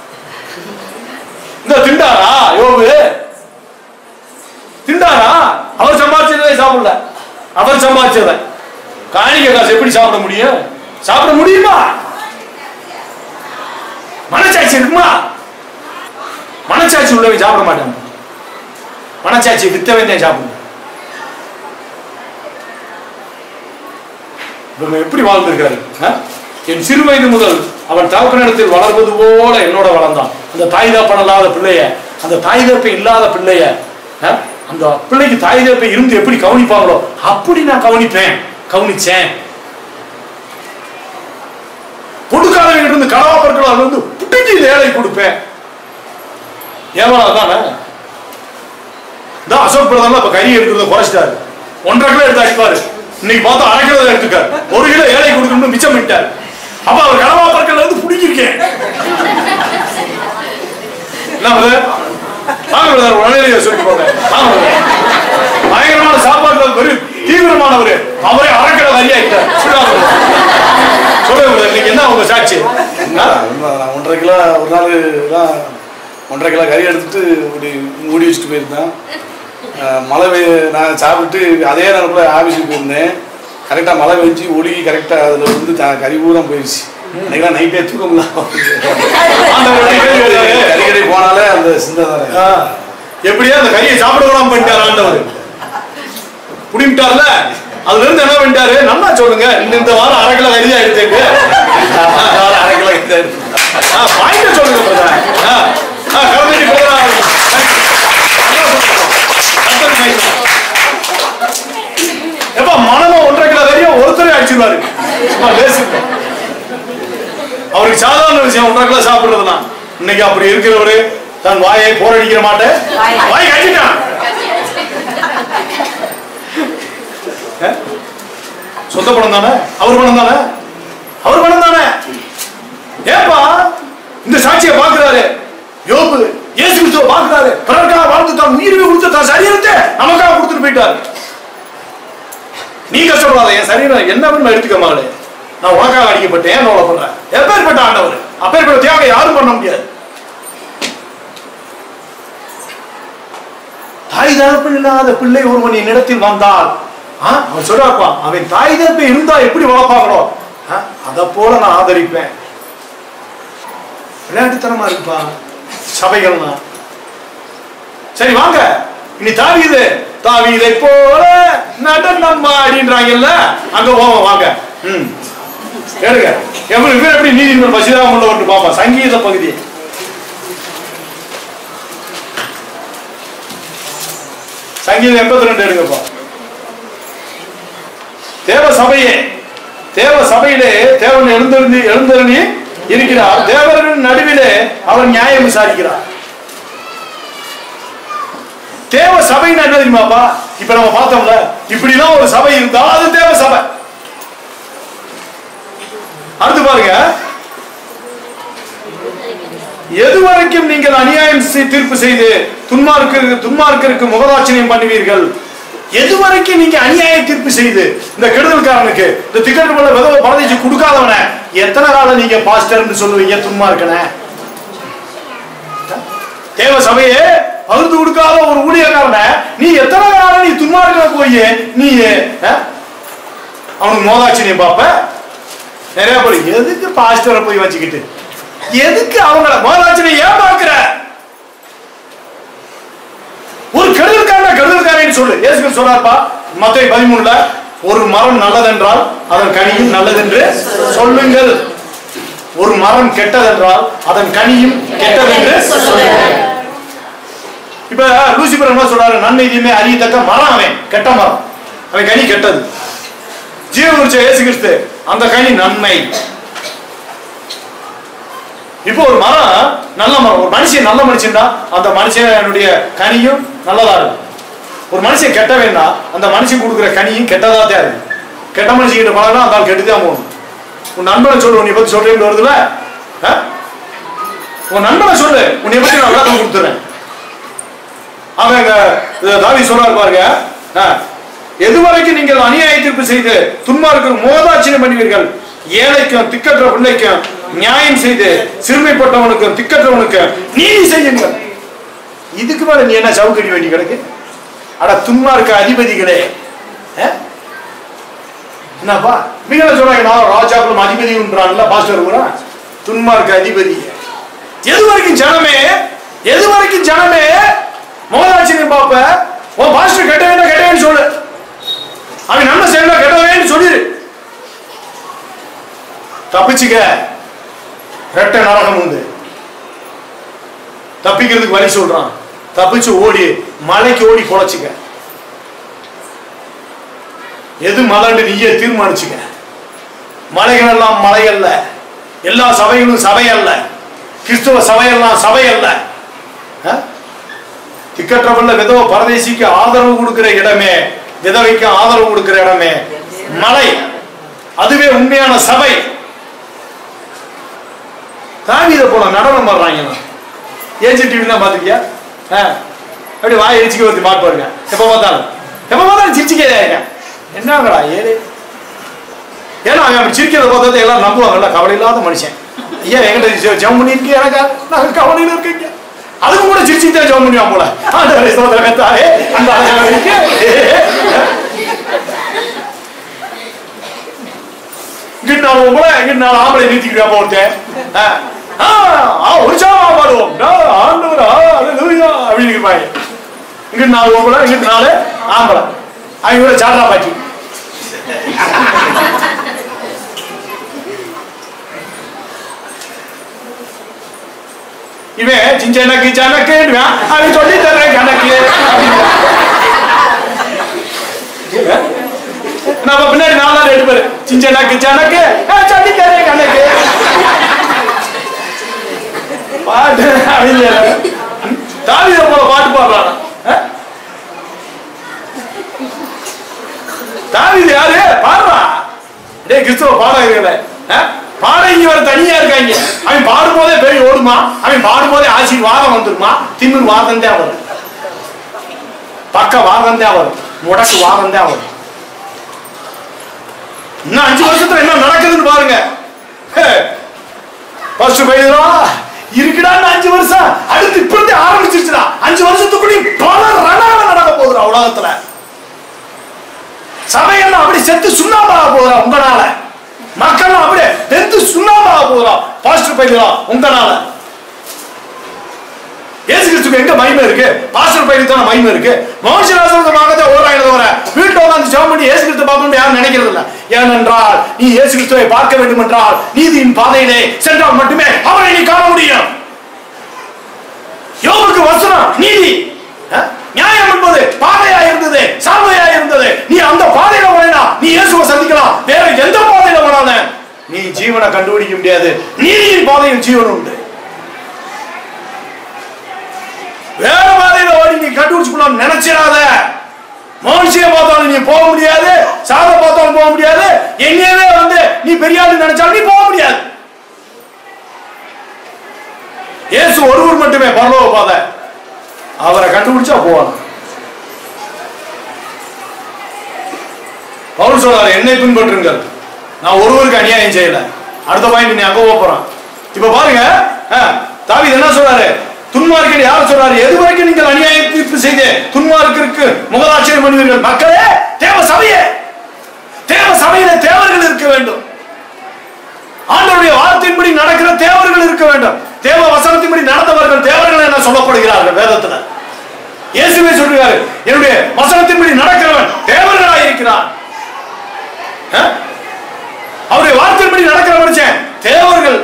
இந்த திண்டாரா யோபு திண்டாரா அவர் சம்பாதிச்சதை சாப்பிடல அவர் சம்பாதிச்சதை காணிக்கை காசு எப்படி சாப்பிட முடியும் சாப்பிட முடியுமா மனசாட்சி இருக்குமா மனசாட்சி உள்ளவன் சாப்பிட மாட்டான் மனசாட்சி வித்தவன் தான் சாப்பிடணும் இவங்க எப்படி வாழ்ந்திருக்காரு ஆ? என் சிறு வயது முதல் அவன் தகப்பனிடத்தில் வளர்வது போல என்னோட வளர்ந்தான் அந்த தாய் தகப்பன் இல்லாத பிள்ளைய அந்த தாய் தகப்பன் இல்லாத பிள்ளைய ஆ? அந்த பிள்ளைக்கு தாய் தகப்பன் இருந்து எப்படி கவனிப்பாங்களோ அப்படி நான் கவனிப்பேன் கவனிச்சேன் கொடுக்காதவங்க இருந்து கடவாப்பற்கள் வந்து புட்டிக்கு ஏழை கொடுப்பேன் ஏவலா தானே இந்த அசோக் பிரதமர் இப்ப கறி எடுக்கிறத குறைச்சிட்டாரு ஒன்றரை கிலோ எடுத்து அடிப்பாரு இன்னைக்கு பார்த்தா அரை கிலோ தான் எடுத்துக்காரு ஒரு கிலோ ஏழை கொடுக்கணும்னு மிச்சம் பண்ணிட்டாரு அப்ப அவர் கடவா பற்கள் வந்து பிடிக்கிருக்கேன் என்ன brother? வாங்க பிரதர் உடனே சொல்லிட்டு போங்க வாங்க brother. பயங்கரமான சாப்பாட்டுல வெறும் தீவிரமானவர் அவரே அரை கிலோ கறி ஆகிட்டார் சொல்லுங்க சொல்லுங்க இன்னைக்கு என்ன உங்க சாட்சி என்ன, உண்மை, நான் ஒன்றரை கிலோ ஒரு நாள் தான் ஒன்றரை கிலோ கறி எடுத்துட்டு இப்படி மூடி வச்சுட்டு போயிருந்தேன் அஹ் மழை பெய்ய நான் சாப்பிட்டு அதே நேரத்தில் ஆஃபீஸுக்கு போயிருந்தேன் கரெக்டாக மழை பெஞ்சு ஒழுகி கரெக்டாக அதில் வந்து த- கறி பூரா போயிடுச்சு அன்றைக்கெல்லாம் நைட்டே தூக்கம் ஆண்டவருடைய கேள்வி கேட்டாரு. கறி கடை போனாலே அந்த சிந்தை தானே ஆ, எப்படியா அந்த கறியை சாப்பிட விடாம பண்ணிட்டார் ஆண்டவர் புடிமிட்டார்ல அதுல இருந்து என்ன பண்ணிட்டாரு நல்லா சொல்லுங்க இந்த இந்த வாரம் அரை கிலோ கறி தான் எடுத்தேங்க அரை கிலோ கறி தான் எடுத்தேன். பாயிண்ட் சொல்லுங்க brother. ஆ, ஆ, கலந்துட்டு brother. கர்த்தருக்கு மகிமை. எப்பா மனமா ஒன்றரை கிலோ கறியும் ஒருத்தரே அடிச்சிருவாரு சும்மா லேசுங்க அவருக்கு சாதாரண விஷயம் ஒன்றரை கிலோ சாப்பிடுறதுனா இன்னைக்கு அப்படி இருக்கிறவரு தன் வாயை போரடிக்கிற மாட்டேன் வாய். வாய் கட்டிட்டான் ஆ? சொந்த பணம் தானே அவர் பணம் தானே அவர் பணம் தானே ஏப்பா இந்த சாட்சியை பார்க்கிறாரு யோபு இயேசு கிறிஸ்துவ பார்க்கிறாரு பிறருக்காக வாழ்ந்து தான் உயிரை கொடுத்து தான் சரீரத்தை நமக்காக கொடுத்துட்டு போயிட்டாரு நீ கஷ்டப்படாத என் சரீரம் என்ன வேணும் எடுத்துக்க மகளே நான் உனக்காக அடிக்கப்பட்டேன் ஏன் நோலை பண்றேன் எப்பேற்பட்ட ஆண்டவர் அப்பேற்பட்ட தியாகம் யாரும் பண்ண முடியாது தாய் தகப்பன் இல்லாத பிள்ளை ஒருவன் என்னிடத்தில் வந்தால் ஆ, அவன் சொல்றாப்பா அவன் தாய் தகப்பன் இருந்தா எப்படி வளர்ப்பாங்களோ ஆ, அதை போல நான் ஆதரிப்பேன் விளையாட்டுத்தனமா இருக்குப்பா சபைகள்னா சரி வாங்க இனி தாவீது தாவீதை போல நடனம் அப்படின்றாங்கல்ல அங்க போவோம் வாங்க ம் கேளுங்க எப்படி இவர் எப்படி நீதிமன்றம் பசிதாக கொண்டு பாப்பா சங்கீத பகுதி சங்கீதம் எண்பத்தி ரெண்டு எடுங்கப்பா தேவ சபையே தேவ சபையிலே தேவன் எழுந்திருந்து எழுந்தருளி இருக்கிறார் தேவர்கள் நடுவிலே அவர் நியாயம் விசாரிக்கிறார் தேவ சபைன்னு என்ன தெரியுமாப்பா இப்ப நம்ம பார்த்தோம்ல இப்படிலாம் ஒரு சபை இருந்தா அது தேவ சபை அடுத்து பாருங்க எதுவரைக்கும் நீங்கள் அநியாயம் செய்- தீர்ப்பு செய்து துன்மார்க்கு துன்மார்க்கருக்கு முகதாட்சணியம் பண்ணுவீர்கள் எதுவரைக்கும் நீங்க அநியாய தீர்ப்பு செய்து இந்த கெடுதல்காரனுக்கு இந்த திக்கெட்டு போல விதவ பரதேசி கொடுக்காதவன எத்தனை காலம் நீங்க பாஸ்டர்னு சொல்லுவீங்க துன்மார்க்கன தேவ சபையே பகிர்ந்து கொடுக்காத ஒரு ஊழியக்காரன நீ எத்தனை காலம் நீ துன்மார்க்க போய் நீ அஹ், அவனுக்கு மோதாட்சியம் பாப்ப நிறைய பேர் எதுக்கு பாஸ்டரை போய் வச்சுக்கிட்டு எதுக்கு அவங்கள மோதாட்சியை ஏன் பாக்குற ஒரு கெடுதல்காரன கெடுதல்காரன் சொல்லு இயேசு சொல்றாருப்பா மத்திய பதிமூணுல ஒரு மரம் நல்லதென்றால் அதன் கனியும் நல்லதென்று சொல்லுங்கள் ஒரு மரம் கெட்டதென்றால் அதன் கனியும் கெட்டதென்று சொல்லுங்கள் இப்ப லூசிபர் என்ன சொல்றாரு நன்மையுமே அறியத்தக்க மரம் அவன் கெட்ட மரம் அவன் கனி கெட்டது ஜீவகுருச்ச இயேசு கிறிஸ்து அந்த கனி நன்மை இப்போ ஒரு மரம் நல்ல மரம் ஒரு மனுஷன் நல்ல மனுஷன்டா அந்த மனுஷனுடைய கனியும் நல்லதா இருக்கும் ஒரு மனுஷன் கெட்டவேன்னா அந்த மனுஷன் கொடுக்குற கனியும் கெட்டதா தான் இருக்கு கெட்ட மனுஷங்கிட்ட பழகினா அந்த ஆள் கெட்டுதான் போகணும் உன் நண்பனை சொல்லு உன்னை பத்தி சொல்றேன் வருதுல ஆ? உன் நண்பனை சொல்லு உன்னை பத்தி நான் விளக்கம் கொடுத்துறேன் அவன் இங்க, இது தாவி சொல்றாரு பாருங்க ஆ. எதுவரைக்கும் நீங்கள் அநியாய தீர்ப்பு செய்து துன்மார்க்கு மோதாட்சியம் பண்ணுவீர்கள் ஏழைக்கும் திக்கற்ற பிள்ளைக்கும் நியாயம் செய்து சிறுமைப்பட்டவனுக்கும் திக்கற்றவனுக்கும் நீதி செய்யுங்கள் இதுக்கு மேல நீ என்ன சவுக்கடி வேண்டி கிடக்கு அட துன்மார்க்க அதிபதிகளே ஆ? என்னப்பா மிக சொல்றாங்க நான் ராஜாக்களும் அதிபதின்றான்ல பாஸ்டர் கூட துன்மார்க்க அதிபதி எது வரைக்கும் ஜனமே எது வரைக்கும் ஜனமே மோதாட்சியம் பாப்ப உன் பாஸ்டர் கெட்டவேன் கெட்டவேன்னு சொல்லு அவன் நன்மை செய்யணும் கெட்டவேன்னு சொல்லிடு தப்பிச்சுக்க ரெட்ட நரகம் உண்டு தப்பிக்கிறதுக்கு வழி சொல்றான் தப்பிச்சு ஓடி மலைக்கு ஓடி பொழைச்சுக்க எது மலைன்னு நீயே தீர்மானிச்சுக்க மலைகள் எல்லாம் மலை அல்ல எல்லா சபைகளும் சபை அல்ல கிறிஸ்துவ சபையெல்லாம் சபை அல்ல ஆ? திக்கற்றவல்ல விதவ பரதேசிக்கு ஆதரவு கொடுக்கிற இடமே விதவைக்கு ஆதரவு கொடுக்கிற இடமே மலை அதுவே உண்மையான சபை தாவித போல நடனம் வர்றாங்க ஏஜென்ட் டிவி தான் பாத்துக்கியா ஆ, அப்படி வாய் அடிச்சுக்க ஒருத்தி மாட்டு பாருங்க எப்ப பார்த்தாலும் எப்ப பார்த்தாலும் சிரிச்சுக்கே இருக்க என்னங்கடா ஏழு ஏன்னா அவன் அப்படி சிரிக்கிறத பார்த்தா எல்லாம் நம்புவாங்கல்ல கவலை இல்லாத மனுஷன் ஐயா எங்கிட்ட ஜெபம் பண்ணிருக்கீங்க எனக்கு நான் கவலையில இருக்கீங்க அதுக்கும் கூட சிரிச்சுட்டு தான் ஜெபம் பண்ணுவான் போல ஆண்டவரே சோதர கத்தாரே அந்த அழகான இருக்கு. இங்கிட்டு நாலு உங்களை இங்கிட்டு நாலு ஆம்பளை நிறுத்திக்கிட்டா ஒருத்தன் ஆ, ஆ, ஆ, உற்சாகமா பாடுவோம் ஆ, ஆண்டவரா அல்லேலூயா அப்படின்னு இருப்பாங்க இங்கிட்டு நாலு உங்களை இங்கிட்டு நாலு ஆம்பளை அவங்க கூட சாட்ரா பாட்டி இவன் சிஞ்சனக்கு சனக்குன்னுவான் அவன் சொல்லி தர்றேன் கணக்கு நம்ம பின்னாடி நாலு நாள் ரெண்டு பேரு சிஞ்சனக்கு சனக்கு ஆ, சொல்லி தர்றேன் கணக்கு பாட்டு அவங்க தாவித போல பாட்டு பாடுறான் தாவிது யாரு பாடுறா டேய் கிறிஸ்துவ பாடகர்களே பாடகி வர தனியா இருக்காங்க அவன் பாடும்போதே பேய் ஓடுமா அவன் பாடும்போதே ஆசீர்வாதம் வந்துருமா திமிர் வாதம் தான் வரும் பக்க வாதம் தான் வரும் முடக்கு வாதம் தான் வரும் இன்னும் அஞ்சு வருஷத்துல என்ன நடக்குதுன்னு பாருங்க ஃபர்ஸ்ட் பையரா இருக்குடான்னு அஞ்சு வருஷம் அடுத்து இப்படி ஆரம்பிச்சிருச்சுடா அஞ்சு வருஷத்துக்குள்ளே பல ரணங்கள் நடக்க போகுதுடா உலகத்துல சபையெல்லாம் அப்படி செத்து சுண்ணாம்பாக போகிறா உங்களால மக்கள் அப்படியே வெந்து சுண்ணாம்பாக போகிறா பாஸ்டர் பையலா உங்களால இயேசு கிறிஸ்துக்கு எங்க மகிமை இருக்கு பாஸ்டர் பையலுக்கு தானே மகிமை இருக்கு மனுஷராசனமாக ஓராயிரம் வர வீட்டில் உட்காந்து ஜெபம் பண்ணி இயேசு கிறிஸ்து பார்க்கணும் யாரும் நினைக்கிறது இல்ல ஏனென்றால் நீ இயேசு கிறிஸ்துவை பார்க்க வேண்டும் என்றால் நீதியின் பாதையிலே சென்றால் மட்டுமே அவரை நீ காண முடியும் யோபுக்கு வசனம் நீதி அஹ்? நியாயம் என்பது பாதையா இருந்தது சால்வையா இருந்தது நீ அந்த பாதையில போனா நீ இயேசுவை சந்திக்கலாம் வேற எந்த பாதையில போனால நீ ஜீவனை கண்டுபிடிக்க முடியாது நீதியின் பாதையில் ஜீவன் உண்டு வேற பாதையில ஓடி நீ கண்டுபிடிச்சுக்கலாம் நினைச்சிடாத மனுஷிய பார்த்தாலும் நீ போக முடியாது சாத பார்த்தாலும் போக முடியாது எங்கேயுமே வந்து நீ பெரிய ஆளு நினைச்சாலும் நீ போக முடியாது இயேசு ஒருவர் மட்டுமே பரலோக பாதை அவரை கண்டுபிடிச்சா போவாங்க பவுல் சொல்றாரு என்னை பின்பற்றுங்கள் நான் ஒருவருக்கு அநியாயம் செய்யல அடுத்த பாயிண்ட் நீ அங்க போறான் இப்ப பாருங்க தாவி என்ன சொல்றாரு துன்மார்க்கன் யார் சொல்றாரு எது வரைக்கும் நீங்கள் அநியாய தீர்ப்பு செய்து துன்மார்க்கிற்கு முகதாட்சியம் பண்ணுவீர்கள் மக்களே தேவ சபையே தேவ சபையில தேவர்கள் இருக்க வேண்டும் ஆண்டவருடைய வார்த்தையின்படி நடக்கிற தேவர்கள் இருக்க வேண்டும் தேவ வசனத்தின்படி நடந்தவர்கள் தேவர்கள் என சொல்லப்படுகிறார்கள் வேதத்துல இயேசுவே சொல்றாரு என்னுடைய வசனத்தின்படி நடக்கிறவன் தேவர்களா இருக்கிறான் அஹ்? அவருடைய வார்த்தையின்படி நடக்கிற மனுஷன் தேவர்கள்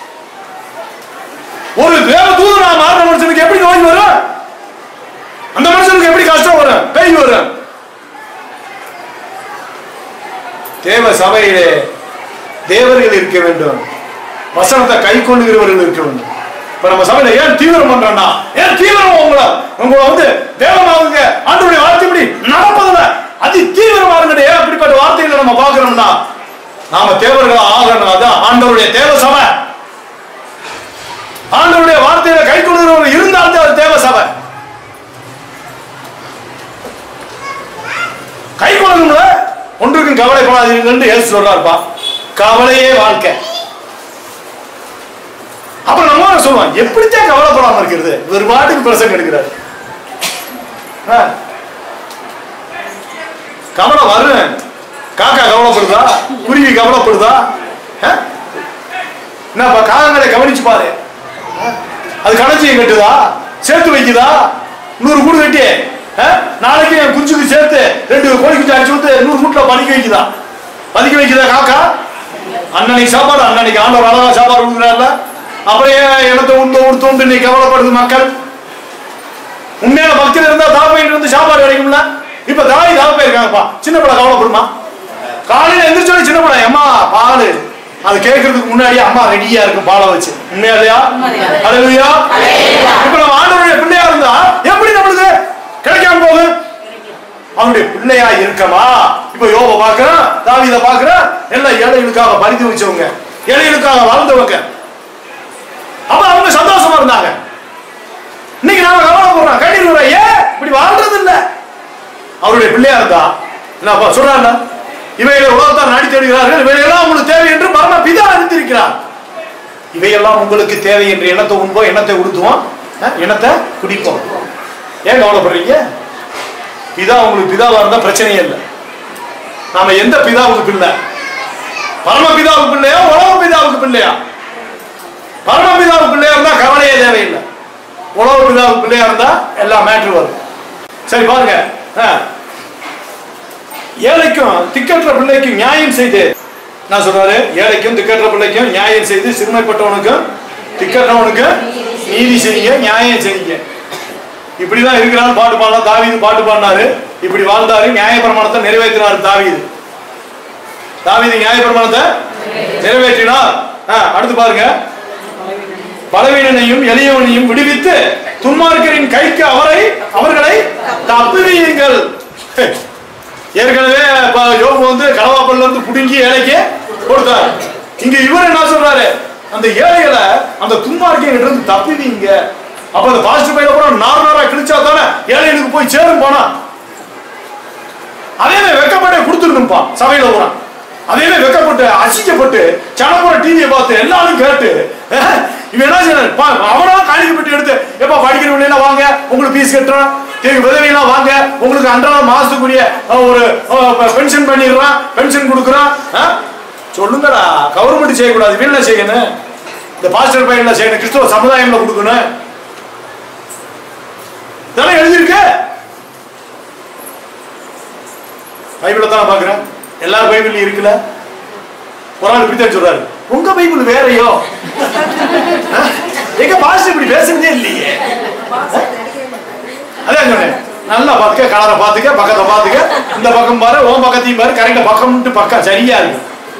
ஒரு தேவ தூதனா மாறின மனுஷனுக்கு எப்படி நோய் வரும் அந்த மனுஷனுக்கு எப்படி கஷ்டம் வரும் பேய் வரும் தேவ சபையிலே தேவர்கள் இருக்க வேண்டும் வசனத்தை கை கொள்ளுகிறவர்கள் இருக்க வேண்டும் இப்ப நம்ம சபையில ஏன் தீவிரம் பண்றோம்னா ஏன் தீவிரம் உங்களை உங்களை வந்து தேவமாவுங்க ஆண்டவருடைய வார்த்தைப்படி நடப்பதில்ல அதி தீவிரமா இருந்துட்டு ஏன் அப்படிப்பட்ட வார்த்தைகள் காரியத்தை நம்ம பார்க்கிறோம்னா நாம தேவர்கள் ஆகணும் அதான் ஆண்டவருடைய தேவ சபை ஆண்டவருடைய வார்த்தையில கை கொள்கிறவர் இருந்தால் தான் அது தேவ சபை கை கொள்ளணும்ல ஒன்றுக்கும் கவலைப்படாதீங்கன்னு ஏசு சொல்றாருப்பா கவலையே வாழ்க்கை அப்புறம் நம்ம என்ன சொல்லுவோம் எப்படித்தான் கவலைப்படாம இருக்கிறது ஒரு பாட்டுக்கு பிரசங்க எடுக்கிறாரு ஆ. கவலை வரும் காக்கா கவலைப்படுதா குருவி கவலைப்படுதா ஆ? என்னப்பா காகங்களை கவனிச்சு பாரு ஆ? அது களஞ்சியம் கட்டுதா சேர்த்து வைக்குதா நூறு கூடு கட்டி ஆ? நாளைக்கு என் குஞ்சுக்கு சேர்த்து ரெண்டு கோழி குஞ்சு அடிச்சு விட்டு நூறு கூட்டுல பதுக்கி வைக்குதா பதுக்கி வைக்குதா காக்கா அன்னன்னைக்கு சாப்பாடு அன்னன்னைக்கு ஆண்டவர் அழகா சாப்பாடு கொடுக்குறாருல அப்புறம் ஏன் இடத்த உண்டு உடுத்து நீ கவலைப்படுது மக்கள் உண்மையான பக்தியில இருந்தா தாப்பையில இருந்து சாப்பாடு கிடைக்கும்ல இப்ப தாய் தாப்பை இருக்காங்கப்பா சின்ன பிள்ளை கவலைப்படுமா காலையில எந்திரிச்சோட சின்ன பிள்ளை அம்மா பால் அது கேட்கறதுக்கு முன்னாடி அம்மா ரெடியா இருக்கும் பாலை வச்சு உண்மையா இல்லையா அழுவியா இப்ப நம்ம ஆண்டவருடைய பிள்ளையா இருந்தா எப்படி நம்மளுக்கு கிடைக்காம போகுது அவனுடைய பிள்ளையா இருக்கமா இப்ப யோப பாக்குறான் தாவீத பாக்குறான் எல்லாம் ஏழைகளுக்காக பரிந்து வச்சவங்க ஏழைகளுக்காக வாழ்ந்தவங்க அப்ப அவங்க சந்தோஷமா இருந்தாங்க இன்னைக்கு நாம கவலைப்படுறோம் கண்ணீர் விடுறோம் ஏன் இப்படி வாழ்றது இல்ல அவருடைய பிள்ளையா இருந்தா என்னப்பா சொல்றாங்க இவைகளை உலகத்தார் நாடி தேடுகிறார்கள் இவையெல்லாம் உங்களுக்கு தேவை என்று பரம பிதா அறிந்திருக்கிறார் இவையெல்லாம் உங்களுக்கு தேவை என்று எண்ணத்தை உண்போம் எண்ணத்தை உடுத்துவோம் அஹ், எண்ணத்தை குடிப்போம் ஏன் கவலைப்படுறீங்க பிதா உங்களுக்கு பிதாவா இருந்தா பிரச்சனையே இல்லை நாம எந்த பிதாவுக்கு பிள்ளை பரம பிதாவுக்கு பிள்ளையா உலக பிதாவுக்கு பிள்ளையா பரம பிதாவுக்கு பிள்ளையா இருந்தா கவலையே தேவையில்லை உலக பிதாவுக்கு பிள்ளையா இருந்தா எல்லா மேட்ரு வரும் சரி பாருங்க ஆ. ஏழைக்கும் திக்கற்ற பிள்ளைக்கும் நியாயம் செய்து நான் சொல்றாரு ஏழைக்கும் திக்கற்ற பிள்ளைக்கும் நியாயம் செய்து சிறுமைப்பட்டவனுக்கும் திக்கற்றவனுக்கும் நீதி செய்யுங்க நியாயம் செய்யுங்க இப்படிதான் இருக்கிறான் பாட்டு பாடலாம் தாவீது பாட்டு பாடினாரு இப்படி வாழ்ந்தாரு நியாயப்பிரமாணத்தை நிறைவேற்றினாரு தாவீது தாவீது நியாயப்பிரமாணத்தை நிறைவேற்றினார் ஆ, அடுத்து பாருங்க பலவீனனையும் எளியவனையும் விடுவித்து துன்மார்க்கரின் கைக்கு அவரை அவர்களை தப்புவீங்கள் ஏற்கனவே இப்ப யோபு வந்து களவாப்பல்ல இருந்து புடுங்கி ஏழைக்கு கொடுத்தார் இங்க இவர் என்ன சொல்றாரு அந்த ஏழைகளை அந்த துன்மார்க்கிட்ட இருந்து தப்புவீங்க அப்ப அந்த பாசிட்டிவ் பையில கூட நார் நாரா கிழிச்சா தானே ஏழைகளுக்கு போய் சேரும் போனா அதே மாதிரி வெக்கப்பட்டு கொடுத்துருந்துப்பா சபையில போறான் அதே மாதிரி வெக்கப்பட்டு அசிக்கப்பட்டு சனப்புற டிவியை பார்த்து எல்லாரும் கேட்டு அஹ், இவன் என்ன செய்யறாரு? பா அவனா காணிக்கை பெட்டி எடுத்து எப்பா படிக்கிற பிள்ளைலாம் வாங்க உங்களுக்கு ஃபீஸ் கட்டுறோம் திரும்பி உதவியெல்லாம் வாங்க உங்களுக்கு அன்றாட மாசத்துக்குரிய அஹ், ஒரு பென்ஷன் பண்ணிடுறான் பென்ஷன் கொடுக்குறான் அஹ், சொல்லுங்கடா கவர்மெண்ட் செய்யக்கூடாது வீட்டுல செய்யணும் இந்த பாஸ்டர் பையன்ல செய்யணும் கிறிஸ்துவ சமுதாயம்ல கொடுக்கணும் இதெல்லாம் எழுதியிருக்கு பைபிளை தான் பாக்குறேன் எல்லா பைபிள்லயும் இருக்குல்ல ஒரு ஆள் இப்படித்தான் சொல்றாரு உங்க பைபிள் வேறையோ அஹ்? எங்க பாஸ்டர் இப்படி பேசுறதே இல்லையே அதான் சொன்னேன் நல்லா பார்த்துக்க கலரை பார்த்துக்க பக்கத்தை பார்த்துக்க இந்த பக்கம் பாரு உன் பக்கத்தையும் பாரு கரெக்டா பக்கம்ட்டு பக்கம் சரியா இருக்கு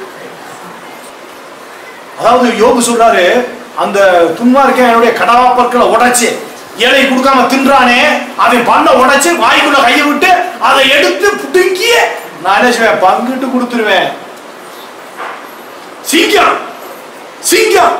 அதாவது யோபு சொல்றாரு அந்த துன்மார்க்க என்னுடைய கடவாப்பற்களை உடைச்சு ஏழை கொடுக்காம தின்றானே அவன் பண்ண உடைச்சு வாய்க்குள்ள கையை விட்டு அதை எடுத்து புடுங்கி நான் என்ன செய்வேன் பங்கிட்டு கொடுத்துருவேன் சிங்கம் சிங்கம்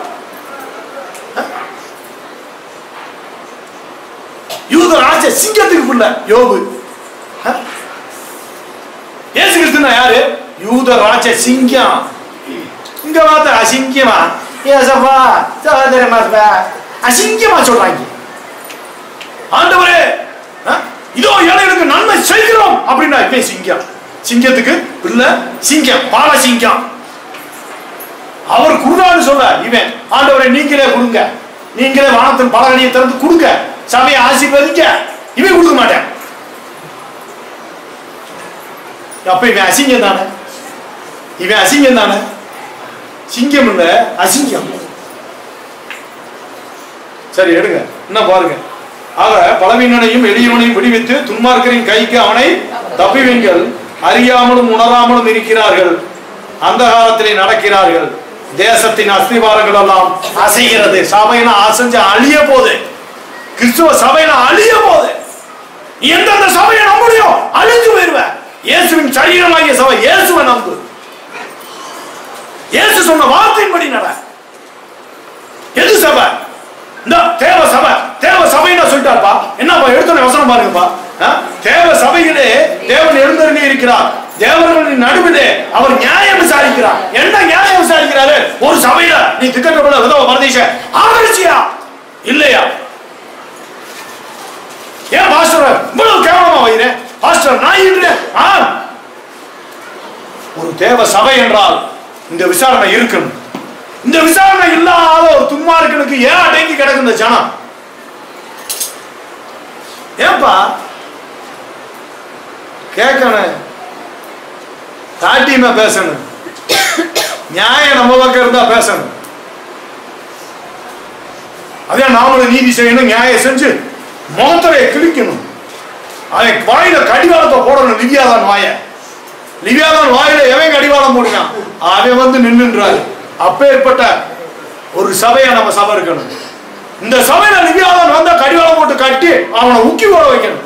யூத ராஜ சிங்கத்துக்கு புள்ள யோபு அஹ்? இயேசு கிறிஸ்துனா யாரு யூத ராஜ சிங்கம் இங்க பார்த்த அசிங்கமா ஏசப்பா சகோதரமா அசிங்கமா சொல்றாங்க ஆண்டவரே அஹ், இதோ ஏழைகளுக்கு நன்மை செய்கிறோம் அப்படின்னா இப்ப சிங்கம் சிங்கத்துக்கு பிள்ளை சிங்கம் பால சிங்கம் அவர் குருடான்னு சொல்ல இவன் ஆண்டவரை நீங்களே கொடுங்க நீங்களே வானத்தின் பலகனியை திறந்து கொடுங்க சபையை ஆசீர்வதிக்க இவன் கொடுக்க மாட்டேன் அப்ப இவன் அசிங்கம் தானே இவன் அசிங்கம் தானே சிங்கம் இல்ல அசிங்கம் சரி எடுங்க என்ன பாருங்க ஆக பலவீனனையும் எளியவனையும் விடுவித்து துன்மார்க்கரின் கைக்கு அவனை தப்பிவீங்கள் அறியாமலும் உணராமலும் இருக்கிறார்கள் அந்த காலத்திலே நடக்கிறார்கள் தேசத்தின் அஸ்திவாரங்கள் எல்லாம் அசைகிறது சபையில அசைஞ்சு அழிய போகுது கிறிஸ்துவ சபையில அழிய போகுது நீ எந்தெந்த சபையை நம்புறியோ அழிஞ்சு போயிருவ இயேசுவின் சரீரமாகிய சபை இயேசுவை நம்பு இயேசு சொன்ன வார்த்தையின்படி நட எது சபை இந்த தேவ சபை தேவ சபைன்னு சொல்லிட்டாருப்பா என்னப்பா எடுத்தோட வசனம் பாருங்கப்பா ஆ? தேவ சபையிலே தேவன் எழுந்தருளி இருக்கிறார் தேவர்களின் நடுவிலே அவர் நியாயம் விசாரிக்கிறார் என்ன நியாயம் விசாரிக்கிறாரு ஒரு சபையில நீ திக்கட்டப்பட விதவ பரதேச ஆதரிச்சியா இல்லையா ஏன் பாஸ்டர் இவ்வளவு கேவலமா வைக்கிறேன் பாஸ்டர் நான் இருக்கிறேன் ஆ ஒரு தேவ சபை என்றால் இந்த விசாரணை இருக்கணும் இந்த விசாரணை இல்லாத ஒரு துன்மார்க்கனுக்கு ஏன் அடங்கி கிடக்கு இந்த ஜனம் ஏன்பா கேட்கணும் தாட்டியமா பேசணும் நியாயம் நம்ம பக்கம் இருந்தா பேசணும் அதே நாமளும் நீதி செய்யணும் நியாயம் செஞ்சு முகத்திலே கிழிக்கணும் அவன் வாயில கடிவாளத்தை போடணும் லிவியாதான் வாய லிவியாதான் வாயில எவன் கடிவாளம் போடுறான் அவன் வந்து நின்னுன்றாரு அப்பேற்பட்ட ஒரு சபையா நம்ம சபை இருக்கணும் இந்த சபையில லிவியாதான் வந்தா கடிவாளம் போட்டு கட்டி அவனை உக்கி போட வைக்கணும்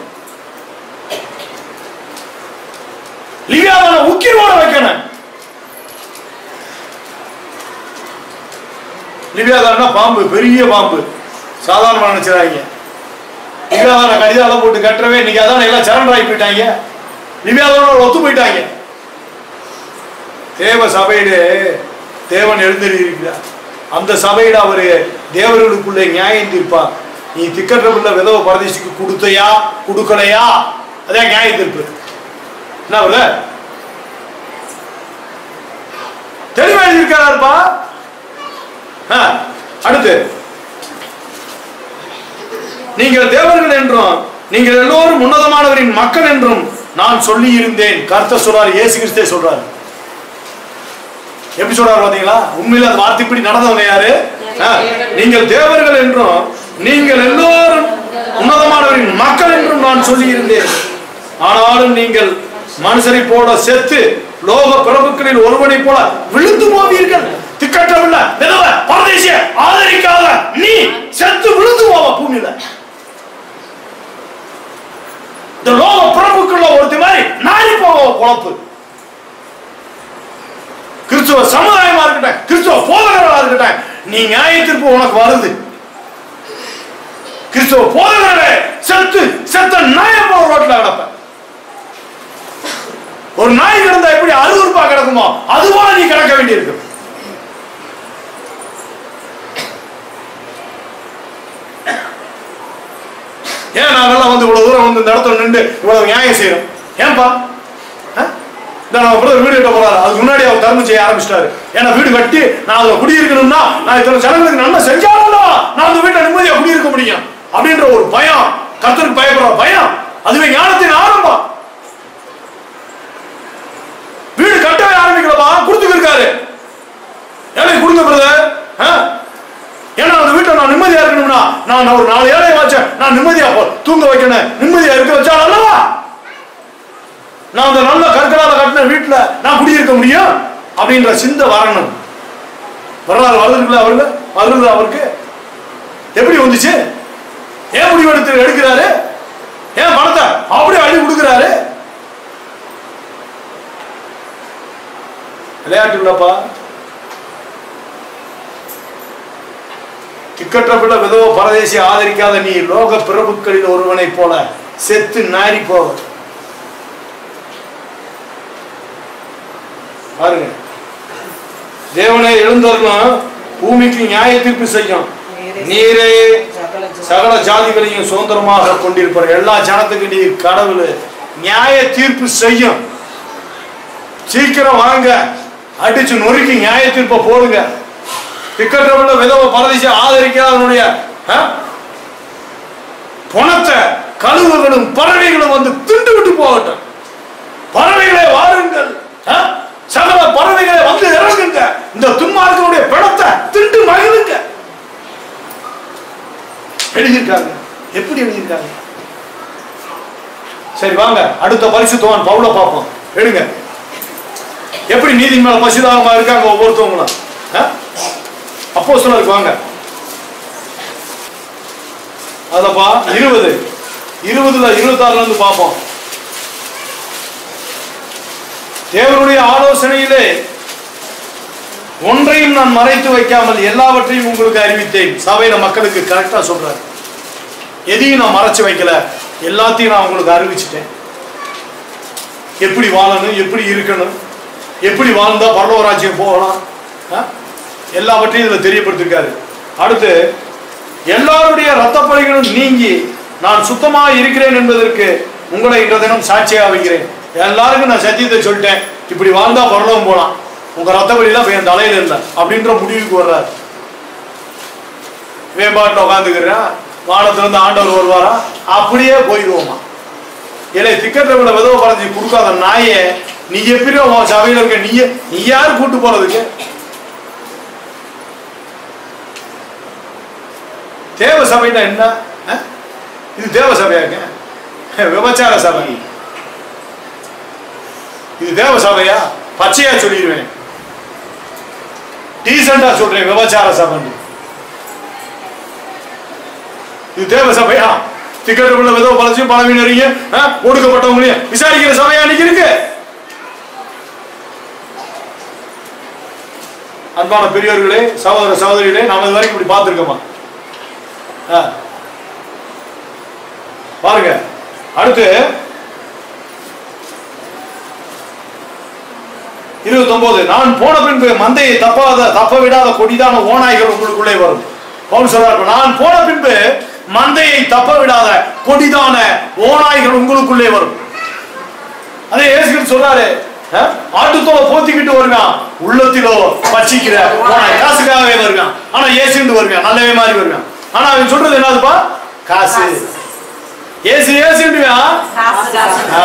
லிவியாதான உக்கி போட வைக்கணும் லிவியாதான்னா பாம்பு பெரிய பாம்பு சாதாரணமா நினைச்சிடாங்க லிவியாதான கடிதால போட்டு கட்டுறவே இன்னைக்கு அதான் எல்லாம் சரண்டர் ஆகி போயிட்டாங்க லிவியாதானோட ஒத்து போயிட்டாங்க தேவ சபையிலே தேவன் எழுந்திருக்கிறார் அந்த சபையில அவரு தேவர்களுக்குள்ளே நியாயம் தீர்ப்பார் நீ திக்கற்றபுள்ள விதவ பரதேசிக்கு கொடுத்தையா கொடுக்கலையா அதான் நியாய தீர்ப்பு என்ன வருது தெளிவா எழுதியிருக்காருப்பா ஆ, அடுத்து நீங்கள் தேவர்கள் என்றும் நீங்கள் எல்லோரும் உன்னதமானவரின் மக்கள் என்றும் நான் சொல்லி இருந்தேன் கர்த்தர் சொல்றாரு இயேசு கிறிஸ்தே சொல்றாரு எப்படி சொல்றாரு பாத்தீங்களா உண்மையில அந்த வார்த்தைப்படி நடந்தவங்க யாரு ஆ, நீங்கள் தேவர்கள் என்றும் நீங்கள் எல்லோரும் உன்னதமானவரின் மக்கள் என்றும் நான் சொல்லி இருந்தேன் ஆனாலும் நீங்கள் மனுஷரை போல செத்து லோக பிரபுக்களில் ஒருவனை போல விழுந்து போவீர்கள் திக்கற்றவில்ல விதவ பரதேசிய ஆதரிக்காத நீ செத்து விழுந்து போவ பூமியில இந்த லோக பிரபுக்குள்ள ஒருத்தி மாதிரி நாரி போவ குழப்பு கிறிஸ்துவ சமுதாயமா இருக்கட்டும் கிறிஸ்துவ போதகர்களா இருக்கட்டும் நீ நியாய தீர்ப்பு உனக்கு வருது கிறிஸ்துவ போதகர்களே செத்து செத்த நாய போற ரோட்ல கிடப்ப ஒரு நாய் கிடந்தா எப்படி அருவருப்பா கிடக்குமோ அது போல நீ கிடக்க வேண்டியிருக்கு ஏன் நாங்கெல்லாம் வந்து இவ்வளவு தூரம் வந்து இந்த இடத்துல நின்று இவ்வளவு நியாயம் செய்யறோம் ஏன்பா ஆ? இந்த நம்ம பிரதர் வீடு கட்ட போறாரு அதுக்கு முன்னாடி அவர் தர்மம் செய்ய ஆரம்பிச்சிட்டாரு ஏன்னா வீடு கட்டி நான் அதுல குடியிருக்கணும்னா நான் இத்தனை ஜனங்களுக்கு நன்மை செஞ்சாலும் நான் அந்த வீட்டை நிம்மதியா குடியிருக்க முடியும் அப்படின்ற ஒரு பயம் கர்த்தருக்கு பயப்படுற பயம் அதுவே ஞானத்தின் ஆரம்பம் வீடு கட்டவே ஆரம்பிக்கலப்பா கொடுத்துக்கிருக்காரு ஏழை கொடுங்க பிரதர் ஏன்னா அந்த வீட்டில் நான் நிம்மதியா இருக்கணும்னா நான் ஒரு நாலு ஏழை வச்சேன் நான் நிம்மதியா போ- தூங்க வைக்கணும் நிம்மதியா இருக்க வச்சா அல்லவா நான் அந்த நல்ல கற்களால கட்டின வீட்டுல நான் குடியிருக்க முடியும் அப்படின்ற சிந்தை வரணும் வரலாறு வருதுங்களா அவருக்கு வருது அவருக்கு எப்படி வந்துச்சு ஏன் முடிவு எடுத்து எடுக்கிறாரு ஏன் பணத்தை அப்படியே அள்ளி கொடுக்குறாரு விளையாட்டு இல்லப்பா திக்கற்ற பிள்ளை விதவ பரதேசி ஆதரிக்காத நீ லோக பிரபுக்களில் ஒருவனைப் போல செத்து நாரி போவ பாருங்க தேவனை எழுந்தருளும் பூமிக்கு நியாய தீர்ப்பு செய்யும் நீரே சகல ஜாதிகளையும் சுதந்திரமாக கொண்டிருப்பார் எல்லா ஜனத்துக்கு நீர் கடவுள் நியாய தீர்ப்பு செய்யும் சீக்கிரம் வாங்க அடிச்சு நொறுக்கி நியாய தீர்ப்பை போடுங்க திக்கற்றவுள்ள விதவ பரதேசி ஆதரிக்காதவனுடைய ஆ? பணத்தை கழுவுகளும் பறவைகளும் வந்து திண்டு விட்டு போகட்டும் பறவைகளே வாருங்கள் ஆ? சகல பறவைகளை வந்து இறங்குங்க இந்த துன்மார்க்கனுடைய பணத்தை திண்டு மகிழுங்க எழுதியிருக்காங்க எப்படி எழுதியிருக்காங்க சரி வாங்க அடுத்த பரிசுத்தவான் பவுல பார்ப்போம் எடுங்க எப்படி நீதி மேல பசிதாகமா இருக்காங்க ஒவ்வொருத்தவங்களும் அப்போ சிலருக்கு வாங்க அதப்பா இருபது இருபதுல இருபத்தாறுல இருந்து பார்ப்போம் தேவனுடைய ஆலோசனையிலே ஒன்றையும் நான் மறைத்து வைக்காமல் எல்லாவற்றையும் உங்களுக்கு அறிவித்தேன் சபையில மக்களுக்கு கரெக்டா சொல்றாரு எதையும் நான் மறைச்சு வைக்கல எல்லாத்தையும் நான் உங்களுக்கு அறிவிச்சிட்டேன் எப்படி வாழணும் எப்படி இருக்கணும் எப்படி வாழ்ந்தா பரலோராஜ்யம் போகலாம் ஆ? எல்லாவற்றையும் இதுல தெரியப்படுத்திருக்காரு அடுத்து எல்லாருடைய ரத்தப்பழிகளும் நீங்கி நான் சுத்தமா இருக்கிறேன் என்பதற்கு உங்களை இன்ற தினம் சாட்சியா வைக்கிறேன் எல்லாருக்கும் நான் சத்தியத்தை சொல்லிட்டேன் இப்படி வாழ்ந்தா பரலோகம் போலாம் உங்க ரத்தப்படியெல்லாம் இப்ப என் தலையில இல்லை அப்படின்ற முடிவுக்கு வர்றாரு வேம்பாட்டில் உட்காந்துக்கிறேன் வானத்துல இருந்து ஆண்டவர் வருவாரா அப்படியே போயிடுவோமா இல்லை திக்கெட்டில் விட விதவை பறஞ்சு கொடுக்காத நாயே நீ எப்படி உன் சபையில இருக்க நீ நீ யார் கூட்டு போறதுக்கு தேவ சபைனா என்ன ஆ? இது தேவ சபையாங்க விபச்சார சபை இது தேவ சபையா பச்சையா சொல்லிடுவேன் டீசெண்டா சொல்றேன் விபச்சார சபை இது தேவ சபையா டிக்கெட் உள்ள விதவை பழச்சும் பழவினரையும் ஒடுக்கப்பட்டவங்களையும் விசாரிக்கிற சபையா அன்னைக்கு இருக்கு அன்பான பெரியவர்களே சகோதர சகோதரிகளே நாம இது வரைக்கும் இப்படி பார்த்துருக்கோமா ஆ. பாருங்க அடுத்து இருபத்தொன்பது நான் போன பின்பு மந்தையை தப்பாத தப்ப விடாத கொடிதான ஓநாய்கள் உங்களுக்குள்ளே வரும் பவுல் சொல்றாரு நான் போன பின்பு மந்தையை தப்ப விடாத கொடிதான ஓநாய்கள் உங்களுக்குள்ளே வரும் அதே இயேசு சொல்றாரு அஹ், ஆட்டுத்தோலை போத்திக்கிட்டு வருவான் உள்ளத்திலோ பச்சிக்கிற ஓனாய் காசுக்காகவே வருவான் ஆனா ஏசுண்டு வருவான் நல்லவே மாதிரி வருவான் ஆனா அவன் சொல்றது என்னதுப்பா காசு ஏசு ஏசுண்டுவான் காசு காசு ஆ.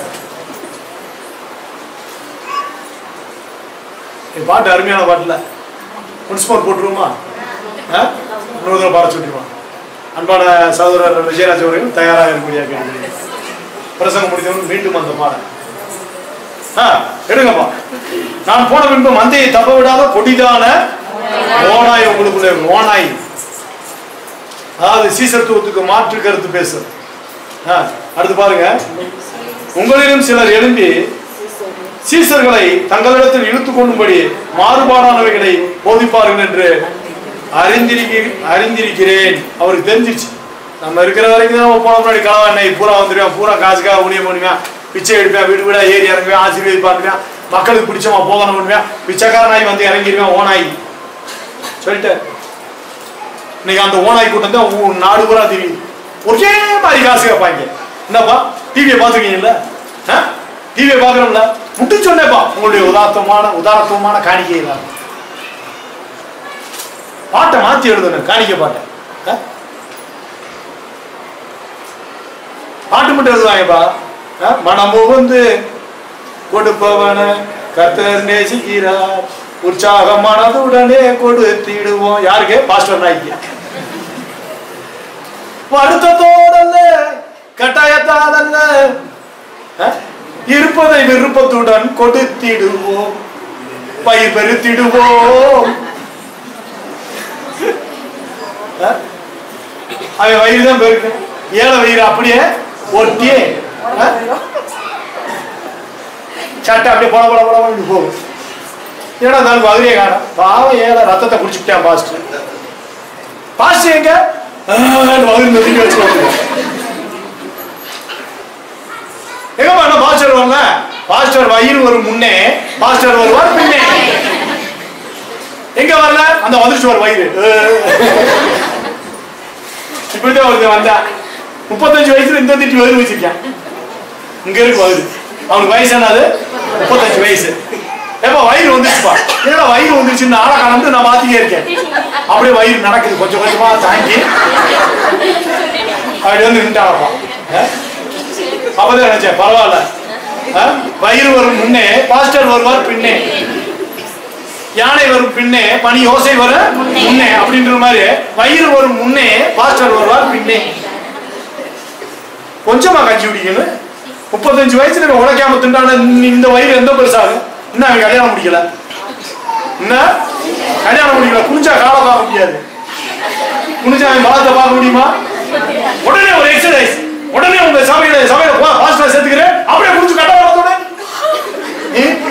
இந்த பாட்டு அருமையான பாட்டுல முன்சிபல் போட்டுருவோமா ஆ? இன்னொரு தடவை பாட சொல்லிடுவான் அன்பான சகோதரர் விஜயராஜ் அவர்கள் தயாராக இருக்கக்கூடிய கேட்கிறேன் பிரசங்கம் முடித்தவன் மீண்டும் அந்த பாடம் ஆ, எடுங்கப்பா நான் போன பின்பு மந்தையை தப்ப விடாத கொடிதான ஓனாய் உங்களுக்குள்ளே இருக்கும். ஓனாய் அதாவது சீசத்துவத்துக்கு மாற்று கருத்து பேசுறது ஆ, அடுத்து பாருங்க உங்களிலும் சிலர் எழும்பி சீசர்களை தங்களிடத்தில் இழுத்து கொள்ளும்படி மாறுபாடானவைகளை போதிப்பார்கள் என்று அறிந்திருக்க அறிந்திருக்கிறேன் அவருக்கு தெரிஞ்சிச்சு நம்ம இருக்கிற வரைக்கும் தான் போன முன்னாடி களவாண்ணை பூரா வந்துடுவேன் பூரா காசுக்காக ஊழியம் பண்ணுவேன் பிச்சை எடுப்பேன் வீடு வீடா ஏறி இறங்குவேன் ஆசீர்வதிப்பாருவேன் மக்களுக்கு பிடிச்சமா போதனை பண்ணுவேன் பிச்சைக்காரனாய் வந்து இறங்கிடுவேன் ஓனாய் சொல்லிட்டேன் இன்னைக்கு அந்த ஓனாய் கூட்டம் தான் ஊ- நாடு பூரா தெரியுது ஒரே மாதிரி காசு கேட்பாங்க என்னப்பா டிவியை பார்த்துருக்கீங்கல்ல டிவியை பார்க்குறோம்ல முட்டு சொன்னேப்பா உங்களுடைய உதார்த்தமான உதாரத்துவமான காணிக்கை தான் பாட்டை மாத்தி எழுதணும் காணிக்கை பாட்டை ஆ? பாட்டு மட்டும் எழுதுவாங்கப்பா ஆ? மனமு வந்து கொடுப்பவன கர்த்தர் நேசிக்கிறார் உற்சாகமானதுடனே கொடுத்திடுவோம் யாருக்கு பாஸ்டர் நாய்க்கு வருத்தத்தோடல்ல கட்டாயத்தாலல்ல அஹ், இருப்பதை விருப்பத்துடன் கொடுத்திடுவோம் பயிர் பெருத்திடுவோம் அஹ், அவன் வயிறு தான் பெருக்கு ஏழை வயிறு அப்படியே ஒட்டியே அஹ், சட்டை அப்படியே போல போல போல போல போகும் ஏன்னா நான் வயிறே காணும் பாவம் ஏழை ரத்தத்தை குடிச்சுக்கிட்டான் பாஸ்டர் பாஸ்டர் எங்க ஆஹ், வயிறு நெருங்கி வச்சுக்கோங்க எங்கம்மா என்ன பாஸ்டர் வரல பாஸ்டர் வயிறு வரும் முன்னே பாஸ்டர் வருவார் பின்னே எங்க வரல அந்த வந்துருச்சு ஒரு வயிறு இப்படிதான் ஒருத்தன் வந்தா முப்பத்தஞ்சு வயசுல இந்த திட்டி வயிறு வச்சிருக்கேன் இங்க இருக்கு வயிறு அவனுக்கு வயசானது முப்பத்தஞ்சு வயசு ஏப்பா வயிறு வந்துருச்சுப்பா என்னடா வயிறு வந்துருச்சுன்னு ஆளை கலந்து நான் மாத்திக்கே இருக்கேன் அப்படியே வயிறு நடக்குது கொஞ்சம் கொஞ்சமா தாங்கி அப்படி வந்து நின்ட்டாப்பா அப்பதான் நினைச்சேன் பரவாயில்ல ஆ? வயிறு வரும் முன்னே பாஸ்டர் வருவார் பின்னே யானை வரும் பின்னே பனி யோசை வரும் முன்னே அப்படின்ற மாதிரி வயிறு வரும் முன்னே பாஸ்டர் வருவார் பின்னே கொஞ்சமா கஞ்சி குடிக்கணும் முப்பத்தஞ்சு வயசுல இவன் உழைக்காம திண்டான இந்த வயிறு எந்த பெருசாகும் இன்னும் அவன் கல்யாணம் முடிக்கல என்ன கல்யாணம் முடிக்கல குனிஞ்சா காலை பார்க்க முடியாது குனிஞ்சா அவன் பலத்தை பார்க்க முடியுமா உடனே ஒரு எக்ஸசைஸ் உடனே உங்க சபையில சபையில போ பாஸ்டர் சேர்த்துக்கிறேன் அப்படியே குடிச்சு கட்ட வரத்தோட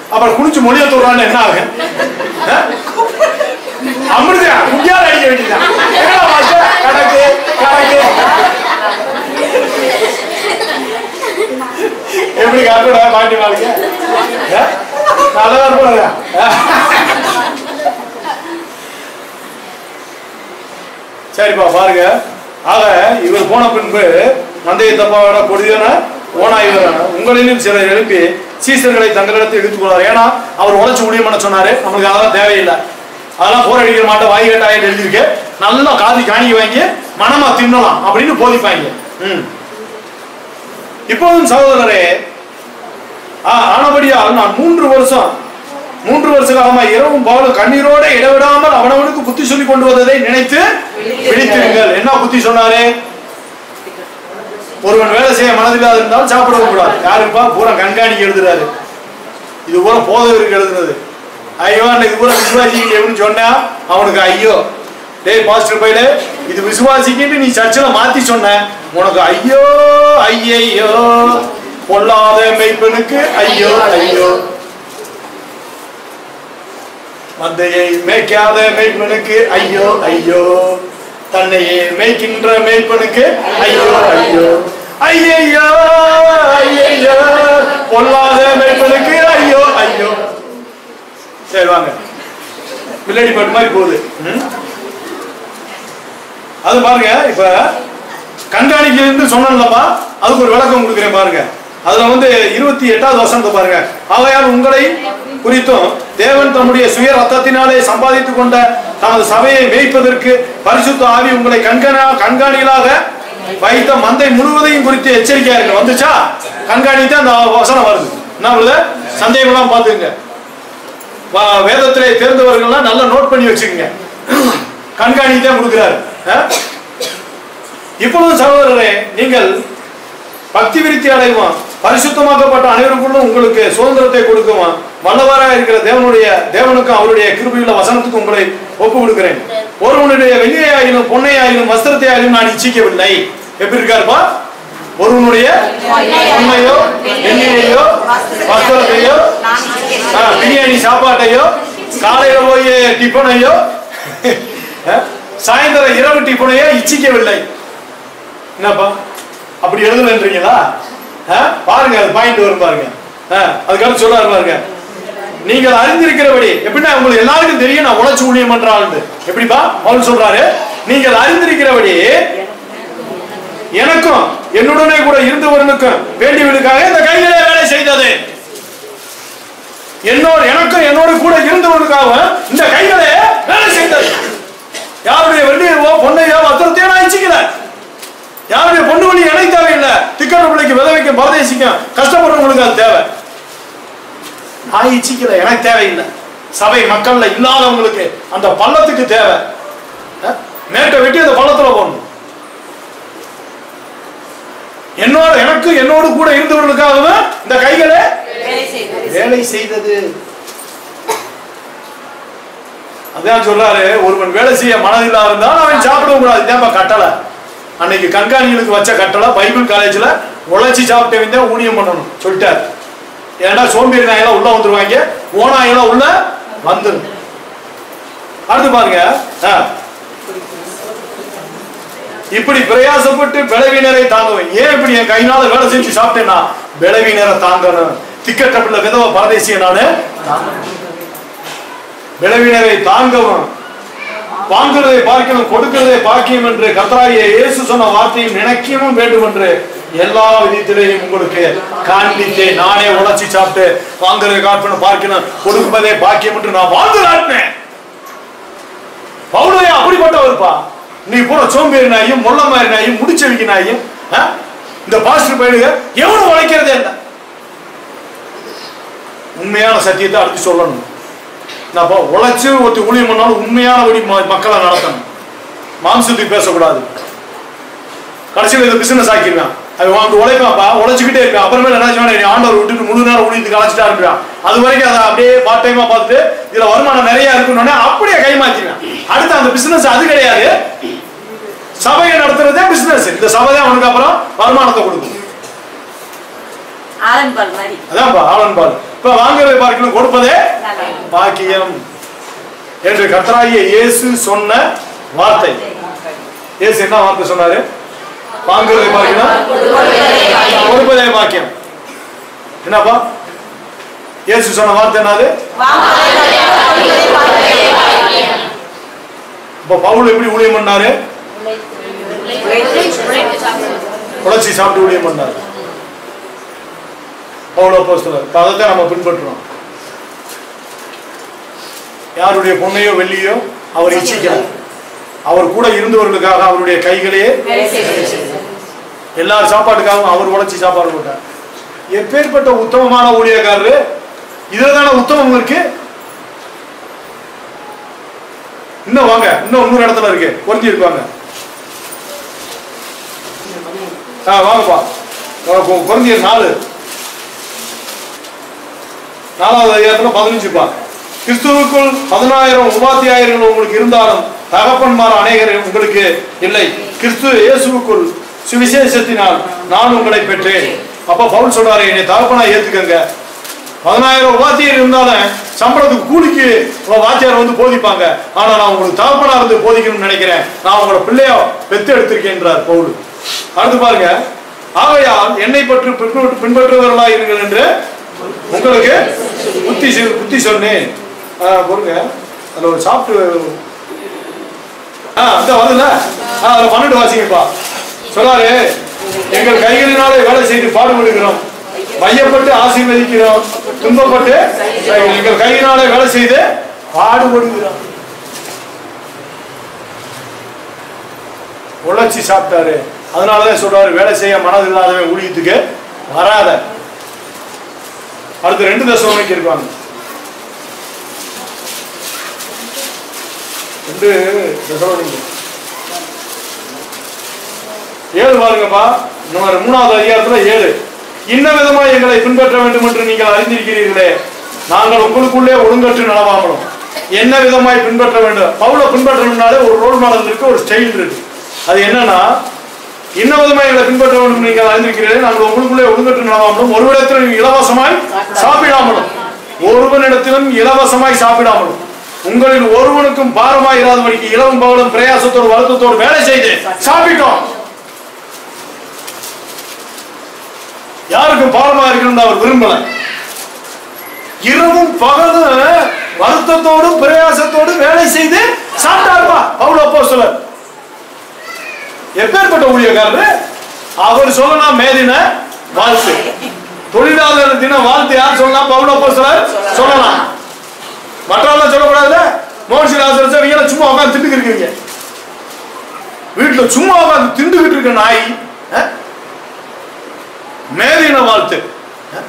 அப்புறம் குனிச்சு மொழிய தோறான்னு என்ன ஆகும் ஆ? அமிர்தா குட்டியால அடிக்க வேண்டியதான் என்னடா மாஸ்டர்? கணக்கு கணக்கு எப்படி காட்டுடா பாட்டி வாழ்க்கை ஆ? நல்லா இருப்பாங்க சரிப்பா பாருங்க ஆக இவர் போன பின்பு மந்தைய தப்பாவோட கொடிதான ஓனா இவர் உங்களிலும் சிலர் எழுப்பி சீசர்களை தங்களிடத்தில் எடுத்துக்கொள்வார் ஏன்னா அவர் உழைச்சு முடியும் பண்ண சொன்னாரு நம்மளுக்கு அதெல்லாம் தேவையில்லை அதெல்லாம் போர் அடிக்கிற மாட்டோம் வாய் கட்டாயிட்டு எழுதியிருக்கு நல்லா காதி காணிக்க வாங்கி மனமா தின்னலாம் அப்படின்னு போதிப்பாங்க ம் இப்போதும் சகோதரரே ஆ- ஆனபடியால் நான் மூன்று வருஷம் மூன்று வருஷ காலமா இரவும் பகலும் கண்ணீரோட இடைவிடாமல் அவனவனுக்கு புத்தி சொல்லி கொண்டு வந்ததை நினைத்து விழித்திருங்கள் என்ன புத்தி சொன்னாரு ஒருவன் வேலை செய்ய மனதில்லாத இருந்தால் சாப்பிடவும் கூடாது யாருப்பா பூரா கண்காணிக்க எழுதுறாரு இது பூரா போதவருக்கு எழுதுனது ஐயோ இது பூரா விசுவாசிக்கு எப்படின்னு சொன்னா அவனுக்கு ஐயோ டேய் பாஸ்டர் பையில இது விசுவாசிக்கிட்டு நீ சர்ச்சில் மாத்தி சொன்ன உனக்கு ஐயோ ஐயையோ பொல்லாத மெய்ப்பனுக்கு ஐயோ ஐயோ மந்தையை மேய்க்காத மேய்ப்பனுக்கு ஐயோ ஐயோ தன்னையே மேய்க்கின்ற மேய்ப்பனுக்கு ஐயோ ஐயோ ஐயையோ ஐயையோ பொல்லாத மேய்ப்பனுக்கு ஐயோ ஐயோ சரி வாங்க பிள்ளடி பாட்டு மாதிரி போகுது ம்? அது பாருங்க இப்ப கண்காணிக்கிறது சொன்னேன்லப்பா அதுக்கு ஒரு விளக்கம் கொடுக்குறேன் பாருங்க அதுல வந்து இருபத்தி எட்டாவது வசனத்தை பாருங்க ஆகையால் உங்களை குறித்தும் தேவன் தம்முடைய சுய ரத்தத்தினாலே சம்பாதித்துக் கொண்ட தமது சபையை மேய்ப்பதற்கு பரிசுத்த ஆவி உங்களை கண்காணா கண்காணிகளாக வைத்த மந்தை முழுவதையும் குறித்து எச்சரிக்கையா இருக்கு வந்துச்சா கண்காணித்து அந்த வசனம் வருது என்ன வருது சந்தேகம்லாம் பார்த்துங்க வா- வேதத்திலே தேர்ந்தவர்கள்லாம் நல்லா நோட் பண்ணி வச்சுக்கோங்க கண்காணித்து தான் கொடுக்குறாரு ஆ? இப்பொழுது சகோதரரே நீங்கள் பக்தி விருத்தி அடைவான் பரிசுத்தமாக்கப்பட்ட அனைவருக்குள்ளும் உங்களுக்கு சுதந்திரத்தை கொடுக்குவான் வல்லவராக இருக்கிற தேவனுடைய தேவனுக்கும் அவருடைய கிருபையுள்ள வசனத்துக்கு உங்களை ஒப்பு கொடுக்கிறேன் ஒருவனுடைய வெள்ளியாயிலும் பொன்னையாயிலும் வஸ்திரத்தையாயிலும் நான் இச்சிக்கவில்லை எப்படி இருக்காருப்பா ஒருவனுடைய பொன்னையோ வெள்ளியையோ வஸ்திரத்தையோ ஆ, பிரியாணி சாப்பாட்டையோ காலையில போய் டிஃபனையோ ஆ, சாயந்தரம் இரவு டிஃபனையோ இச்சிக்கவில்லை என்னப்பா அப்படி எழுதலன்றீங்களா ஆ? பாருங்க அது பாயிண்ட் வரும் பாருங்க ஆ, அதுக்கடுத்து சொல்றாரு பாருங்க நீங்கள் அறிந்திருக்கிறபடி எப்படின்னா உங்களுக்கு எல்லாருக்கும் தெரியும் நான் உழைச்சு ஊழியம் பண்ற ஆளு எப்படிப்பா பவுல் சொல்றாரு நீங்கள் அறிந்திருக்கிறபடி எனக்கும் என்னுடனே கூட இருந்தவர்களுக்கும் வேண்டியவர்களுக்காக இந்த கைகளே வேலை செய்தது என்னோட எனக்கும் என்னோட கூட இருந்தவர்களுக்காக இந்த கைகளே வேலை செய்தது யாருடைய வெள்ளியவோ பொண்ணையோ வத்திரத்தையோ நான் இச்சிக்கல யாருடைய பொண்ணு வழி எனக்கு தேவையில்லை திக்கட்ட பிள்ளைக்கு விதவைக்கும் பரதேசிக்கும் கஷ்டப்படுறவங்களுக்கு அது தேவை நான் இச்சிக்கல எனக்கு தேவையில்லை சபை மக்கள்ல இல்லாதவங்களுக்கு அந்த பள்ளத்துக்கு தேவை அஹ், மேட்டை வெட்டி அந்த பள்ளத்துல போடணும் என்னோட எனக்கு என்னோடு கூட இருந்தவர்களுக்காகவே இந்த கைகளை வேலை செய்வது வேலை செய்தது அதான் சொல்றாரு ஒருவன் வேலை செய்ய மனதில்லா இருந்தால் அவன் சாப்பிடவும் கூடாது இதான்ப்பா கட்டளை அன்னைக்கு கண்காணிகளுக்கு வச்ச கட்டளை பைபிள் காலேஜ்ல உழைச்சி சாப்பிட்டவன் தான் ஊழியம் பண்ணணும் சொல்லிட்டார் ஏன்னா சோம்பேறி நாயெல்லாம் உள்ள வந்துருவாங்க ஓனாயெல்லாம் உள்ள வந்துரும் அடுத்து பாருங்க ஆ. இப்படி பிரயாசப்பட்டு பலவீனரை தாங்குவேன் ஏன் இப்படி என் கையினால வேலை செஞ்சு சாப்பிட்டேன்னா பலவீனரை தாங்கணும் திக்கட்ட பிள்ளை விதவ பரதேசிய நானு பலவீனரை தாங்கவும் வாங்குறதை பார்க்கணும் கொடுக்கிறதை பாக்கியம் என்று கர்த்தராகிய இயேசு சொன்ன வார்த்தையும் நினைக்கவும் வேண்டும் என்று எல்லா விதத்திலேயும் உங்களுக்கு காண்பித்தேன் நானே உழைச்சி சாப்பிட்டு வாங்குறதை காப்பணும் பார்க்கணும் கொடுப்பதே பாக்கியம் என்று நான் வாழ்ந்து காட்டினேன் பவுலையா அப்படிப்பட்டவர்ப்பா நீ பூரா சோம்பேறி நாயும் முள்ள மாதிரி நாயும் முடிச்சவிக்க நாயும் ஆ? இந்த பாஸ்டர் பயிலுக எவனும் உழைக்கிறதே இல்லை உண்மையான சத்தியத்தை அடுத்து சொல்லணும் நான் உழைச்சு ஒருத்தி ஊழியம் பண்ணாலும் உண்மையானபடி ம- மக்களை நடத்தணும் மாம்சத்துக்கு பேசக்கூடாது கடைசியில் இதை பிசினஸ் ஆக்கிடுவேன் அது வந்து உழைப்பாப்பா உழைச்சிக்கிட்டே இருப்பேன் அப்புறமேல என்ன செய்வான் நீ ஆண்டவர் விட்டுட்டு முழு நேரம் ஊழியத்துக்கு அழைச்சிட்டா இருப்பான் அது வரைக்கும் அதை அப்படியே பார்ட் டைமா பார்த்துட்டு இதுல வருமானம் நிறைய இருக்குன்னு அப்படியே கைமாத்திடுவேன் அடுத்து அந்த பிசினஸ் அது கிடையாது சபையை நடத்துறதே பிசினஸ் இந்த சபை தான் அவனுக்கு அப்புறம் வருமானத்தை கொடுக்கும் ஆலன்பால் மாதிரி அதான்ப்பா ஆலன் பால் இப்ப வாங்குறதை பார்க்கணும் கொடுப்பதே பாக்கியம் என்று கர்த்தராகிய இயேசு சொன்ன வார்த்தை இயேசு என்ன வார்த்தை சொன்னாரு வாங்குறதை பார்க்கணும் கொடுப்பதே பாக்கியம் என்னப்பா இயேசு சொன்ன வார்த்தை என்னது இப்ப பவுல் எப்படி ஊழியம் பண்ணாரு உழைச்சி சாப்பிட்டு ஊழியம் பண்ணாரு பவுல் அப்போஸ்தலர் இப்ப அதைத்தான் நம்ம பின்பற்றுறோம் யாருடைய பொண்ணையோ வெள்ளியோ அவர் இச்சிக்கிறார் அவர் கூட இருந்தவர்களுக்காக அவருடைய கைகளையே எல்லார் சாப்பாட்டுக்காகவும் அவர் உழைச்சி சாப்பாடு போட்டார் எப்பேற்பட்ட உத்தமமான ஊழியக்காரரு இதுல தானே உத்தமம் இருக்கு இன்னும் வாங்க இன்னும் இன்னொரு இடத்துல இருக்கு பொருந்தி இருப்பாங்க ஆ வாங்கப்பா குறைஞ்ச நாலு நாலாவது அதிகாரத்துல பதினஞ்சுப்பா கிறிஸ்துவுக்குள் பதினாயிரம் உபாத்தியாயர்கள் உங்களுக்கு இருந்தாலும் தகப்பன்மார் அநேகர் உங்களுக்கு இல்லை கிறிஸ்து இயேசுவுக்குள் சுவிசேஷத்தினால் நான் உங்களை பெற்றேன் அப்ப பவுல் சொல்றாரு என்னை தகப்பனா ஏத்துக்கங்க பதினாயிரம் உபாத்தியர் இருந்தாலும் சம்பளத்துக்கு கூலிக்கு உங்க வாத்தியார் வந்து போதிப்பாங்க ஆனா நான் உங்களுக்கு தகப்பனா இருந்து போதிக்கணும்னு நினைக்கிறேன் நான் உங்களோட பிள்ளையா பெத்து எடுத்திருக்கேன்றார் பவுல் அடுத்து பாருங்க ஆகையால் என்னை பற்றி பின்பற்று- பின்பற்றுபவர்களாய் இருங்கள் என்று உங்களுக்கு புத்தி சொல்- புத்தி சொன்னேன் ஆ, பொறுங்க அதுல ஒரு சாப்பிட்டு ஆ அந்த வருதுல்ல ஆ அதுல பன்னெண்டு வாசிங்கப்பா சொல்லாரு எங்கள் கைகளினாலே வேலை செய்து பாடுபடுகிறோம் மையப்பட்டு ஆசீர்வதிக்கிறோம் துன்பப்பட்டு எங்கள் கையினாலே வேலை செய்து பாடுபடுகிறோம் உழைச்சி சாப்பிட்டாரு அதனாலதான் சொல்றாரு வேலை செய்ய மனதில்லாதவன் ஊழியத்துக்கு வராத அடுத்து ரெண்டு தசவனைக்கு இருப்பாங்க ரெண்டு தசவனைக்கு ஏழு பாருங்கப்பா இன்னொரு மூணாவது அதிகாரத்துல ஏழு இன்ன விதமா எங்களை பின்பற்ற வேண்டும் என்று நீங்கள் அறிந்திருக்கிறீர்களே நாங்கள் உங்களுக்குள்ளே ஒழுங்கற்று நடவாமலும் என்ன விதமாய் பின்பற்ற வேண்டும் பவுல பின்பற்றணும்னாலே ஒரு ரோல் மாடல் இருக்கு ஒரு ஸ்டைல் இருக்கு அது என்னன்னா இன்ன விதமாய் எங்களை பின்பற்ற வேண்டும் என்று நீங்கள் அறிந்திருக்கிறீர்கள் நாங்கள் உங்களுக்குள்ளே ஒழுங்கற்று நடவாமலும் ஒருவரிடத்திலும் இலவசமாய் சாப்பிடாமலும் ஒருவனிடத்திலும் இலவசமாய் சாப்பிடாமலும் உங்களில் ஒருவனுக்கும் பாரமாய் இராதபடிக்கு இளவும் பகலும் பிரயாசத்தோடு வருத்தத்தோடு வேலை செய்து சாப்பிட்டோம் யாருக்கும் பாரமா இருக்கணும்னு அவர் விரும்பல இரவும் பகலும் வருத்தத்தோடும் பிரயாசத்தோடும் வேலை செய்து சாப்பிட்டாருப்பா பவுல் அப்போ எப்பேற்பட்ட ஊழியக்காரரு அவர் சொல்லலாம் மேதின வாழ்த்து தொழிலாளர் தின வாழ்த்து யார் சொல்லலாம் பவுல் அப்போ சொல்லலாம் மற்றவங்க சொல்லக்கூடாதுல்ல மோகன் சிலாசர் நீங்க சும்மா உட்காந்து திண்டுக்கிட்டு இருக்கீங்க வீட்டுல சும்மா உட்காந்து திண்டுக்கிட்டு இருக்க நாய் அஹ்? மேதின வாழ்த்து அஹ்?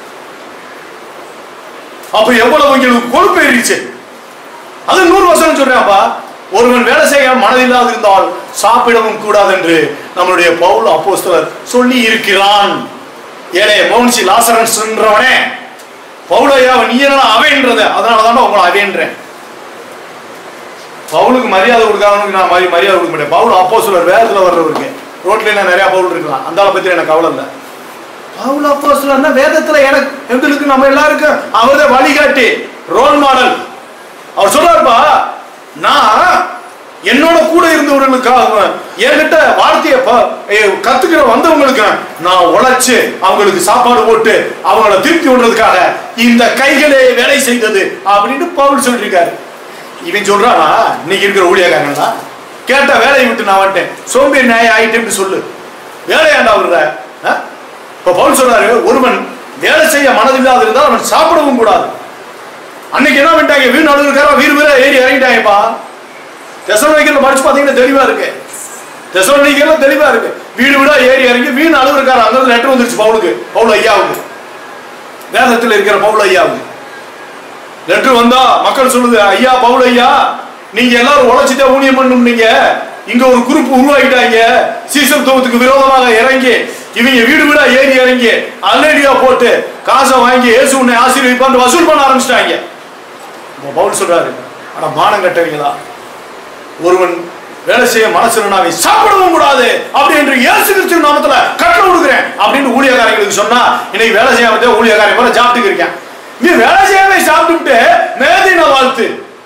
அப்ப எவ்வளவு உங்களுக்கு கொழுப்பு ஏறிச்சு அது நூறு வருஷம் சொல்றேன்ப்பா ஒருவன் வேலை செய்ய மனதில்லாது இருந்தால் சாப்பிடவும் கூடாது என்று நம்மளுடைய பவுல் அப்போஸ்தலர் சொல்லி இருக்கிறான் ஏலே மௌன்சி லாசரன்ஸ்ன்றவனே பவுலையா நீ என்ன அவைன்றது அதனாலதான் உங்களை அவைன்றேன் பவுலுக்கு மரியாதை கொடுக்காதவனுக்கு நான் மரி- மரியாதை கொடுக்க மாட்டேன் பவுல் அப்போஸ்தலர் வேதத்துல வர்றவருக்கு ரோட்ல என்ன நிறைய பவுல் இருக்கலாம் அந்த ஆளை பத்தி எனக்கு கவலை இல்லை பவுல் அப்போஸ்தலர்னா வேதத்துல எனக்கு எங்களுக்கு நம்ம எல்லாருக்கும் அவரே வழிகாட்டி ரோல் மாடல் அவர் சொல்றாருப்பா நான் என்னோட கூட இருந்தவர்களுக்காக என்கிட்ட வார்த்தையை ப- ஏ, கத்துக்கிற வந்தவங்களுக்கு நான் உழைச்சு அவங்களுக்கு சாப்பாடு போட்டு அவங்கள திருப்தி விடுறதுக்காக இந்த கைகளே வேலை செய்தது அப்படின்னு பவுல் சொல்லியிருக்காரு இவன் சொல்றானா இன்னைக்கு இருக்கிற ஊழியக்காரங்களா கேட்ட வேலையை விட்டு நான் வந்துட்டேன் சோம்பேறி நாய் ஆயிட்டேன்னு சொல்லு வேலையாண்டா விடுற ஆ? இப்ப பவுல் சொல்றாரு ஒருவன் வேலை செய்ய மனதில்லாது இருந்தால் அவன் சாப்பிடவும் கூடாது அன்னைக்கு என்ன பண்ணிட்டாங்க வீண் அழுகுறக்கார வீடு வீர ஏறி இறங்கிட்டாங்கப்பா தெசலோனிக்கர்ல படிச்சு பாத்தீங்கன்னா தெளிவா இருக்கு தெசலோனிக்கர்ல தெளிவா இருக்கு வீடு வீடா ஏறி இறங்கி வீண் அழுகுறக்கார அங்க லெட்டர் வந்துருச்சு பவுலுக்கு பவுல் ஐயாவுக்கு வேதத்தில் இருக்கிற பவுல் ஐயாவுக்கு லெட்டர் வந்தா மக்கள் சொல்லுது ஐயா பவுல் ஐயா நீங்க எல்லாரும் உழைச்சிட்டே ஊழியம் பண்ணும் நீங்க இங்க ஒரு குரூப் உருவாக்கிட்டாங்க சீசத்துவத்துக்கு விரோதமாக இறங்கி இவங்க வீடு வீடா ஏறி இறங்கி அல்லேடியா போட்டு காசை வாங்கி இயேசு உன்னை ஆசீர்வதிப்பான்னு வசூல் பண்ண ஆரம்பிச்சிட்டாங்க இப்ப பவுல் சொல்றாரு ஆனா மானம் கட்டவங்களா ஒருவன் வேலை செய்ய மனசு நாவை சாப்பிடவும் கூடாது அப்படி என்று இயேசு கிறிஸ்து நாமத்துல கட்டளை விடுகிறேன் அப்படின்னு ஊழியக்காரங்களுக்கு சொன்னா இன்னைக்கு வேலை செய்யாம ஊழியக்காரங்க போல சாப்பிட்டு இருக்கேன் நீ வேலை செய்யாம சாப்பிட்டுட்டு மேதின வாழ்த்து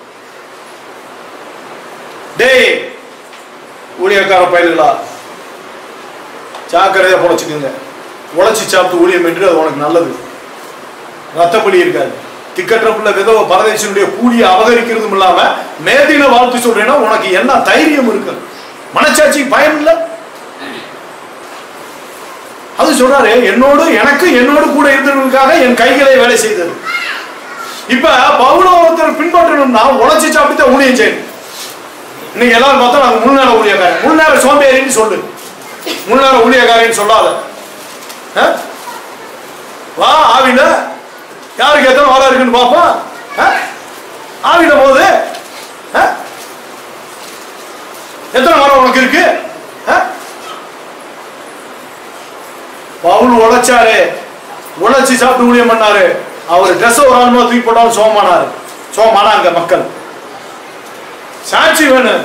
டேய் ஊழியக்கார பயிர்களா ஜாக்கிரதையா பொழைச்சுக்குங்க உழைச்சி சாப்பிட்டு ஊழியம் என்று அது உனக்கு நல்லது ரத்தப்படி இருக்காது திக்கற்ற புள்ள விதவ பரதேசனுடைய கூலியை அபகரிக்கிறதும் இல்லாம மேதின வாழ்த்து சொல்றேன்னா உனக்கு என்ன தைரியம் இருக்கு மனச்சாட்சி பயம் இல்ல அது சொல்றாரு என்னோடு எனக்கு என்னோடு கூட இருந்தவர்களுக்காக என் கைகளை வேலை செய்தது இப்ப பவுல ஒருத்தர் பின்பற்றணும்னா உழைச்சி சாப்பிட்டு ஊழியம் செய்யணும் இன்னைக்கு எல்லாரும் பார்த்தா நாங்க முழு நேர ஊழியக்காரன் முழு நேர சோம்பேறின்னு சொல்லு முழு நேர ஊழியக்காரன்னு சொல்லாத ஆ? வா ஆவில யாருக்கு எத்தனை வாரம் இருக்குன்னு பார்ப்போம் ஆ? ஆவில போகுது ஆ? எத்தனை வாரம் உனக்கு இருக்கு ஆ? பவுல் உழைச்சாரு உழைச்சி சாப்பிட்டு ஊழியம் பண்ணாரு அவர் ட்ரெஸ் ஒரு ஆளுமா தூக்கி போட்டாலும் சோமானாரு சோமானாங்க மக்கள் சாட்சி வேணும்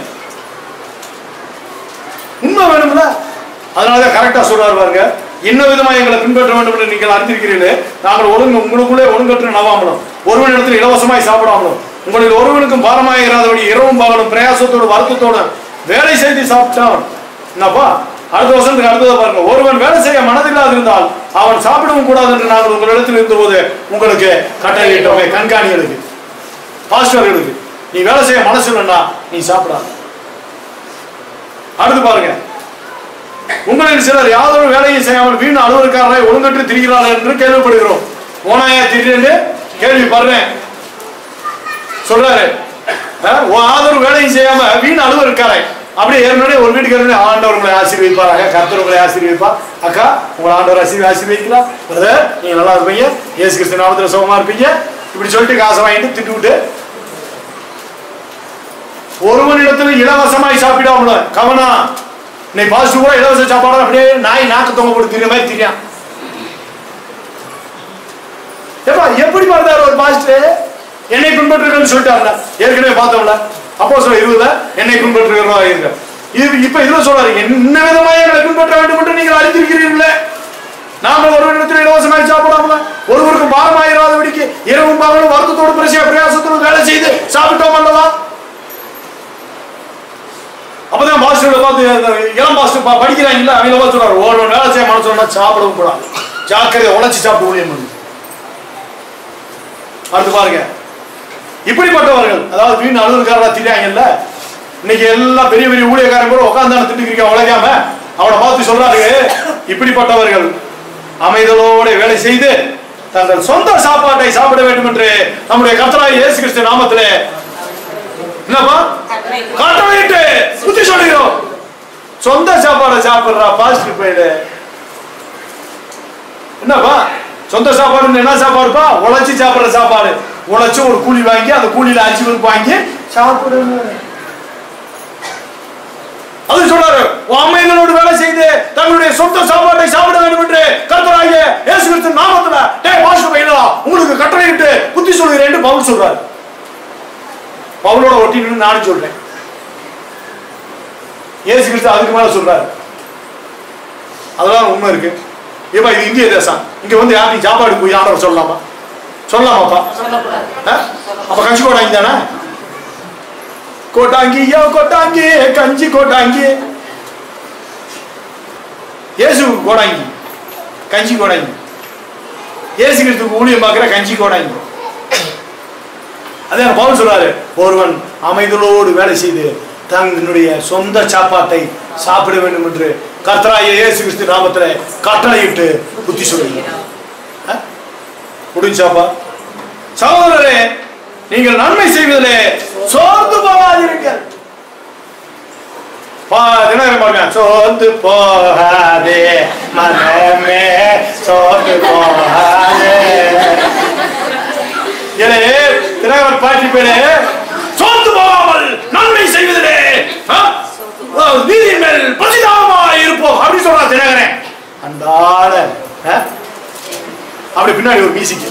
உண்மை வேணும்ல அதனாலதான் கரெக்டா சொல்றாரு பாருங்க என்ன விதமா எங்களை பின்பற்ற வேண்டும் என்று நீங்கள் அறிந்திருக்கிறீர்களே நாங்கள் ஒழுங்கு உங்களுக்குள்ளே ஒழுங்கற்று நவாமலும் ஒருவன் இடத்தில் இலவசமாய் சாப்பிடாமலும் உங்களில் ஒருவனுக்கும் பாரமாய் இராதபடி இரவும் பகலும் பிரயாசத்தோடு வருத்தத்தோடு வேலை செய்து சாப்பிட்டான் என்னப்பா அடுத்த வருஷத்துக்கு அடுத்ததை பாருங்க ஒருவன் வேலை செய்ய மனதில்லாது இருந்தால் அவன் சாப்பிடவும் கூடாது என்று நாங்கள் உங்களிடத்தில் இருந்தபோது உங்களுக்கு கட்டளையிட்டோமே கண்காணிகளுக்கு பாஸ்டர்களுக்கு நீ வேலை செய்ய மனசு இல்லைன்னா நீ சாப்பிடாத அடுத்து பாருங்க உங்களில் சிலர் யாதொரு வேலையும் செய்யாமல் வீண் அலுவலக்காரரை ஒழுங்கற்று திரிகிறார்கள் என்று கேள்விப்படுகிறோம் ஓனாயா திடீர்னு கேள்விப்படுறேன் சொல்றாரு அஹ், உன் ஆதரவு வேலையும் செய்யாம வீண் அலுவலக்காரை அப்படியே ஏற்கனவே ஒரு வீட்டுக்கு ஆண்டவர் உங்களை ஆசீர்வதிப்பார் கர்த்தர் உங்களை ஆசீர்வதிப்பார் அக்கா உங்களை ஆண்டவர் ஆசீர்வதி ஆசீர்வதிக்கிறார் பிரதர் நீங்க நல்லா இருப்பீங்க இயேசு கிறிஸ்து நாமத்துல சுகமா இருப்பீங்க இப்படி சொல்லிட்டு காசை வாங்கிட்டு திட்டு விட்டு ஒருவனிடத்தில் இலவசமாய் சாப்பிடாமல கவனம் நீ பாஸ்ட் கூட இலவச சாப்பாடு அப்படியே நாய் நாக்கு தொங்க போட்டு திரிய மாதிரி தெரியும் ஏப்பா எப்படி பார்த்தாரு ஒரு பாஸ்டர் என்னை பின்பற்றுகிறேன்னு சொல்லிட்டாருல ஏற்கனவே பார்த்தோம்ல அப்போ சொல்ல இருபதுல என்னை பின்பற்றுகிறதா இருங்க இது இப்ப இதுல சொல்றாரு என்ன விதமாக எங்களை பின்பற்ற வேண்டும் என்று நீங்கள் அறிந்திருக்கிறீர்களே நாங்கள் ஒருவரிடத்தில் இலவசமாய் சாப்பிடாமல ஒருவருக்கு பாரமாயிராதபடிக்கு இரவும் பகலும் வருத்தத்தோடு பிரசியா பிரயாசத்தோடு வேலை செய்து சாப்பிட்டோம் அல்லவா அப்பதான் பாஸ்டர்ல பார்த்து அந்த இளம் பாஸ்டர் ப- படிக்கிறாங்கல்ல அவங்க பார்த்து சொல்றாரு ஒரு வேலை செய்ய மனசு சொன்னா சாப்பிடவும் கூடாது ஜாக்கிரதை உழைச்சி சாப்பிட்டு ஊழியம் பண்ணு அடுத்து பாருங்க இப்படிப்பட்டவர்கள் அதாவது வீண் அலுவலக்காரா திரியாங்கல்ல இன்னைக்கு எல்லாம் பெரிய பெரிய ஊழியக்காரன் கூட உட்காந்து திட்டுக்கிறீங்க உழைக்காம அவனை பார்த்து சொல்றாரு இப்படிப்பட்டவர்கள் அமைதலோட வேலை செய்து தங்கள் சொந்த சாப்பாட்டை சாப்பிட வேண்டும் என்று நம்முடைய கர்த்தராய் இயேசு கிறிஸ்து நாமத்திலே என்னப்பா கட்டளையிட்டு புத்தி சொல்லுகிறோம் சொந்த சாப்பாடை சாப்பிடுறா பாசிட்டிவ் போயிடு என்னப்பா சொந்த சாப்பாடு என்ன சாப்பாடுப்பா உழைச்சி சாப்பிடுற சாப்பாடு உழைச்சு ஒரு கூலி வாங்கி அந்த கூலியில அஞ்சு பருப்பு வாங்கி சாப்பிடுங்க அது சொல்றாரு அமைதியோடு வேலை செய்து தங்களுடைய சொந்த சாப்பாட்டை சாப்பிட வேண்டும் என்று கர்த்தராகிய இயேசு கிறிஸ்து நாமத்துல டேய் பாஸ்டர் பையனா உங்களுக்கு கட்டளையிட்டு புத்தி சொல்கிறேன் பவுல் சொல்றாரு பவுலோட ஒட்டின்னு நானும் சொல்றேன் இயேசு கிறிஸ்து அதுக்கு மேல சொல்றாரு அதெல்லாம் உண்மை இருக்கு ஏப்பா இது இந்திய தேசம் இங்க வந்து யாரையும் சாப்பாடு போய் ஆர்டர் சொல்லலாமா சொல்லலாமாப்பா சொல்லக்கூடாது ஆ? அப்ப கஞ்சி கோடாங்கி தானே கோட்டாங்கி யோ கோட்டாங்கி கஞ்சி கோட்டாங்கி இயேசு கோடாங்கி கஞ்சி கோடாங்கி இயேசு கிறிஸ்துக்கு ஊழியம் பார்க்கிற கஞ்சி கோடாங்கி அதே பவுல் சொல்றாரு ஒருவன் அமைதலோடு வேலை செய்து தன்னுடைய சொந்த சாப்பாட்டை சாப்பிட வேண்டும் என்று கர்த்தராகிய இயேசு கிறிஸ்து நாமத்துல கட்டளையிட்டு புத்தி சொல்லுகிறார் ஆ? முடிஞ்சாப்பா சகோதரரே நீங்கள் நன்மை செய்வதிலே சோர்ந்து போகாதீர்கள் பா- தினகரன் பாருங்க சோர்ந்து போகாதே மனமே சோர்ந்து போகாதே எனவே தினகரன் பாட்டி பேரு சோர்ந்து போகாமல் நன்மை செய்வதிலே ஆ? ஆ, நீதியின் மேல் பசிதாகமாய் இருப்போம் அப்படி சொல்றா தினகரன் அன்றாட ஆ? அப்படி பின்னாடி ஒரு மியூசிக்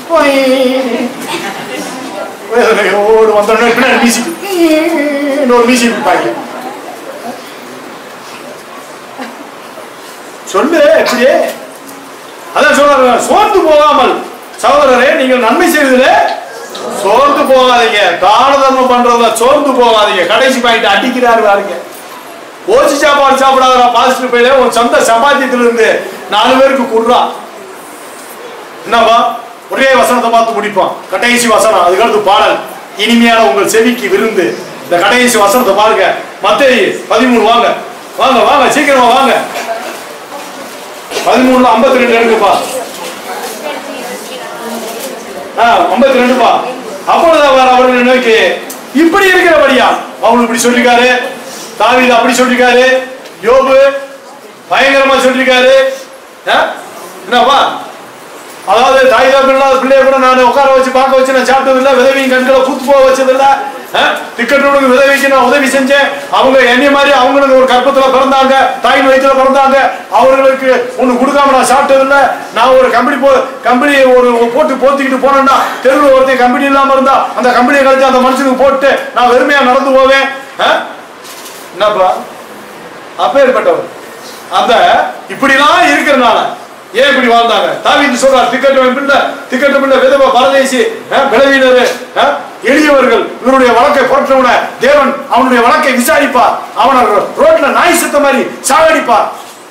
ஓடு வந்தோடனே பின்னாடி மியூசிக் ஒரு மியூசிக் பாக்கி சொல்லு எப்படியே அதான் சொல்றாங்க சோர்ந்து போகாமல் சகோதரரே நீங்கள் நன்மை செய்வதிலே சோர்ந்து போகாதீங்க தான தர்மம் பண்றதுல சோர்ந்து போகாதீங்க கடைசி பாயிண்ட் அடிக்கிறாரு பாருங்க ஓசி சாப்பாடு சாப்பிடாத பாசிட்டிவ் போயில உன் சொந்த சம்பாத்தியத்துல இருந்து நாலு பேருக்கு குடுறா என்னப்பா ஒரே வசனத்தை பார்த்து முடிப்பான் கடைசி வசனம் அதுக்கடுத்து பாடல் இனிமையான உங்கள் செவிக்கு விருந்து இந்த கடைசி வசனத்தை பாருங்க மத்தேயு பதிமூணு வாங்க வாங்க வாங்க சீக்கிரமா வாங்க பதிமூணுல ஐம்பத்தி ரெண்டு எடுக்குப்பா ஆ ஐம்பத்தி ரெண்டுப்பா அப்பொழுது அவர் அவர்களை நோக்கி இப்படி இருக்கிறபடியா அவங்களுக்கு இப்படி சொல்லிருக்காரு தாவீது அப்படி சொல்லிருக்காரு யோபு பயங்கரமா சொல்லிருக்காரு ஆ? என்னப்பா அதாவது தாய் தகப்பன் இல்லாத பிள்ளைய கூட நான் உட்கார வச்சு பார்க்க வச்சு நான் சாப்பிட்டது இல்ல விதவியின் கண்களை கூத்து போக வச்சது இல்ல டிக்கெட்டுக்கு விதவிக்கு நான் உதவி செஞ்சேன் அவங்க என்னைய மாதிரி அவங்களுக்கு ஒரு கற்பத்துல பிறந்தாங்க தாயின் வயிற்றுல பிறந்தாங்க அவர்களுக்கு ஒண்ணு கொடுக்காம நான் சாப்பிட்டது இல்ல நான் ஒரு கம்பெனி போ கம்பெனி ஒரு போட்டு போத்திக்கிட்டு போனேன்னா தெருவில் ஒருத்தன் கம்பெனி இல்லாம இருந்தா அந்த கம்பெனியை கழிச்சு அந்த மனுஷனுக்கு போட்டு நான் வெறுமையா நடந்து போவேன் ஆ? என்னப்பா அப்பேற்பட்டவர் அந்த இப்படிலாம் இருக்கிறனால ஏன் இப்படி வாழ்ந்தாங்க தாவீது சொல்றார் திக்கட்டம் பிள்ளை திக்கட்டம் பிள்ளை விதவ பரதேசி அஹ், பலவீனர் அஹ், எளியவர்கள் இவருடைய வழக்கை புரட்டவன தேவன் அவனுடைய வழக்கை விசாரிப்பார் அவனை ரோட்ல நாய் செத்த மாதிரி சாகடிப்பார்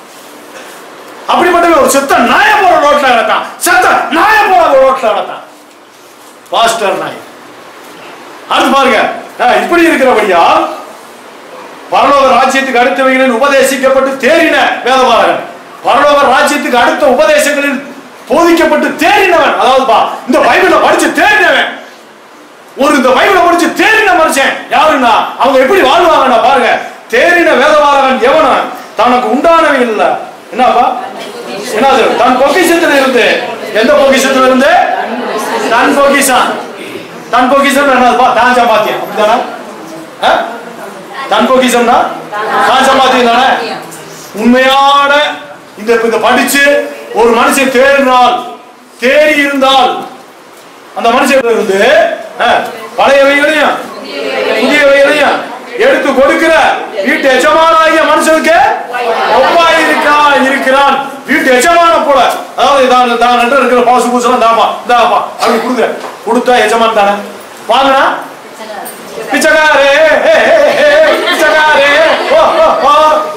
அப்படிப்பட்ட ஒரு செத்த நாய போற ரோட்ல கிடத்தான் செத்த நாய போற ரோட்ல கிடத்தான் பாஸ்டர் நாய் அடுத்து பாருங்க அஹ், இப்படி இருக்கிறபடியால் பரலோக ராஜ்யத்துக்கு அடுத்தவைகளில் உபதேசிக்கப்பட்டு தேறின வேதபாரகன் பரலோக ராஜ்யத்துக்கு அடுத்த உபதேசங்களில் போதிக்கப்பட்டு தேறினவன் அதாவது பா இந்த பைபிள படிச்சு தேறினவன் ஒரு இந்த பைபிள படிச்சு தேறின மனுஷன் யாருன்னா அவங்க எப்படி வாழ்வாங்கன்னா பாருங்க தேறின வேதபாரகன் எவனும் தனக்கு உண்டானவை இல்ல என்னப்பா என்ன அது? தன் பொக்கிஷத்துல இருந்து எந்த பொக்கிஷத்துல இருந்து தன் பொக்கிஷம் தன் பொக்கிஷம் என்னதுப்பா தான் சம்பாத்தியம் அப்படிதானே ஆ? தன் பொக்கிஷம்னா தான் சம்பாத்தியம் தானே உண்மையான இந்த இந்த படிச்சு ஒரு மனுஷன் தேறினால் தேறி இருந்தால் அந்த மனுஷன் இருந்து அஹ், பழையவைகளையும் புதியவைகளையும் எடுத்து கொடுக்கிற வீட்டு எஜமானாகிய மனுஷனுக்கு ஒப்பா இருக்கா இருக்கிறான் வீட்டு எஜமான போல அதாவது தான் தான் நட்டு இருக்கிற பாசு பூசலாம் தாப்பா தாப்பா அப்படி கொடுக்குற கொடுத்தா எஜமான் தானே வாங்கினா பிச்சைக்காரே ஹே, ஹே, ஹே, பிச்சைக்காரே ஓ, ஓ, ஓ.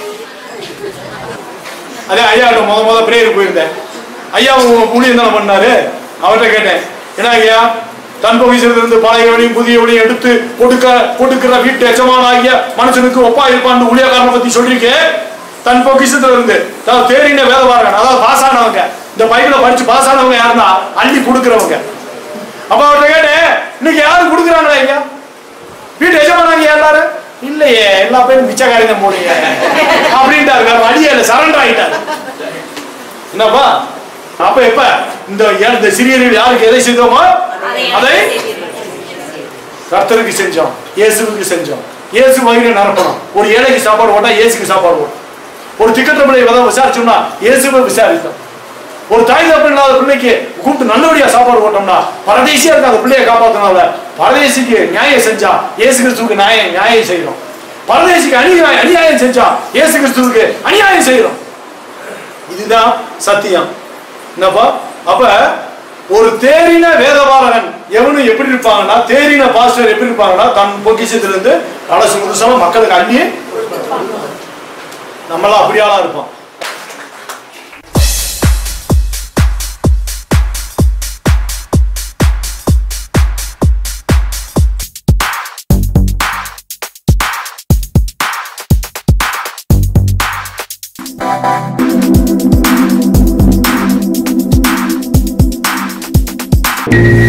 அதே ஐயா முத முத பிரேயர் போயிருந்தேன் ஐயா உங்க ஊழியம் தானே பண்ணாரு அவர்கிட்ட கேட்டேன் என்ன ஐயா தன் பொகிசிலிருந்து இருந்து பழையவனையும் புதியவனையும் எடுத்து கொடுக்க கொடுக்கிற வீட்டு எஜமான ஆகிய மனுஷனுக்கு ஒப்பா இருப்பான்னு ஊழியக்காரனை பத்தி சொல்லியிருக்கேன் தன் பொக்கிஷத்துல இருந்து அதாவது தேறின வேதவாரகன் அதாவது பாஸ் ஆனவங்க இந்த பைபிள படிச்சு பாஸ் ஆனவங்க யாருன்னா அள்ளி கொடுக்கிறவங்க அப்ப அவர்கிட்ட கேட்டேன் இன்னைக்கு யாரு கொடுக்குறாங்களா ஐயா வீட்டு எஜமானாங்க எல்லாரும் இல்லையே எல்லா பேரும் மிச்சக்காரங்க போடுங்க அப்படின்ட்டாரு வேற வழியே இல்லை சரண்டர் ஆயிட்டாரு என்னப்பா அப்ப எப்ப இந்த ஏ- இந்த சிறியர்கள் யாருக்கு எதை செய்தோமோ அதை கர்த்தருக்கு செஞ்சோம் இயேசுவுக்கு செஞ்சோம் இயேசு வயிறு நிரப்பணும் ஒரு ஏழைக்கு சாப்பாடு போட்டா இயேசுக்கு சாப்பாடு போடும் ஒரு திக்கற்ற பிள்ளை விதம் விசாரிச்சோம்னா இயேசுவை விசாரித்தோம் ஒரு தாய் தகப்பன் இல்லாத பிள்ளைக்கு கூப்பிட்டு நல்லபடியா சாப்பாடு போட்டோம்னா பரதேசியா இருக்க அந்த பிள்ளையை காப்பாத்தினால பரதேசிக்கு நியாயம் செஞ்சா இயேசு கிறிஸ்துவுக்கு நியாயம் நியாயம் செய்யறோம் பரதேசிக்கு அநியாயம் அநியாயம் செஞ்சா இயேசு கிறிஸ்துவுக்கு அநியாயம் செய்யறோம் இதுதான் சத்தியம் என்னப்பா அப்ப ஒரு தேறின வேதபாரகன் எவனும் எப்படி இருப்பாங்கன்னா தேறின பாஸ்டர் எப்படி இருப்பாங்கன்னா தன் பொக்கிஷத்திலிருந்து கடைசி முதுசமா மக்களுக்கு அள்ளி நம்மளாம் அப்படியாலாம் இருப்போம் Thank